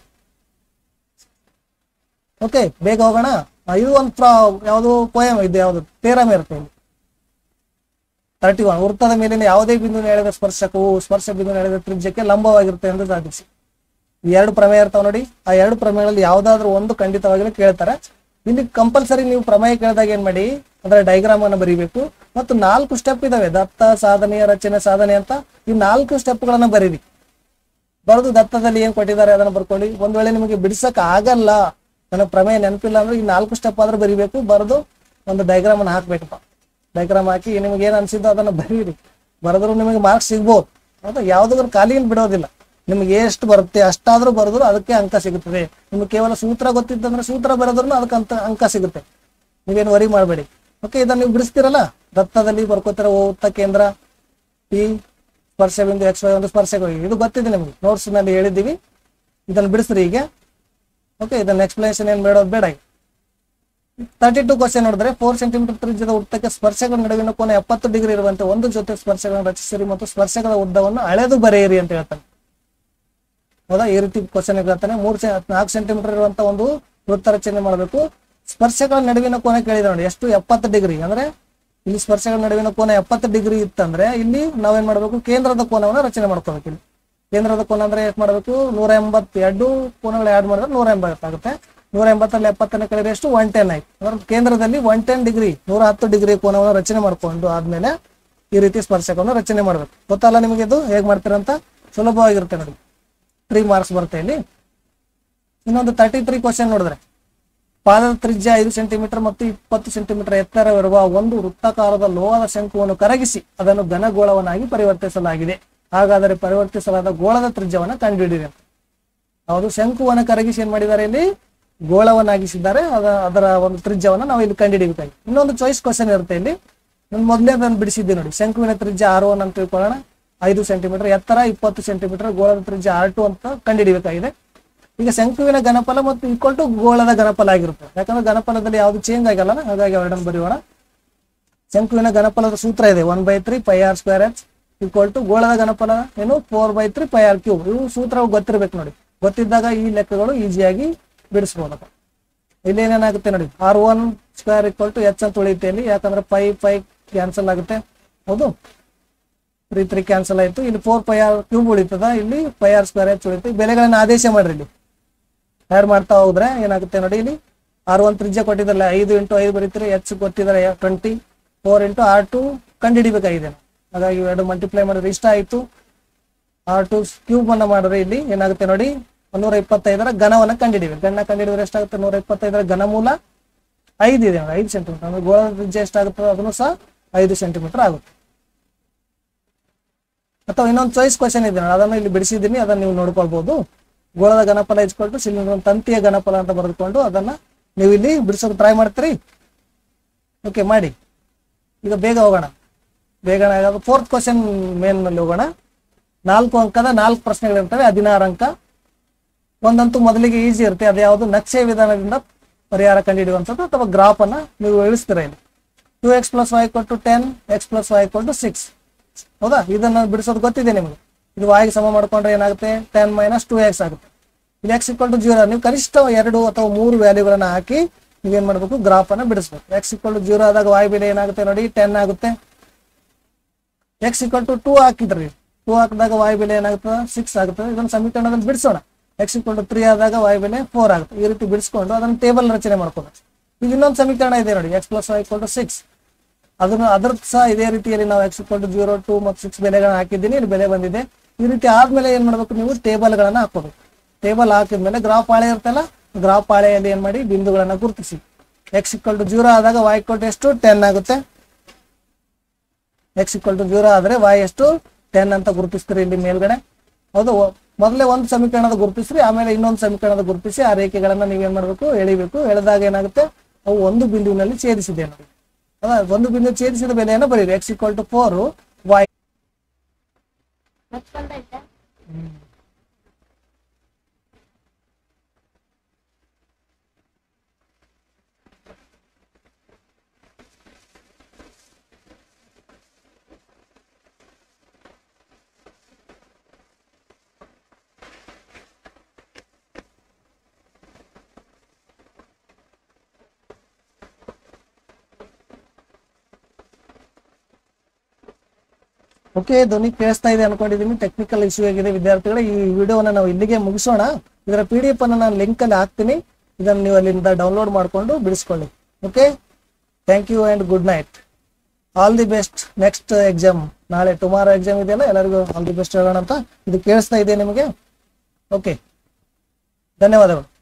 Speaker 1: ಓಕೆ ಬೇಗ ಹೋಗೋಣ ಆ, ಇದು ಒಂದು ಪ್ರಾ ಯಾವುದು ಪೋಯಮ್ ಇದು ಯಾವುದು ತೇರಮ್ ಇರುತ್ತೆ ಇಲ್ಲಿ ತರ್ಟಿ ಒನ್ ವೃತ್ತದ ಮೇಲಿನ ಯಾವುದೇ ಬಿಂದು ಎಳೆದ ಸ್ಪರ್ಶಕವು ಸ್ಪರ್ಶ ಬಿಂದು ಎಳೆದ ತ್ರಿಜ್ಯಕ್ಕೆ ಲಂಬವಾಗಿರುತ್ತೆ ಎಂದು ಸಾಧಿಸಿ ಈ ಎರಡು ಪ್ರಮೇಯ ಇರ್ತಾವ ನೋಡಿ ಆ ಎರಡು ಪ್ರಮೇಯಗಳಲ್ಲಿ ಯಾವ್ದಾದ್ರು ಒಂದು ಖಂಡಿತವಾಗಿಯೂ ಕೇಳ್ತಾರೆ ಇಲ್ಲಿ ಕಂಪಲ್ಸರಿ ನೀವು ಪ್ರಮೇಯ ಕೇಳಿದಾಗ ಏನ್ ಮಾಡಿ ಅದರ ಡೈಗ್ರಾಮ್ ಅನ್ನು ಬರೀಬೇಕು ಮತ್ತು ನಾಲ್ಕು ಸ್ಟೆಪ್ ಇದಾವೆ ದತ್ತ ಸಾಧನೆಯ ರಚನೆ ಸಾಧನೆ ಅಂತ ಈ ನಾಲ್ಕು ಸ್ಟೆಪ್ಗಳನ್ನ ಬರೀರಿ ಬರೆದು ದತ್ತದಲ್ಲಿ ಏನ್ ಕೊಟ್ಟಿದ್ದಾರೆ ಅದನ್ನ ಬರ್ಕೊಳ್ಳಿ ಒಂದ್ ವೇಳೆ ನಿಮಗೆ ಬಿಡಿಸಕ್ ಆಗಲ್ಲ ನನಗೆ ಪ್ರಮೇಯ ನೆನಪಿಲ್ಲ ಅಂದ್ರೆ ಈ ನಾಲ್ಕು ಸ್ಟೆಪ್ ಆದ್ರೂ ಬರಿಬೇಕು ಬರೆದು ಒಂದು ಡೈಗ್ರಾಮ್ ಅನ್ನ ಹಾಕ್ಬೇಕಪ್ಪ ಡೈಗ್ರಾಮ್ ಹಾಕಿ ನಿಮಗೆ ಏನ್ ಅನ್ಸಿದ್ದೋ ಅದನ್ನ ಬರೀರಿ ಬರೆದ್ರು ನಿಮಗೆ ಮಾರ್ಕ್ಸ್ ಸಿಗ್ಬೋದು ಹೌದಾ ಯಾವ್ದಾದ್ರು ಖಾಲಿಯನ್ನು ಬಿಡೋದಿಲ್ಲ ನಿಮ್ಗೆ ಎಷ್ಟು ಬರುತ್ತೆ ಅಷ್ಟಾದ್ರೂ ಬರೆದ್ರು ಅದಕ್ಕೆ ಅಂಕ ಸಿಗುತ್ತದೆ ನಿಮ್ಗೆ ಕೇವಲ ಸೂತ್ರ ಗೊತ್ತಿತ್ತಂದ್ರೆ ಸೂತ್ರ ಬರೆದ್ರು ಅದಕ್ಕೆ ಅಂತ ಅಂಕ ಸಿಗುತ್ತೆ ನೀವೇನು ವರಿ ಮಾಡಬೇಡಿ ಓಕೆ ಇದನ್ನ ನೀವು ಬಿಡಿಸ್ತೀರಲ್ಲ ದತ್ತದಲ್ಲಿ ಬರ್ಕೋತೀರ ಓ ಉತ್ತ ಕೇಂದ್ರ ಪಿ ಸ್ಪರ್ಶ ಬಿಂದು ಎಕ್ಸ್ ವೈ ಒಂದು ಸ್ಪರ್ಶಗಳು ಇದು ಗೊತ್ತಿದೆ ನಿಮ್ಗೆ ನೋಟ್ಸ್ ನಲ್ಲಿ ಹೇಳಿದ್ದೀವಿ ಇದನ್ನ ಬಿಡಿಸ್ರಿ ಈಗ ಓಕೆ ಇದನ್ನ ಎಕ್ಸ್ಪ್ಲನೇಷನ್ ಏನ್ ಬೇಡೋದು ಬೇಡ ತರ್ಟಿ ಟು ಕ್ವಶನ್ ನೋಡಿದ್ರೆ ಫೋರ್ ಸೆಂಟಿಮೀಟರ್ ತ್ರಿಜ್ಯದ ವೃತ್ತಕ್ಕೆ ಸ್ಪರ್ಶಗಳ ನಡುವಿನ ಕೋನ ಎಪ್ಪತ್ತು ಡಿಗ್ರಿ ಇರುವಂತೆ ಒಂದು ಜೊತೆ ಸ್ಪರ್ಶಗಳನ್ನು ರಚಿಸಿರಿ ಮತ್ತು ಸ್ಪರ್ಶಗಳ ಉದ್ದವನ್ನು ಅಳೆದು ಬರೆಯಿರಿ ಅಂತ ಹೇಳ್ತಾನೆ ಹೌದಾ ಈ ರೀತಿ ಕ್ವಶನ್ ಹೇಳ್ತಾನೆ ಮೂರು ಸೆ ನಾಲ್ಕು ಸೆಂಟಿಮೀಟರ್ ಇರುವಂತ ಒಂದು ವೃತ್ತ ರಚನೆ ಮಾಡಬೇಕು ಸ್ಪರ್ಶಗಳ ನಡುವಿನ ಕೋನ ಕೇಳಿದ ನೋಡಿ ಎಷ್ಟು ಎಪ್ಪತ್ತು ಡಿಗ್ರಿ ಅಂದ್ರೆ ಇಲ್ಲಿ ಸ್ಪರ್ಶಗಳ ನಡುವಿನ ಕೋನ ಎಪ್ಪತ್ತು ಡಿಗ್ರಿ ಇತ್ತಂದ್ರೆ ಇಲ್ಲಿ ನಾವೇನ್ ಮಾಡ್ಬೇಕು ಕೇಂದ್ರದ ಕೋನವನ್ನು ರಚನೆ ಮಾಡ್ಕೋಬೇಕು ಇಲ್ಲಿ ಕೇಂದ್ರದ ಕೋನ ಅಂದ್ರೆ ಎಷ್ಟು ಮಾಡ್ಬೇಕು ನೂರ ಎಂಬತ್ತು ಎರಡು ಕೋನಗಳು ಆಡ್ ಮಾಡಿದ್ರೆ ನೂರ ಎಂಬತ್ತಾಗುತ್ತೆ ನೂರ ಎಂಬತ್ತಲ್ಲಿ ಎಪ್ಪತ್ತನೇ ಕಳೆದ್ರೆ ಎಷ್ಟು ಒನ್ ಟೆನ್ ಆಯ್ತು ಅಂದ್ರೆ ಕೇಂದ್ರದಲ್ಲಿ ಒನ್ ಟೆನ್ ಡಿಗ್ರಿ ನೂರ ಹತ್ತು ಡಿಗ್ರಿ ಕೋನವನ್ನು ರಚನೆ ಮಾಡ್ಕೊಂಡು ಆದ್ಮೇಲೆ ಈ ರೀತಿ ಸ್ಪರ್ಶಕವನ್ನು ರಚನೆ ಮಾಡ್ಬೇಕು ಗೊತ್ತಲ್ಲ ನಿಮಗೆ ಇದು ಹೇಗ್ ಮಾಡ್ತೀರಂತ ಸುಲಭವಾಗಿರುತ್ತೆ ನೋಡಿ ತ್ರೀ ಮಾರ್ಕ್ಸ್ ಬರುತ್ತೆ ಇಲ್ಲಿ ಇನ್ನೊಂದು ತರ್ಟಿ ತ್ರೀ ಕ್ವಶನ್ ನೋಡಿದ್ರೆ ಪಾದದ ತ್ರಿಜ್ಯ ಐದು ಸೆಂಟಿಮೀಟರ್ ಮತ್ತು ಇಪ್ಪತ್ತು ಸೆಂಟಿಮೀಟರ್ ಎತ್ತರವಿರುವ ಒಂದು ವೃತ್ತಾಕಾರದ ಲೋಹದ ಶಂಕುವನ್ನು ಕರಗಿಸಿ ಅದನ್ನು ಘನಗೋಳವನ್ನಾಗಿ ಪರಿವರ್ತಿಸಲಾಗಿದೆ ಹಾಗಾದರೆ ಪರಿವರ್ತಿಸಲಾದ ಗೋಳದ ತ್ರಿಜ್ಯವನ್ನು ಕಂಡುಹಿಡಿಯಿರಿ ಅಂತ. ಹೌದು ಶಂಕುವನ್ನು ಕರಗಿಸಿ ಏನ್ ಮಾಡಿದ್ದಾರೆ ಇಲ್ಲಿ ಗೋಳವನ್ನಾಗಿಸಿದ್ದಾರೆ ಅದ ಅದರ ಒಂದು ತ್ರಿಜ್ಯವನ್ನು ನಾವು ಇಲ್ಲಿ ಕಂಡುಹಿಡಿಯಬೇಕಾಗಿ ಇನ್ನೊಂದು ಚಾಯ್ಸ್ ಕ್ವಶನ್ ಇರುತ್ತೆ ಇಲ್ಲಿ ನಾನು ಮೊದಲೇ ಅದನ್ನು ಬಿಡಿಸಿದ್ದೆ ನೋಡಿ ಶಂಕುವಿನ ತ್ರಿಜ್ಯ ಆರ್ ಒನ್ ಅಂತ ತಿಳ್ಕೊಳ್ಳೋಣ ಐದು ಸೆಂಟಿಮೀಟರ್ ಎತ್ತರ ಇಪ್ಪತ್ತು ಸೆಂಟಿಮೀಟರ್ ಗೋಳದ ತ್ರಿಜ್ಯ ಆರ್ ಟು ಅಂತ ಕಂಡುಹಿಡಿಯಬೇಕಾಗಿದೆ ಈಗ ಶಂಕುವಿನ ಘನಫಲ ಮತ್ತು ಈಕ್ವಲ್ ಟು ಗೋಳದ ಘನಫಲ ಆಗಿರುತ್ತೆ ಯಾಕಂದ್ರೆ ಘನಫಲದಲ್ಲಿ ಯಾವುದು ಚೇಂಜ್ ಆಗಲ್ಲ ಹಾಗಾಗಿ ಎರಡನ್ನು ಬರೆಯೋಣ ಶಂಕುವಿನ ಘನಫಲದ ಸೂತ್ರ ಇದೆ one by three pi R square H equal to ಗೋಳದ ಘನಫಲ ಏನು four by three pi R cube ಇವು ಸೂತ್ರ ಗೊತ್ತಿರ್ಬೇಕು ನೋಡಿ ಗೊತ್ತಿದ್ದಾಗ ಈ ಲೆಕ್ಕಗಳು ಈಸಿಯಾಗಿ ಬಿಡಿಸ್ಬೋದಪ್ಪ ಇಲ್ಲಿ ಏನೇನಾಗುತ್ತೆ ನೋಡಿ R one square equal to H ಅಂತ ಉಳಿಯುತ್ತೆ ಇಲ್ಲಿ ಯಾಕಂದ್ರೆ ಪೈ ಪೈ ಕ್ಯಾನ್ಸಲ್ ಆಗುತ್ತೆ ಹೌದು ತ್ರೀ ತ್ರೀ ಕ್ಯಾನ್ಸಲ್ ಆಯ್ತು ಇಲ್ಲಿ ಫೋರ್ ಪೈ ಆರ್ ಕ್ಯೂಬ್ ಉಳಿತದ ಇಲ್ಲಿ ಪೈ ಆರ್ ಸ್ಕ್ವೇರ್ ಎಚ್ ಉಳಿತು ಬೆಲೆಗಳನ್ನ ಆದೇಶ ಮಾಡ್ರಿ ಇಲ್ಲಿ ಆ್ಯಡ್ ಮಾಡ್ತಾ ಹೋದ್ರೆ ಏನಾಗುತ್ತೆ ನೋಡಿ ಇಲ್ಲಿ ಆರ್ ಒನ್ ತ್ರಿಜ್ಯ ಕೊಟ್ಟಿದ್ದಲ್ಲ ಐದು ಇಂಟು ಐದು ಬರೀತೀರಿ ಎಚ್ ಕೊಟ್ಟಿದ್ದಾರೆ twenty four into R two ಕಂಡುಹಿಡಿಬೇಕಾಗಿದೆ ಹಾಗಾಗಿ ಎರಡು ಮಲ್ಟಿಪ್ಲೈ ಮಾಡಿದ್ರೆ ಇಷ್ಟ ಆಯ್ತು ಆರ್ ಟು ಕ್ಯೂಬ್ ಅನ್ನ ಮಾಡಿದ್ರೆ ಇಲ್ಲಿ ಏನಾಗುತ್ತೆ ನೋಡಿ ನೂರ ಇಪ್ಪತ್ತೈದರ ಘನವನ್ನ ಕಂಡುಹಿಡಿಬೇಕು ಗಣ ಕಂಡುಹಿಡಿದ್ರೆ ಎಷ್ಟಾಗುತ್ತೆ ನೂರ ಇಪ್ಪತ್ತೈದರ ಘನಮೂಲ ಐದು ಇದೆ ನೋಡಿ ಐದು ಸೆಂಟಿಮೀಟರ್ ಅಂದ್ರೆ ಗೋಳದ ತ್ರಿಜ್ಯ ಎಷ್ಟಾಗುತ್ತೆ ಅದನ್ನು ಸಹ ಐದು ಸೆಂಟಿಮೀಟರ್ ಆಗುತ್ತೆ ಅಥವಾ ಇನ್ನೊಂದು ಚಾಯ್ಸ್ ಕ್ವಶನ್ ಇದೆ ನೋಡಿ ಅದನ್ನು ಇಲ್ಲಿ ಬಿಡಿಸಿದ್ದೀನಿ ಅದನ್ನು ನೀವು ನೋಡ್ಕೊಳ್ಬಹುದು ಗೋಳದ ಘನಫಲ ಇಸ್ಕೊಟ್ಟು ಸಿಲಿಂಡರ್ ತಂತಿಯ ಘನಫಲ ಅಂತ ಬರೆದುಕೊಂಡು ಅದನ್ನ ನೀವು ಇಲ್ಲಿ ಬಿಡಿಸೋಕೆ ಟ್ರೈ ಮಾಡ್ತೀರಿ ಓಕೆ ಮಾಡಿ ಈಗ ಬೇಗ ಹೋಗೋಣ ಬೇಗ ಫೋರ್ತ್ ಕ್ವಶನ್ ಮೇನ್ ನಲ್ಲಿ ಹೋಗೋಣ ನಾಲ್ಕು ಅಂಕದ ನಾಲ್ಕು ಪ್ರಶ್ನೆಗಳಿರ್ತವೆ ಹದಿನಾರು ಅಂಕ ಒಂದಂತೂ ಮೊದಲಿಗೆ ಈಸಿ ಇರುತ್ತೆ ಅದು ಯಾವುದು ನಕ್ಷೆ ವಿಧಾನದಿಂದ ಪರಿಹಾರ ಕಂಡುಹಿಡಿಯುವಂಥದ್ದು ಅಥವಾ ಗ್ರಾಫ್ ಅನ್ನ ನೀವು ಇಳಿಸ್ತೀರ ಇಲ್ಲಿ ಟೂ ಎಕ್ಸ್ ಪ್ಲಸ್ ವೈ ಕೊಟ್ಟು ಟೆನ್ ಎಕ್ಸ್ ಪ್ಲಸ್ ವೈ ಕೊಟ್ಟು ಸಿಕ್ಸ್ ಹೌದಾ ಇದನ್ನ ಬಿಡಿಸೋದು ಗೊತ್ತಿದೆ ನಿಮಗೆ ಇದು ವಾಯಿಗೆ ಸಮ ಮಾಡ್ಕೊಂಡ್ರೆ ಏನಾಗುತ್ತೆ ಟೆನ್ ಮೈನಸ್ ಟೂ ಎಕ್ಸ್ ಆಗುತ್ತೆ ಇಲ್ಲಿ ಎಕ್ಸ್ ಇಕ್ವಲ್ ಟು ಜೀರೋ ನೀವು ಕನಿಷ್ಠ ಎರಡು ಅಥವಾ ಮೂರು ವ್ಯಾಲ್ಯೂಗಳನ್ನ ಹಾಕಿ ನೀವೇನ್ ಮಾಡ್ಬೇಕು ಗ್ರಾಫ್ ಅನ್ನ ಬಿಡಿಸ್ಬೇಕು ಎಕ್ಸ್ ಇಕ್ವಲ್ ಟು ಜೀರೋ ಆದಾಗ ವಾಯ್ ಬೆಲೆ ಏನಾಗುತ್ತೆ ನೋಡಿ ಟೆನ್ ಆಗುತ್ತೆ ಎಕ್ಸ್ ಇಕ್ವಲ್ ಟು ಟೂ ಹಾಕಿದ್ರಿ ಟೂ ಹಾಕಿದಾಗ ವಾಯ್ ಬೆಲೆ ಏನಾಗುತ್ತೆ ಸಿಕ್ಸ್ ಆಗುತ್ತೆ ಇದನ್ನ ಸಮೀಕರಣದಲ್ಲಿ ಬಿಡಿಸೋಣ ಎಕ್ಸ್ ಇಕ್ವಲ್ ಟು ತ್ರೀ ಆದಾಗ ವಾಯ್ ಬೆಲೆ ಫೋರ್ ಆಗುತ್ತೆ ಈ ರೀತಿ ಬಿಡಿಸ್ಕೊಂಡು ಅದನ್ನ ಟೇಬಲ್ ರಚನೆ ಮಾಡ್ಕೋಬೇಕು ಈಗ ಇನ್ನೊಂದು ಸಮೀಕರಣ ಇದೆ ನೋಡಿ X plus Y equal to six ಅದನ್ನ ಅದ್ರ ಸಹ ಇದೇ ರೀತಿಯಲ್ಲಿ ನಾವು X equal to zero two ಮತ್ತು ಸಿಕ್ಸ್ ಬೆಲೆಗಳನ್ನ ಹಾಕಿದ್ದೀನಿ ಇಲ್ಲಿ ಬೆಲೆ ಬಂದಿದೆ ಈ ರೀತಿ ಆದ್ಮೇಲೆ ಏನ್ ಮಾಡ್ಬೇಕು ನೀವು ಟೇಬಲ್ಗಳನ್ನ ಹಾಕೋಬೇಕು ಟೇಬಲ್ ಹಾಕಿದ್ಮೇಲೆ ಗ್ರಾಫ್ ಹಾಳೆ ಇರ್ತಲ್ಲ ಗ್ರಾಫ್ ಹಾಳೆಯಲ್ಲಿ ಏನ್ ಮಾಡಿ ಬಿಂದುಗಳನ್ನ ಗುರುತಿಸಿ ಎಕ್ಸ್ ಇಕ್ವಲ್ ಟು ಜೀರೋ ಆದಾಗ ವೈ ಇಕ್ವಲ್ ಟು ಎಷ್ಟು ಟೆನ್ ಆಗುತ್ತೆ ಎಕ್ಸ್ ಇಕ್ವಲ್ ಟು ಜೀರೋ ಆದ್ರೆ ವೈ ಎಷ್ಟು ಟೆನ್ ಅಂತ ಗುರುತಿಸ್ತೀರಿ ಇಲ್ಲಿ ಮೇಲ್ಗಡೆ ಹೌದು ಒ- ಮೊದಲೇ ಒಂದು ಸಮೀಕರಣದ ಗುರುತಿಸ್ರಿ ಆಮೇಲೆ ಇನ್ನೊಂದು ಸಮೀಕರಣದ ಗುರುತಿಸಿ ಆ ರೇಖೆಗಳನ್ನ ನೀವೇನ್ ಮಾಡ್ಬೇಕು ಎಳಿಬೇಕು ಎಳೆದಾಗ ಏನಾಗುತ್ತೆ ಅವು ಒಂದು ಬಿಂದುವಿನಲ್ಲಿ ಛೇದಿಸಿದೆ ನೋಡಿ ಅಲ್ಲ ಒಂದು ಬಿಂದು ಛೇದಿಸಿದ ಬೆಲೆಯನ್ನು ಬರೀರಿ X equal to four Y
Speaker 2: ಮತ್ತೊಂದಾಯ್ತಾ
Speaker 1: ಓಕೆ ಧ್ವನಿ ಕೇಳಿಸ್ತಾ ಇದೆ ಅನ್ಕೊಂಡಿದ್ದೀನಿ ಟೆಕ್ನಿಕಲ್ ಇಶ್ಯೂ ಆಗಿದೆ ವಿದ್ಯಾರ್ಥಿಗಳ ಈ ವಿಡಿಯೋನ ನಾವು ಇಲ್ಲಿಗೆ ಮುಗಿಸೋಣ ಇದರ ಪಿ ಡಿ ಎಫ್ ಅನ್ನು ನಾನು ಲಿಂಕ್ ಅಲ್ಲಿ ಹಾಕ್ತೀನಿ ಇದನ್ನು ನೀವು ಅಲ್ಲಿಂದ ಡೌನ್ಲೋಡ್ ಮಾಡಿಕೊಂಡು ಬಿಡಿಸ್ಕೊಳ್ಳಿ okay thank you and good night all the best next exam ನಾಳೆ ಟುಮಾರೋ ಎಕ್ಸಾಮ್ ಇದೆಯಲ್ಲ ಎಲ್ಲರಿಗೂ ಆಲ್ ದಿ ಬೆಸ್ಟ್ ಹೇಳೋಣ ಅಂತ ಇದು ಕೇಳಿಸ್ತಾ ಇದೆ ನಿಮಗೆ ಓಕೆ ಧನ್ಯವಾದಗಳು